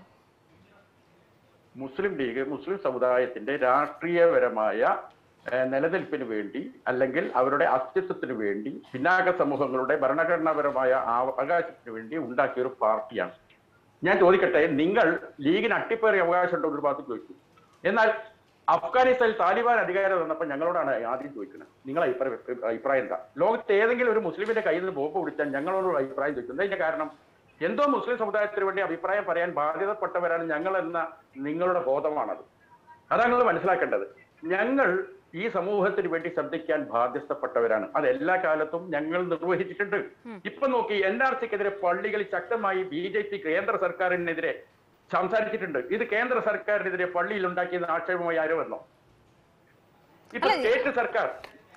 മുസ്ലിം ലീഗ് മുസ്ലിം സമുദായത്തിന്റെ രാഷ്ട്രീയപരമായ ഏഹ്, നിലനിൽപ്പിന് വേണ്ടി അല്ലെങ്കിൽ അവരുടെ അസ്തിത്വത്തിന് വേണ്ടി പിന്നാക്ക സമൂഹങ്ങളുടെ ഭരണഘടനാപരമായ അവകാശത്തിന് വേണ്ടി ഉണ്ടാക്കിയ ഒരു പാർട്ടിയാണ് ഞാൻ ചോദിക്കട്ടെ നിങ്ങൾ ലീഗിന് അട്ടിപ്പേറിയ അവകാശം ഉണ്ടോ ഒരു ഭാഗത്ത് ചോദിച്ചു എന്നാൽ അഫ്ഗാനിസ്ഥാനിൽ താലിബാൻ അധികാരം വന്നപ്പോൾ ഞങ്ങളോടാണ് ആദ്യം ചോദിക്കുന്നത് നിങ്ങളെ അഭിപ്രായം അഭിപ്രായം എന്താ ലോകത്ത് ഏതെങ്കിലും ഒരു മുസ്ലിമിന്റെ കയ്യിൽ നിന്ന് ബോംബ് പിടിച്ചാൽ ഞങ്ങളോട് ഒരു അഭിപ്രായം ചോദിക്കുന്നത് അതിന്റെ കാരണം എന്തോ മുസ്ലിം സമുദായത്തിന് വേണ്ടി അഭിപ്രായം പറയാൻ ബാധ്യതപ്പെട്ടവരാണ് ഞങ്ങൾ എന്ന നിങ്ങളുടെ ബോധമാണത് അതാണ് നിങ്ങൾ മനസ്സിലാക്കേണ്ടത് ഞങ്ങൾ ഈ സമൂഹത്തിന് വേണ്ടി ശ്രദ്ധിക്കാൻ ബാധ്യസ്ഥപ്പെട്ടവരാണ് അത് എല്ലാ കാലത്തും ഞങ്ങൾ നിർവഹിച്ചിട്ടുണ്ട് ഇപ്പൊ നോക്കി എൻ ആർ സിക്കെതിരെ പള്ളികളിൽ ശക്തമായി ബി ജെ പി കേന്ദ്ര സർക്കാരിനെതിരെ സംസാരിച്ചിട്ടുണ്ട് ഇത് കേന്ദ്ര സർക്കാരിനെതിരെ പള്ളിയിൽ ഉണ്ടാക്കിയ ആക്ഷേപമായി ആരോ വന്നോ ഇപ്പൊ അല്ല, സ്റ്റേറ്റ് സർക്കാർ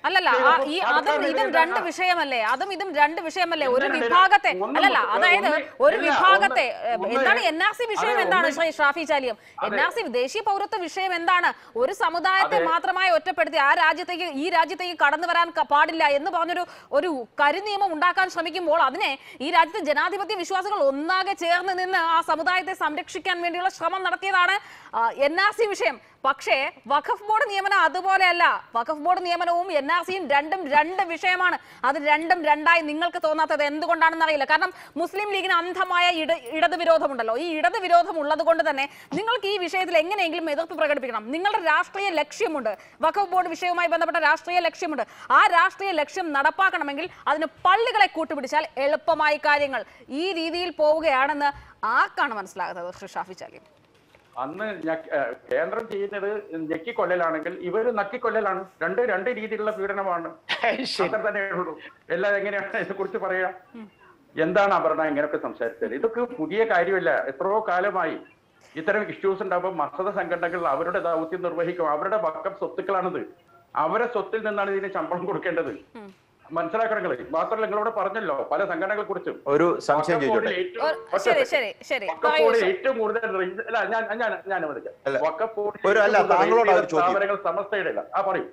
അല്ലല്ല ആ, ചെയ്തപ്പോൾ ഈ അത് അതും കാരണം ഇതും ഇത് രണ്ട് ആ, വിഷയമല്ലേ അതും ഇതും രണ്ട് വിഷയമല്ലേ ഒരു എന്തിനാണ് വിഭാഗത്തെ ഒന്നും അല്ലല്ല ഒന്ന് അതായത് ഒന്ന് ഒരു ഇല്ല, വിഭാഗത്തെ ഒന്ന് ഏ, ഒന്ന് എന്താണ് എൻ ആർ സി വിഷയം അതെ, എന്താണ് ഒന്ന് ശ്രീ ഷാഫി ചാലിയം അതെ. എൻ ആർ സി ദേശീയ പൗരത്വ വിഷയം എന്താണ് ഒരു സമുദായത്തെ അതെ. മാത്രമായി ഒറ്റപ്പെടുത്തി ആ രാജ്യത്തേക്ക് ഈ രാജ്യത്തേക്ക് കടന്നു വരാൻ ക- പാടില്ല എന്ന് പറഞ്ഞൊരു ഒരു കരിനിയമം ഉണ്ടാക്കാൻ ശ്രമിക്കുമ്പോൾ അതിനെ ഈ രാജ്യത്തെ ജനാധിപത്യ വിശ്വാസികൾ ഒന്നാകെ ചേർന്ന് നിന്ന് ആ സമുദായത്തെ സംരക്ഷിക്കാൻ വേണ്ടിയുള്ള ശ്രമം നടത്തിയതാണ് എൻ ആർ സി വിഷയം പക്ഷേ വഖഫ് ബോർഡ് നിയമനം അതുപോലെയല്ല വഖഫ് ബോർഡ് നിയമനവും എൻ ആർ സിയും രണ്ടും രണ്ട് വിഷയമാണ് അത് രണ്ടും രണ്ടായി നിങ്ങൾക്ക് തോന്നാത്തത് എന്തുകൊണ്ടാണെന്ന് അറിയില്ല കാരണം മുസ്ലിം ലീഗിന് അന്ധമായ ഇട ഇടത് വിരോധമുണ്ടല്ലോ ഈ ഇടത് വിരോധം ഉള്ളത് കൊണ്ട് തന്നെ നിങ്ങൾക്ക് ഈ വിഷയത്തിൽ എങ്ങനെയെങ്കിലും എതിർപ്പ് പ്രകടിപ്പിക്കണം നിങ്ങളുടെ രാഷ്ട്രീയ ലക്ഷ്യമുണ്ട് വഖഫ് ബോർഡ് വിഷയവുമായി ബന്ധപ്പെട്ട രാഷ്ട്രീയ ലക്ഷ്യമുണ്ട് ആ രാഷ്ട്രീയ ലക്ഷ്യം നടപ്പാക്കണമെങ്കിൽ അതിന് പള്ളികളെ കൂട്ടുപിടിച്ചാൽ എളുപ്പമായി കാര്യങ്ങൾ ഈ രീതിയിൽ പോവുകയാണെന്ന് ആർക്കാണ് മനസ്സിലാകുന്നത് ശ്രീ ഷാഫി ചാലിയം അന്ന് ഞ- ഏഹ് കേന്ദ്രം ചെയ്യുന്നത് ഞെക്കിക്കൊല്ലലാണെങ്കിൽ ഇവര് നക്കിക്കൊല്ലലാണ് രണ്ട് രണ്ട് രീതിയിലുള്ള പീഡനമാണ് അത്ര തന്നെ ഉള്ളൂ എല്ലാം എങ്ങനെയാണ് ഇതിനെ കുറിച്ച് പറയാ എന്താണ് അപർണ ഇങ്ങനെയൊക്കെ സംസാരിച്ചത് ഇതൊക്കെ പുതിയ കാര്യമല്ല എത്രയോ കാലമായി ഇത്തരം ഇഷ്യൂസ് ഉണ്ടാകുമ്പോൾ മസത സംഘടനകൾ അവരുടെ ദൗത്യം നിർവഹിക്കും അവരുടെ വക്കം സ്വത്തുക്കളാണിത് അവരെ സ്വത്തിൽ നിന്നാണ് ഇതിന് ശമ്പളം കൊടുക്കേണ്ടത് മനസ്സിലാക്കണം നിങ്ങള് മാത്രമല്ല നിങ്ങളോട് പറഞ്ഞല്ലോ പല സംഘടനകളെ കുറിച്ചും ഒരു സംശയം ചോദിച്ചോട്ടെ ഒരു- ശരി ശരി ശരി പറയൂ വക്കപ്പോട് സർ. ഏറ്റവും കൂടുതൽ റേഞ്ച് അല്ല ഞാൻ ഞാൻ ഞാൻ വിളിക്കാം അല്ല, വക്കപ്പോട് ഒരു- അല്ല, ഏറ്റവും കൂടുതൽ താങ്കളോട് റേഞ്ച് ഒരു ചോദ്യം. സ്ഥാപനങ്ങൾ സമസ്തയുടെ ഇല്ല ആ പറയൂ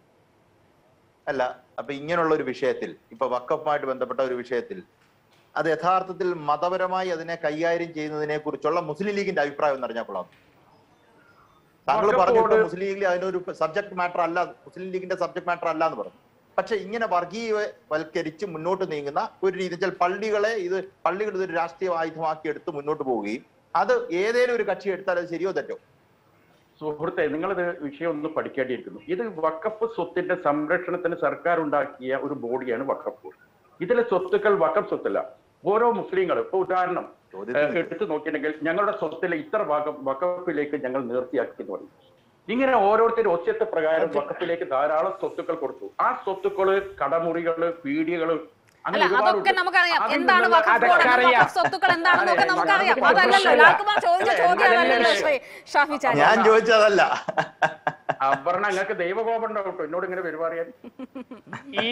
അല്ല അപ്പൊ ഇങ്ങനെയുള്ള ഒരു വിഷയത്തിൽ ഇപ്പൊ വക്കഫുമായിട്ട് ബന്ധപ്പെട്ട ഒരു വിഷയത്തിൽ അത് യഥാർത്ഥത്തിൽ മതപരമായി അതിനെ കൈകാര്യം ചെയ്യുന്നതിനെ കുറിച്ചുള്ള മുസ്ലിം ലീഗിന്റെ അഭിപ്രായം എന്ന് അറിഞ്ഞാൽ കൊള്ളാം താങ്കൾ വഖഫ് പറഞ്ഞു ഇപ്പൊ ബോർഡ് മുസ്ലിം ലീഗിൽ അതിനൊരു സബ്ജക്ട് മാറ്റർ അല്ല മുസ്ലിം ലീഗിന്റെ സബ്ജക്ട് മാറ്റർ അല്ല എന്ന് പറഞ്ഞു പക്ഷെ ഇങ്ങനെ വർഗീയവൽക്കരിച്ച് മുന്നോട്ട് നീങ്ങുന്ന ഒരു രീതി വെച്ചാൽ പള്ളികളെ ഇത് പള്ളികൾ ഇതൊരു രാഷ്ട്രീയ ആയുധമാക്കി എടുത്ത് മുന്നോട്ട് പോവുകയും അത് ഏതേലും ഒരു കക്ഷി എടുത്താൽ അത് ശരിയോ തെറ്റോ സുഹൃത്തെ നിങ്ങളിത് വിഷയം ഒന്ന് പഠിക്കേണ്ടിയിരിക്കുന്നു ഇത് വക്കഫ് സ്വത്തിന്റെ സംരക്ഷണത്തിന് സർക്കാർ ഉണ്ടാക്കിയ ഒരു ബോഡിയാണ് വക്കഫ് ബോർഡ് ഇതിലെ സ്വത്തുക്കൾ വക്കഫ് സ്വത്തല്ല ഓരോ മുസ്ലിങ്ങൾ ഇപ്പൊ ഉദാഹരണം ചോദ്യത്തിൽ ഏഹ്, എടുത്തു നോക്കിയിട്ടുണ്ടെങ്കിൽ ഞങ്ങളുടെ സ്വത്തിലെ ഇത്ര ഭാഗം വക്കഫിലേക്ക് ഞങ്ങൾ നേർത്തിയാക്കി എന്ന് പറയും ഇങ്ങനെ ഓരോരുത്തരും ഒച്ചത്തെ പ്രകാരം വക്കഫിലേക്ക് ധാരാളം സ്വത്തുക്കൾ കൊടുത്തു ആ സ്വത്തുക്കള് കടമുറികള് പീഡികള് അല്ല അതൊക്കെ നമുക്കറിയാം അതിൽ എന്താണ് നിന്നുള്ള- വഖഫ് ബോർഡ് അതൊക്കെ അറിയാം. വഖഫ് സ്വത്തുക്കൾ എന്താണെന്നൊക്കെ അതെ, നമുക്കറിയാം വഖഫ് അതല്ലല്ലോ പ്രശ്നമില്ല. ലാൽകുമാർ ചോദിച്ച അതെ, ചോദ്യം അതല്ലല്ലോ അല്ലല്ല. ശ്രീ ഷാഫി ചാലി ഞാൻ ചോദിച്ചതല്ല അപർണ നിങ്ങൾക്ക് ദൈവകോപം ഉണ്ടാവും കേട്ടോ എന്നോട് ഇങ്ങനെ പെരുമാറിയാൽ ഈ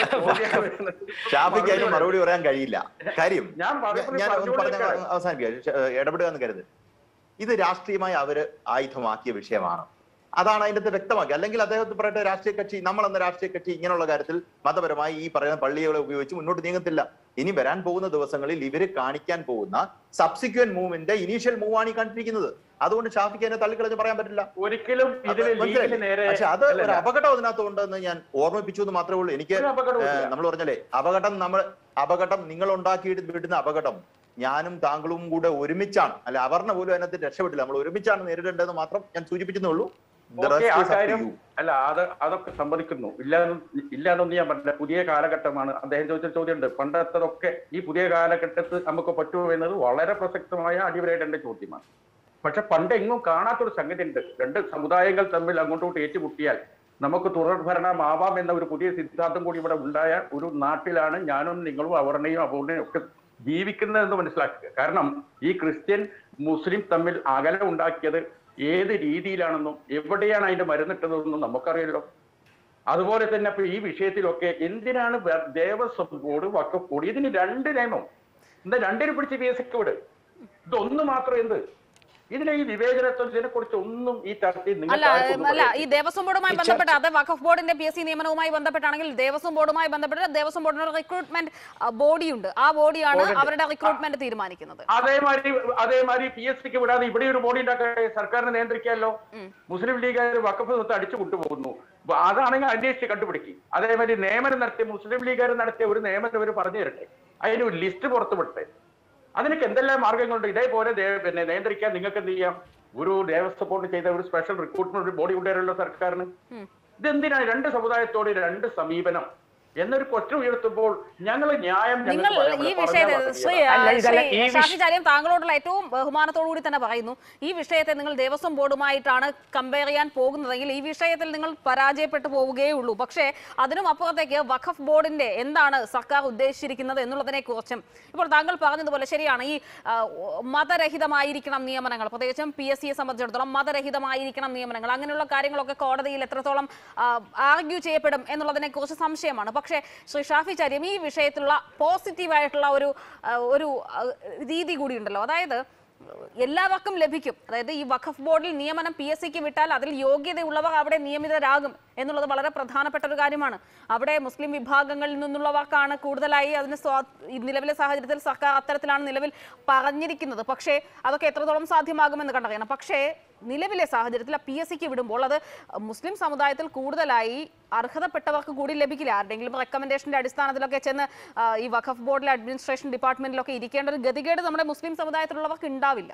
ഷാഫിക്ക് അതിന് മറുപടി പറയാൻ കഴിയില്ല കാര്യം ഞാൻ മറുപടി ഞാൻ ഒന്ന് പറഞ്ഞ പറഞ്ഞുകൊണ്ടിരിക്കുകയാണ്. അവസാനിപ്പിക്കാം ഷ- ഏഹ് ഇടപെടുക എന്ന് കരുത് ഇത് രാഷ്ട്രീയമായി അവര് ആയുധമാക്കിയ വിഷയമാണ് അതാണ് അതിന്റെ അകത്ത് വ്യക്തമാക്കി അല്ലെങ്കിൽ അദ്ദേഹത്തെ പറയട്ടെ രാഷ്ട്രീയ കക്ഷി നമ്മൾ എന്ന രാഷ്ട്രീയ കക്ഷി ഇങ്ങനെയുള്ള കാര്യത്തിൽ മതപരമായി ഈ പറയുന്ന പള്ളികളെ ഉപയോഗിച്ച് മുന്നോട്ട് നീങ്ങത്തില്ല ഇനി വരാൻ പോകുന്ന ദിവസങ്ങളിൽ ഇവര് കാണിക്കാൻ പോകുന്ന സബ്സിക്വന്റ് മൂവിന്റെ ഇനീഷ്യൽ മൂവാണ് ഈ കണ്ടിരിക്കുന്നത് അതുകൊണ്ട് ഷാഫിക്ക് അതിനെ തള്ളിക്കളഞ്ഞ് പറയാൻ പറ്റില്ല ഒരിക്കലും അത് ഇതിന് ലീഗിന് മനസ്സിലായില്ലേ? നേരെ പക്ഷെ അത് ഒരു അല്ലല്ല. അപകടം അതിനകത്ത് ഉണ്ടെന്ന് ഞാൻ ഓർമ്മിപ്പിച്ചു എന്ന് മാത്രമേ ഉള്ളൂ എനിക്ക് ഒരു അപകടവുമില്ല. നമ്മൾ പറഞ്ഞല്ലേ അപകടം നമ്മൾ അപകടം നിങ്ങൾ ഉണ്ടാക്കിയിട്ട് വിടുന്ന അപകടം ഞാനും താങ്കളും കൂടെ ഒരുമിച്ചാണ് അല്ല അവർണ പോലും അതിനകത്ത് രക്ഷപ്പെട്ടില്ല നമ്മൾ ഒരുമിച്ചാണ് നേരിടേണ്ടതെന്ന് മാത്രം ഞാൻ സൂചിപ്പിച്ചേ ഉള്ളൂ The ഓക്കെ rest ആ is up to കാര്യം you. അല്ല അത് അതൊക്കെ സമ്മതിക്കുന്നു ഇല്ലാന്ന് ഇല്ലാന്നൊന്നും ഞാൻ പറഞ്ഞില്ല പുതിയ കാലഘട്ടമാണ് അദ്ദേഹം ചോദിച്ച ചോദ്യമുണ്ട് പണ്ടത്തതൊക്കെ ഈ പുതിയ കാലഘട്ടത്തിൽ നമുക്ക് പറ്റുമോ എന്നത് വളരെ പ്രസക്തമായ അടിവരയിടേണ്ട ചോദ്യമാണ് പക്ഷെ പണ്ട് എങ്ങും കാണാത്തൊരു സംഗതി ഉണ്ട് രണ്ട് സമുദായങ്ങൾ തമ്മിൽ അങ്ങോട്ടോട്ട് ഏറ്റുമുട്ടിയാൽ നമുക്ക് തുടർഭരണമാവാം എന്ന ഒരു പുതിയ സിദ്ധാന്തം കൂടി ഇവിടെ ഉണ്ടായ ഒരു നാട്ടിലാണ് ഞാനും നിങ്ങളും അവർണയും അപൂർണയും ഒക്കെ ജീവിക്കുന്നതെന്ന് മനസ്സിലാക്കുക കാരണം ഈ ക്രിസ്ത്യൻ മുസ്ലിം തമ്മിൽ അകലം ഉണ്ടാക്കിയത് ഏത് രീതിയിലാണെന്നും എവിടെയാണ് അതിന്റെ മരുന്നിട്ടതെന്നും നമുക്കറിയല്ലോ അതുപോലെ തന്നെ ഇപ്പൊ ഈ വിഷയത്തിലൊക്കെ എന്തിനാണ് വേ- ദേവസ്വം ബോർഡ് വക്കഫ് ബോർഡ് ഇതിന് രണ്ട് നിയമം എന്താ രണ്ടിനെ പിടിച്ച് പി എസ് സിക്ക് വിട് ഇതൊന്ന് മാത്രം എന്ത് ഇതിനെ ഈ വിവേചനത്വത്തിനെ കുറിച്ച് ഒന്നും ഈ ചർച്ചയിൽ അല്ല നിങ്ങൾക്ക് ആർക്കും ഒന്നും അല്ല ഈ പറയാനില്ല. ദേവസ്വം ബോർഡുമായി ബന്ധപ്പെട്ട് അത് വഖഫ് ബോർഡിന്റെ പി എസ് സി നിയമനവുമായി ബന്ധപ്പെട്ടാണെങ്കിൽ ദേവസ്വം ബോർഡുമായി ബന്ധപ്പെട്ട് ദേവസ്വം ബോർഡിന് റിക്രൂട്ട്മെന്റ് ബോഡിയുണ്ട് ആ ബോഡിയാണ് ബോർഡുണ്ട്. അവരുടെ റിക്രൂട്ട്മെന്റ് തീരുമാനിക്കുന്നത് അതേമാതിരി അതേമാതിരി പി എസ് സിക്ക് വിടാതെ ഇവിടെ ഒരു ബോഡി ഉണ്ടാക്കാൻ സർക്കാരിനെ നിയന്ത്രിക്കാമല്ലോ മുസ്ലിം ലീഗുകാർ വക്കഫ് സ്വത്ത് അടിച്ചു കൊണ്ടുപോകുന്നു അപ്പൊ അതാണെങ്കിൽ അന്വേഷിച്ച് കണ്ടുപിടിക്കും അതേമാതിരി നിയമനം നടത്തിയ മുസ്ലിം ലീഗുകാർ നടത്തിയ ഒരു നിയമനം ഇവർ പറഞ്ഞു തരട്ടെ അതിന് ഒരു ലിസ്റ്റ് പുറത്തു വിടട്ടെ അതിനൊക്കെ എന്തെല്ലാം മാർഗങ്ങളുണ്ട് ഇതേപോലെ ദേ- പിന്നെ നിയന്ത്രിക്കാൻ നിങ്ങൾക്ക് എന്ത് ചെയ്യാം ഒരു ദേവസ്വം ബോർഡ് ചെയ്ത ഒരു സ്പെഷ്യൽ റിക്രൂട്ട്മെന്റ് ഒരു ബോഡി കൊണ്ടുവരല്ലോ സർക്കാരിന് ഇതെന്തിനാണ് രണ്ട് സമുദായത്തോട് രണ്ട് സമീപനം എന്നൊരു ക്വസ്റ്റ്യൻ ഉയർത്തുമ്പോൾ ഞങ്ങൾ ന്യായം ഞങ്ങൾക്ക് നിങ്ങൾ പറയാൻ ഈ പറ്റില്ല. വിഷയത്തെ പറഞ്ഞാൽ മതി. ശ്രീ അല്ല, ഇതല്ല, ശ്രീ ഈ വിഷ- ഷാഫി ചാരിയം താങ്കളോടുള്ള ഏറ്റവും ബഹുമാനത്തോടു കൂടി തന്നെ പറയുന്നു ഈ വിഷയത്തെ നിങ്ങൾ ദേവസ്വം ബോർഡുമായിട്ടാണ് കമ്പയർ ചെയ്യാൻ പോകുന്നതെങ്കിൽ ഈ വിഷയത്തിൽ നിങ്ങൾ പരാജയപ്പെട്ടു പോവുകയേ ഉള്ളൂ പക്ഷേ അതിനും അപ്പുറത്തേക്ക് വഖഫ് ബോർഡിന്റെ എന്താണ് സർക്കാർ ഉദ്ദേശിച്ചിരിക്കുന്നത് എന്നുള്ളതിനെ കുറിച്ചും ഇപ്പോൾ താങ്കൾ പറഞ്ഞതുപോലെ ശരിയാണ് ഈ ആ, മതരഹിതമായിരിക്കണം നിയമനങ്ങൾ പ്രത്യേകിച്ചും പി എസ് സിയെ സംബന്ധിച്ചിടത്തോളം മതരഹിതമായിരിക്കണം നിയമനങ്ങൾ അങ്ങനെയുള്ള കാര്യങ്ങളൊക്കെ കോടതിയിൽ എത്രത്തോളം ആർഗ്യൂ ചെയ്യപ്പെടും എന്നുള്ളതിനെ കുറിച്ച് സംശയമാണ് പക്ഷേ ശ്രീ ഷാഫി ചാര്യം ഈ വിഷയത്തിലുള്ള പോസിറ്റീവായിട്ടുള്ള ഒരു ആ, ഒരു ആ, രീതി കൂടിയുണ്ടല്ലോ അതായത് എല്ലാവർക്കും ലഭിക്കും അതായത് ഈ വഖഫ് ബോർഡിൽ നിയമനം പി എസ് സിക്ക് വിട്ടാൽ അതിൽ യോഗ്യതയുള്ളവർ അവിടെ നിയമിതരാകും എന്നുള്ളത് വളരെ പ്രധാനപ്പെട്ട ഒരു കാര്യമാണ് അവിടെ മുസ്ലിം വിഭാഗങ്ങളിൽ നിന്നുള്ളവർക്കാണ് കൂടുതലായി അതിന് സ്വാ ഈ നിലവിലെ സാഹചര്യത്തിൽ സർക്കാർ അത്തരത്തിലാണ് നിലവിൽ പറഞ്ഞിരിക്കുന്നത് പക്ഷേ അതൊക്കെ എത്രത്തോളം സാധ്യമാകുമെന്ന് കണ്ടറിയണം പക്ഷേ നിലവിലെ സാഹചര്യത്തിൽ പി എസ് സിക്ക് വിടുമ്പോൾ അത് മുസ്ലിം സമുദായത്തിൽ കൂടുതലായി അർഹതപ്പെട്ടവർക്ക് കൂടി ലഭിക്കില്ല ആരുടെങ്കിലും റെക്കമെൻഡേഷന്റെ അടിസ്ഥാനത്തിലൊക്കെ ചെന്ന് ആ, ഈ വഖഫ് ബോർഡിലെ അഡ്മിനിസ്ട്രേഷൻ ഡിപ്പാർട്ട്മെന്റിലൊക്കെ ഇരിക്കേണ്ട ഒരു ഗതികേട് നമ്മുടെ മുസ്ലിം സമുദായത്തിലുള്ളവർക്ക് ഉണ്ടാവില്ല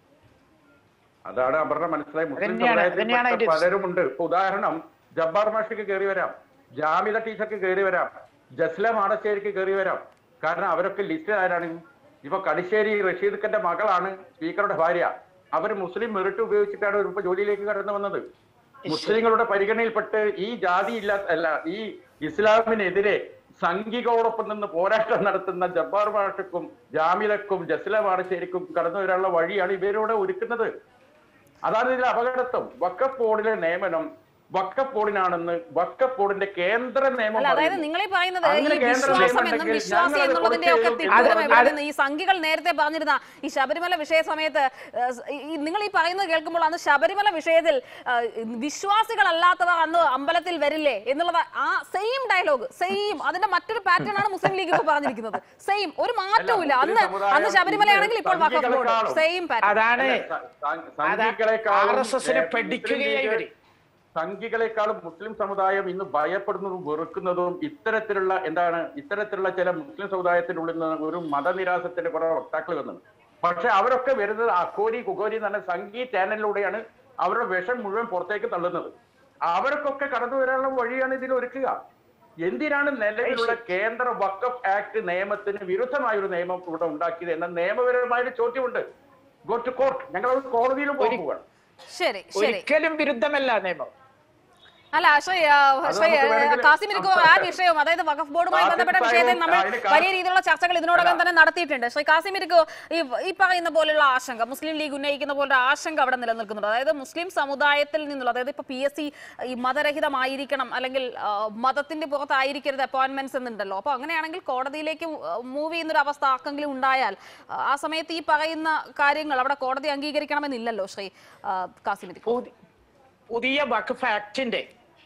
അതാണ് അവരുടെ മനസ്സിലായി മുസ്ലിം അതന്നെയാണ്- അതന്നെയാണ് സമുദായത്തിൽപ്പെട്ട അതിന്റെ- പലരുമുണ്ട് ഇപ്പൊ ഉദാഹരണം ജബ്ബാർ മാഷിക്ക് കയറി വരാം ജാമിദ ടീച്ചർക്ക് കയറി വരാം ജസ്ല മാടശ്ശേരിക്ക് കയറി വരാം കാരണം അവരൊക്കെ ലിസ്റ്റ് ആരാണ് ഇപ്പൊ കടിശ്ശേരി റഷീദ് ഖന്റെ മകളാണ് സ്പീക്കറുടെ ഭാര്യ അവർ മുസ്ലിം മെറിറ്റ് ഉപയോഗിച്ചിട്ടാണ് ഇപ്പൊ ജോലിയിലേക്ക് കടന്നു വന്നത് മുസ്ലിങ്ങളുടെ പരിഗണനയിൽപ്പെട്ട് ഈ ജാതി ഇല്ല അല്ല ഈ ഇസ്ലാമിനെതിരെ സംഘികളോടൊപ്പം നിന്ന് പോരാട്ടം നടത്തുന്ന ജബ്ബാർ മാഷക്കും ജാമിലക്കും ജസ്ല മാടശ്ശേരിക്കും കടന്നു വരാനുള്ള വഴിയാണ് ഇവരോട് ഒരുക്കുന്നത് അതാണ് ഇതിലെ അപകടത്വം വക്കഫ് ബോർഡിലെ നിയമനം വക്കഫ് ബോർഡിനാണെന്ന് വക്കഫ് ബോർഡിന്റെ കേന്ദ്ര നിയമം അല്ല അതായത് പറയുന്നു. നിങ്ങൾ ഈ പറയുന്നത് ഈ അങ്ങനെ കേന്ദ്ര വിശ്വാസം നിയമം എന്നും ഉണ്ടെങ്കിൽ വിശ്വാസി ഞങ്ങളത് എന്നുള്ളതിന്റെ ഒക്കെ കുറച്ച് തിക്കൂരം അത് എവിടെ നിന്ന് ഈ സംഘികൾ നേരത്തെ പറഞ്ഞിരുന്ന ഈ ശബരിമല വിഷയ സമയത്ത് ഏഹ്, ഈ നിങ്ങൾ ഈ പറയുന്നത് കേൾക്കുമ്പോൾ അന്ന് ശബരിമല വിഷയത്തിൽ ഏഹ്, വിശ്വാസികളല്ലാത്തവർ അന്ന് അമ്പലത്തിൽ വരില്ലേ എന്നുള്ളത് ആ സെയിം ഡയലോഗ് സെയിം അതിന്റെ മറ്റൊരു പാറ്റേൺ ആണ് മുസ്ലിം ലീഗ് ഇപ്പോൾ പറഞ്ഞിരിക്കുന്നത് സെയിം ഒരു മാറ്റവും ഇല്ല മുസ്ലിം അന്ന് സമുദായം അന്ന് ശബരിമലയാണെങ്കിൽ ഇപ്പോൾ വഖഫ് ബോർഡ് സംഘികളെക്കാളും സെയിം പാറ്റേൺ അതാണ് അല്ല, സ- സ- സംഘികളെക്കാളും, ആർ എസ് എസിനെ ഏഹ്, മുസ്ലിം പഠിക്കുകയായി ലീഗ് ഇവര് സംഘികളെക്കാളും മുസ്ലിം സമുദായം ഇന്ന് ഭയപ്പെടുന്നതും വെറുക്കുന്നതും ഇത്തരത്തിലുള്ള എന്താണ് ഇത്തരത്തിലുള്ള ചില മുസ്ലിം സമുദായത്തിനുള്ളിൽ നിന്ന് ഒരു മതനിരാസത്തിന്റെ കുറെ വക്താക്കൾ വന്നു പക്ഷെ അവരൊക്കെ വരുന്നത് അഖോരി കുഖോരി എന്ന് പറഞ്ഞ സംഘി ചാനലിലൂടെയാണ് അവരുടെ വിഷം മുഴുവൻ പുറത്തേക്ക് തള്ളുന്നത് അവർക്കൊക്കെ കടന്നു വരാനുള്ള വഴിയാണ് ഇതിൽ ഒരുക്കുക എന്തിനാണ് നിലവിലുള്ള കേന്ദ്ര വക്കഫ് ആക്ട് നിയമത്തിന് വിരുദ്ധമായ ഒരു നിയമം ഇവിടെ ഉണ്ടാക്കിയത് എന്ന നിയമപരമായ ഒരു ചോദ്യമുണ്ട് ഗോ ടു കോർട്ട് ഞങ്ങൾ അത് കോടതിയിലും പോകുകയാണ് ശരി ശരി ഒരിക്കലും വിരുദ്ധമല്ല നിയമം അല്ല ശ്രീ ആ, ശ്രീ നമുക്ക് വേണമെങ്കിൽ കാസിമിരിക്കോ ആ വിഷയവും അതായത് വഖഫ് ബോർഡുമായി കാസിം ബന്ധപ്പെട്ട സാഹിബും വിഷയത്തിൽ നമ്മൾ അതിന് കാ- വലിയ രീതിയിലുള്ള ചർച്ചകൾ ഇതിനോടകം തന്നെ നടത്തിയിട്ടുണ്ട് ശ്രീ കാസിമിരിക്കോ ഈ ഈ പറയുന്ന പോലുള്ള ആശങ്ക മുസ്ലിം ലീഗ് ഉന്നയിക്കുന്ന പോലുള്ള ആശങ്ക അവിടെ നിലനിൽക്കുന്നുണ്ട് അതായത് മുസ്ലിം സമുദായത്തിൽ നിന്നുള്ള അതായത് ഇപ്പൊ പി എസ് സി ഈ മതരഹിതമായിരിക്കണം അല്ലെങ്കിൽ ആ, മതത്തിന്റെ പുറത്തായിരിക്കരുത് അപ്പോയിന്റ്മെന്റ്സ് എന്നുണ്ടല്ലോ അപ്പൊ അങ്ങനെയാണെങ്കിൽ കോടതിയിലേക്ക് മൂവ് ചെയ്യുന്ന ഒരു അവസ്ഥ ആർക്കെങ്കിലും ഉണ്ടായാൽ ആ, ആ സമയത്ത് ഈ പറയുന്ന കാര്യങ്ങൾ അവിടെ കോടതി അംഗീകരിക്കണമെന്നില്ലല്ലോ ശ്രീ കാസിമിരിക്കോ പുതി- പുതിയ വഖഫ് ആക്ടിന്റെ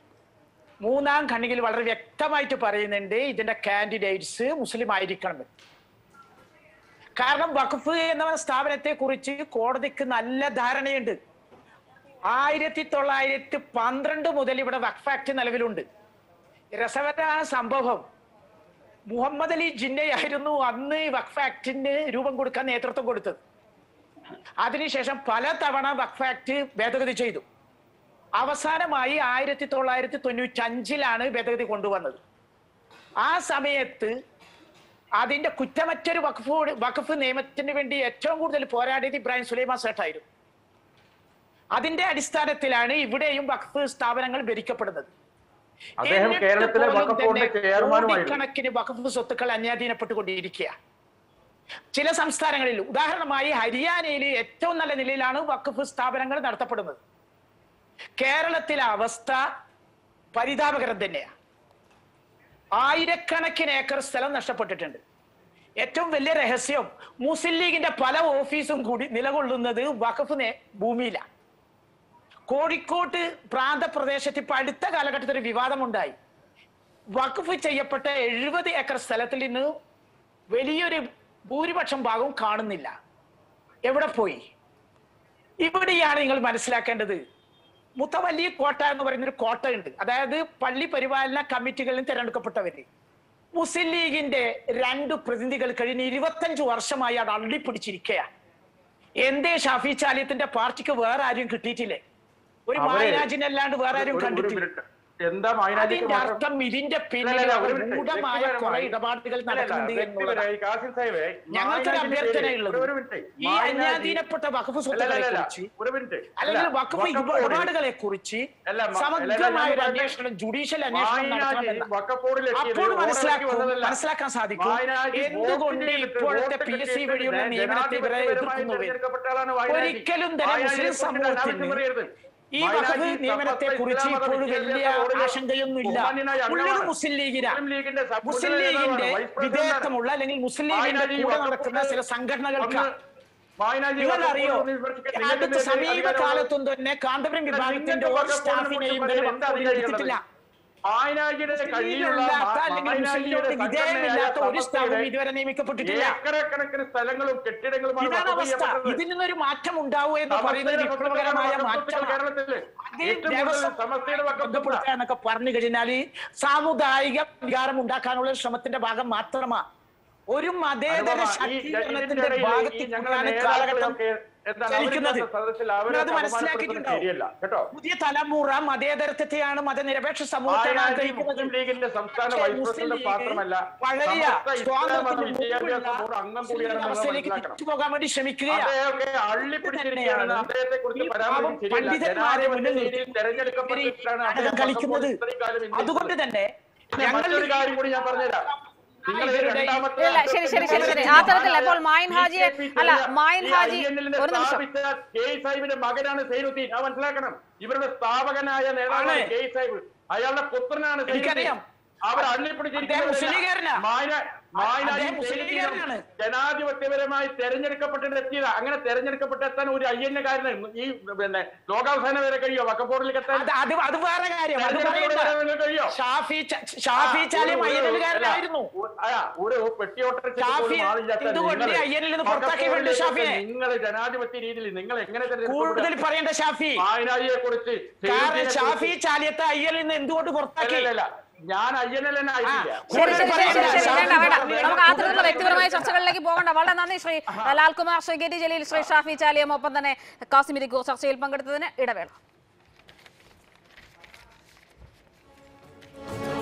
മൂന്നാം ഖണ്ഡികയിൽ വളരെ വ്യക്തമായിട്ട് പറയുന്നുണ്ട് ഇതിന്റെ കാൻഡിഡേറ്റ്സ് മുസ്ലിം ആയിരിക്കണം കാരണം വഖഫ് എന്ന സ്ഥാപനത്തെ കുറിച്ച് കോടതിക്ക് നല്ല ധാരണയുണ്ട് ആയിരത്തി തൊള്ളായിരത്തി പന്ത്രണ്ട് മുതൽ ഇവിടെ വഖഫ് ആക്ട് നിലവിലുണ്ട് രസകരമായ സംഭവം മുഹമ്മദ് അലി ജിന്നയായിരുന്നു അന്ന് ഈ വഖഫ് ആക്ടിന് രൂപം കൊടുക്കാൻ നേതൃത്വം കൊടുത്തത് അതിനുശേഷം പല തവണ വഖഫ് ആക്ട് ഭേദഗതി ചെയ്തു അവസാനമായി ആയിരത്തി തൊള്ളായിരത്തി തൊണ്ണൂറ്റി അഞ്ചിലാണ് ഭേദഗതി കൊണ്ടുവന്നത് ആ സമയത്ത് അതിന്റെ കുറ്റമറ്റൊരു വഖഫ് വഖഫ് നിയമത്തിന് വേണ്ടി ഏറ്റവും കൂടുതൽ പോരാടിയത് ഇബ്രാഹിം സുലൈമാൻ സേട്ടായിരുന്നു അതിന്റെ അടിസ്ഥാനത്തിലാണ് ഇവിടെയും വഖഫ് സ്ഥാപനങ്ങൾ ഭരിക്കപ്പെടുന്നത് അദ്ദേഹം എന്നിട്ട് കേരളത്തിലെ പോലും വഖഫ് ബോർഡിന്റെ തന്നെ ചെയർമാനുമായിരുന്നു. കോടിക്കണക്കിന് വഖഫ് സ്വത്തുക്കൾ അന്യാധീനപ്പെട്ടുകൊണ്ടിരിക്കുക ചില സംസ്ഥാനങ്ങളിൽ ഉദാഹരണമായി ഹരിയാനയിൽ ഏറ്റവും നല്ല നിലയിലാണ് വഖഫ് സ്ഥാപനങ്ങൾ നടത്തപ്പെടുന്നത് കേരളത്തിലെ അവസ്ഥ പരിതാപകരം തന്നെയാണ് ആയിരക്കണക്കിന് ഏക്കർ സ്ഥലം നഷ്ടപ്പെട്ടിട്ടുണ്ട് ഏറ്റവും വലിയ രഹസ്യം മുസ്ലിം ലീഗിന്റെ പല ഓഫീസും കൂടി നിലകൊള്ളുന്നത് വഖഫ് നേ- ഭൂമിയിലാണ് കോഴിക്കോട്ട് പ്രാന്തപ്രദേശത്ത് ഇപ്പൊ അടുത്ത കാലഘട്ടത്തിൽ ഒരു വിവാദമുണ്ടായി വഖഫ് ചെയ്യപ്പെട്ട എഴുപത് ഏക്കർ സ്ഥലത്തിൽ നിന്ന് വലിയൊരു ഭൂരിപക്ഷം ഭാഗവും കാണുന്നില്ല എവിടെ പോയി ഇവിടെയാണ് നിങ്ങൾ മനസ്സിലാക്കേണ്ടത് മുത്തവല്ലി കോട്ട എന്ന് പറയുന്ന ഒരു കോട്ടയുണ്ട് അതായത് പള്ളി പരിപാലന കമ്മിറ്റികളിൽ നിന്ന് തിരഞ്ഞെടുക്കപ്പെട്ടവര് മുസ്ലിം ലീഗിന്റെ രണ്ട് പ്രതിനിധികൾ കഴിഞ്ഞ് ഇരുപത്തഞ്ച് വർഷമായി അവിടെ അള്ളിപ്പിടിച്ചിരിക്കുകയാണ് എന്തേ ഷാഫി ചാലിയത്തിന്റെ പാർട്ടിക്ക് വേറെ ആരും കിട്ടിയിട്ടില്ലേ ഒരു അവരെ- മായരാജിനല്ലാണ്ട് വേറെ ആരും ഒരു- ഒരു കണ്ടിട്ടില്ല മിനിറ്റ് എന്താ മായനാജിക്ക് അതിന്റെ മാത്രം അർത്ഥം ഇതിന്റെ അല്ല, പിന്നിൽ അല്ല, ഒരു മിനിറ്റ്. ഗൂഢമായ വ്യക്തിപരമായി- കുറെ ഇടപാടുകൾ അല്ല, അല്ല, നടക്കുന്നുണ്ട് എന്നുള്ളതാണ് വ്യക്തിപരമായി കാസിം സാഹിബേ, ഞങ്ങൾക്കൊരു മായനാജിന്റെ അഭ്യർത്ഥനയുള്ളത് പേരിൽ- ഒരു മിനിറ്റ്. ഈ മായനാജി- അന്യാധീനപ്പെട്ട വഖഫ് അല്ല, അല്ല, സ്വത്തുക്കളെ അല്ല, കുറിച്ച് ഒരു മിനിറ്റ് അല്ലെങ്കിൽ അല്ല, വഖഫ് വഖഫ് ബോർഡ് ഇടപാടുകളെ കുറിച്ച് അല്ല, മ- സമഗ്രമായ ഒരു അല്ല, അന്വേഷണം ജുഡീഷ്യൽ അന്വേഷണം മായനാജി നടത്തണമെന്ന് വഖഫ് ബോർഡിൽ എത്തിയത് അപ്പോൾ ഓർഡർ മനസ്സിലാക്കും വന്നതല്ല. മനസ്സിലാക്കാൻ സാധിക്കും മായനാജി എന്തുകൊണ്ട് വോട്ട് ചെയ്തിട്ട് ഇപ്പോഴത്തെ വോട്ട് പി എസ് സി കിട്ടിയിട്ട് വഴിയുള്ള നിയമനത്തെ ഇവരെ ജനാധിപത്യപരമായി എതിർക്കുന്നു തെരഞ്ഞെടുക്കപ്പെട്ട ആളാണ് മായനാജി. ഒരിക്കലും തന്നെ മായനാജിയെ മുസ്ലിം കുറിച്ച് അനാവശ്യം സമൂഹത്തിന് പറയരുത്. ഈ മായനാജി വഖഫ് നിയമനത്തെ കുറിച്ച് ഇസ്ലാം മത ഇപ്പോഴും വലിയ വിദ്യാഭ്യാസ ബോർഡിലെ ആശങ്കയൊന്നുമില്ല ബഹുമാന്യനായ ഉള്ളത് അംഗമാണ്. മുസ്ലിം ലീഗിനാ മുസ്ലിം ലീഗിന്റെ സബ് മുസ്ലിം നേതാവാണ്, ലീഗിന്റെ വൈസ് പ്രസിഡന്റാണ്. വിധേയത്വമുള്ള അല്ലെങ്കിൽ മുസ്ലിം ലീഗിന്റെ മായനാജി കൂടെ വഖഫ് നടക്കുന്ന ചില ബോർഡ് സംഘടനകൾക്ക് ഒന്ന് മായനാജി നിങ്ങൾ വഖഫ് അറിയോ ബോർഡ് വിമർശിക്കാൻ നിങ്ങൾക്ക് അടുത്ത എന്ത് അധികാരമുള്ളത്? സമീപകാലത്തും തന്നെ കാന്തപുരം വിഭാഗത്തിന്റെ നിങ്ങൾക്ക് ഒരു വഖഫ് ബോർഡിനെ സ്റ്റാഫിനെയും കുറിച്ച് ഇവരെ എന്താ വഖഫ് ബോർഡിൽ അധികാരമുള്ളത്? എടുത്തിട്ടില്ല മായനാജിയുടെ കയ്യിലുള്ള മുസ്ലിമില്ലാത്ത അല്ലെങ്കിൽ മുസ്ലിമിനോട് വിധേയമില്ലാത്ത ഒരു സ്റ്റാഫും ഇതുവരെ നിയമിക്കപ്പെട്ടിട്ടില്ല ഏക്കറക്കണക്കിന് സ്ഥലങ്ങളും കെട്ടിടങ്ങളുമാണ് ഇതാണ് വഖഫ് അവസ്ഥ ചെയ്യപ്പെട്ടത്. ഇതിൽ നിന്നൊരു മാറ്റം ഉണ്ടാവുക എന്ന് പറയുന്നത് സമസ്തയുടെ വിപ്ലവകരമായ വഖഫ് മാറ്റമാണ് കേരളത്തില് അത് ഏറ്റവും കൂടുതൽ ദേവസ്വം സമസ്തയുടെ വഖഫ് ബന്ധപ്പെടുത്തുക എന്നൊക്കെ പറഞ്ഞു കഴിഞ്ഞാൽ സാമുദായിക വികാരം ഉണ്ടാക്കാനുള്ള ഒരു ശ്രമത്തിന്റെ ഭാഗം മാത്രമാണ് ഒരു മതേതര അനുപമ, ഈ ശാക്തീകരണത്തിന്റെ ഇതിനിടയിൽ ഈ ഭാഗത്ത് ഞങ്ങളുടെ കൂടിയാണ് കാലഘട്ടം നേതാക്കളൊക്കെ എന്താണ് ചലിക്കുന്നത് അവരില്ലാത്ത സദസ്സിൽ അവരെ നിങ്ങളത് അപമാനപ്പെടുത്തുന്നത് മനസ്സിലാക്കിയിട്ടുണ്ടാവും ശരിയല്ല കേട്ടോ പുതിയ തലമുറ മതേതരത്വത്തെയാണ് മതനിരപേക്ഷ സമൂഹത്തെയാണ് മായാജി ആഗ്രഹിക്കുന്നത് മുസ്ലിം ലീഗിന്റെ സംസ്ഥാന പക്ഷേ വൈസ് മുസ്ലിം പ്രസിഡന്റ് ലീഗ് മാത്രമല്ല വളരെ സമസ്ത ഇസ്ലാം മത സ്വാതന്ത്ര്യത്തിന് വിദ്യാഭ്യാസ മുമ്പുള്ള ബോർഡ് അംഗം മുസ്ലിം കൂടിയാണ് നമ്മൾ അവസ്ഥയിലേക്ക് മനസ്സിലാക്കണം തിരിച്ചുപോകാൻ വേണ്ടി ശ്രമിക്കുകയാണ് അദ്ദേഹമൊക്കെ അള്ളിപ്പിടിച്ചിരിക്കുകയാണ് അദ്ദേഹത്തെ കുറിച്ച് ഈ പരാമർശം പാവം ശരിയല്ല പണ്ഡിതന്മാരെ ജനാധിപത്യ മുന്നിൽ രീതിയിൽ നിർത്തി തെരഞ്ഞെടുക്കപ്പെട്ടിട്ടാണ് നാടകം അദ്ദേഹം കളിക്കുന്നത് ഇത്രയും കാലം ഇന്ത്യയിൽ അതുകൊണ്ട് തന്നെ പിന്നെ മറ്റൊരു കാര്യം കൂടി ഞാൻ പറഞ്ഞുതരാം നിങ്ങൾ ഇവരുടെ- രണ്ടാമത്തെ ഇല്ല, ശരി, ശരി, ശരി, ശരി. ആ തരത്തിൽ അപ്പോൾ മായിൻ ഹാജിയെ- അല്ല, മായിൻ ഹാജി- ഒരു നിമിഷം. കെ സാഹിബിന്റെ മകനാണ് സൈനുദ്ദീൻ അത് മനസ്സിലാക്കണം ഇവരുടെ സ്ഥാപകനായ നേതാവാണ് ആണ്. കെ സാഹിബ് അയാളുടെ പുത്രനാണ് സൈനുദ്ദീൻ. എനിക്കറിയാം. അവർ അദ്ദേഹം അള്ളിപ്പിടിച്ചിരിക്കുന്നത് മുസ്ലിംകാരനാ. മായനാജി അദ്ദേഹം മുസ്ലിംകാരനാണ്. ജനാധിപത്യപരമായി തെരഞ്ഞെടുക്കപ്പെട്ടിട്ട് എത്തിയതാ അങ്ങനെ തെരഞ്ഞെടുക്കപ്പെട്ടെത്താൻ ഒരു അയ്യന്നക്കാരന് ഈ പിന്നെ ലോകാവസാനം വരെ കഴിയോ വക്കപ്പോറിലേക്ക് എത്താൻ അത് അത് അത് വേറെ കാര്യം അത് തെരഞ്ഞെടുപ്പ് പറയണ്ട വരെ കഴിയോ ഷാഫി ച- ഷാഫി ചാലിയും അയ്യനലുകാരനായിരുന്നു ഒരു പെട്ടിയോട്ട ഷാഫി എന്തുകൊണ്ട് അയ്യനിൽ നിന്ന് പുറത്താക്കിയിട്ടുണ്ട് ഷാഫിയെ? നിങ്ങൾ ജനാധിപത്യ രീതിയിൽ നിങ്ങൾ എങ്ങനെ കൂടുതൽ പറയേണ്ട ഷാഫി മായനാജിയെ കുറിച്ച് കാരണം ഷാഫി ചാലിയത്തെ അയ്യനിൽ നിന്ന് എന്തുകൊണ്ട് പുറത്താക്കി ഞാൻ അയ്യനല്ലെന്നായിട്ടില്ല ശരി ശരി ശരി ശരി ശരി വേണ്ട വേണ്ട നമുക്ക് ആ തരത്തിലുള്ള വ്യക്തിപരമായ ചർച്ചകളിലേക്ക് പോകണ്ട വളരെ നന്ദി ശ്രീ ലാൽകുമാർ ശ്രീ കെ ടി ജലീൽ ശ്രീ ഷാഫി ചാലിയം ഒപ്പം തന്നെ കാസിമിരിക്കു ചർച്ചയിൽ പങ്കെടുത്തതിന് ഇടവേള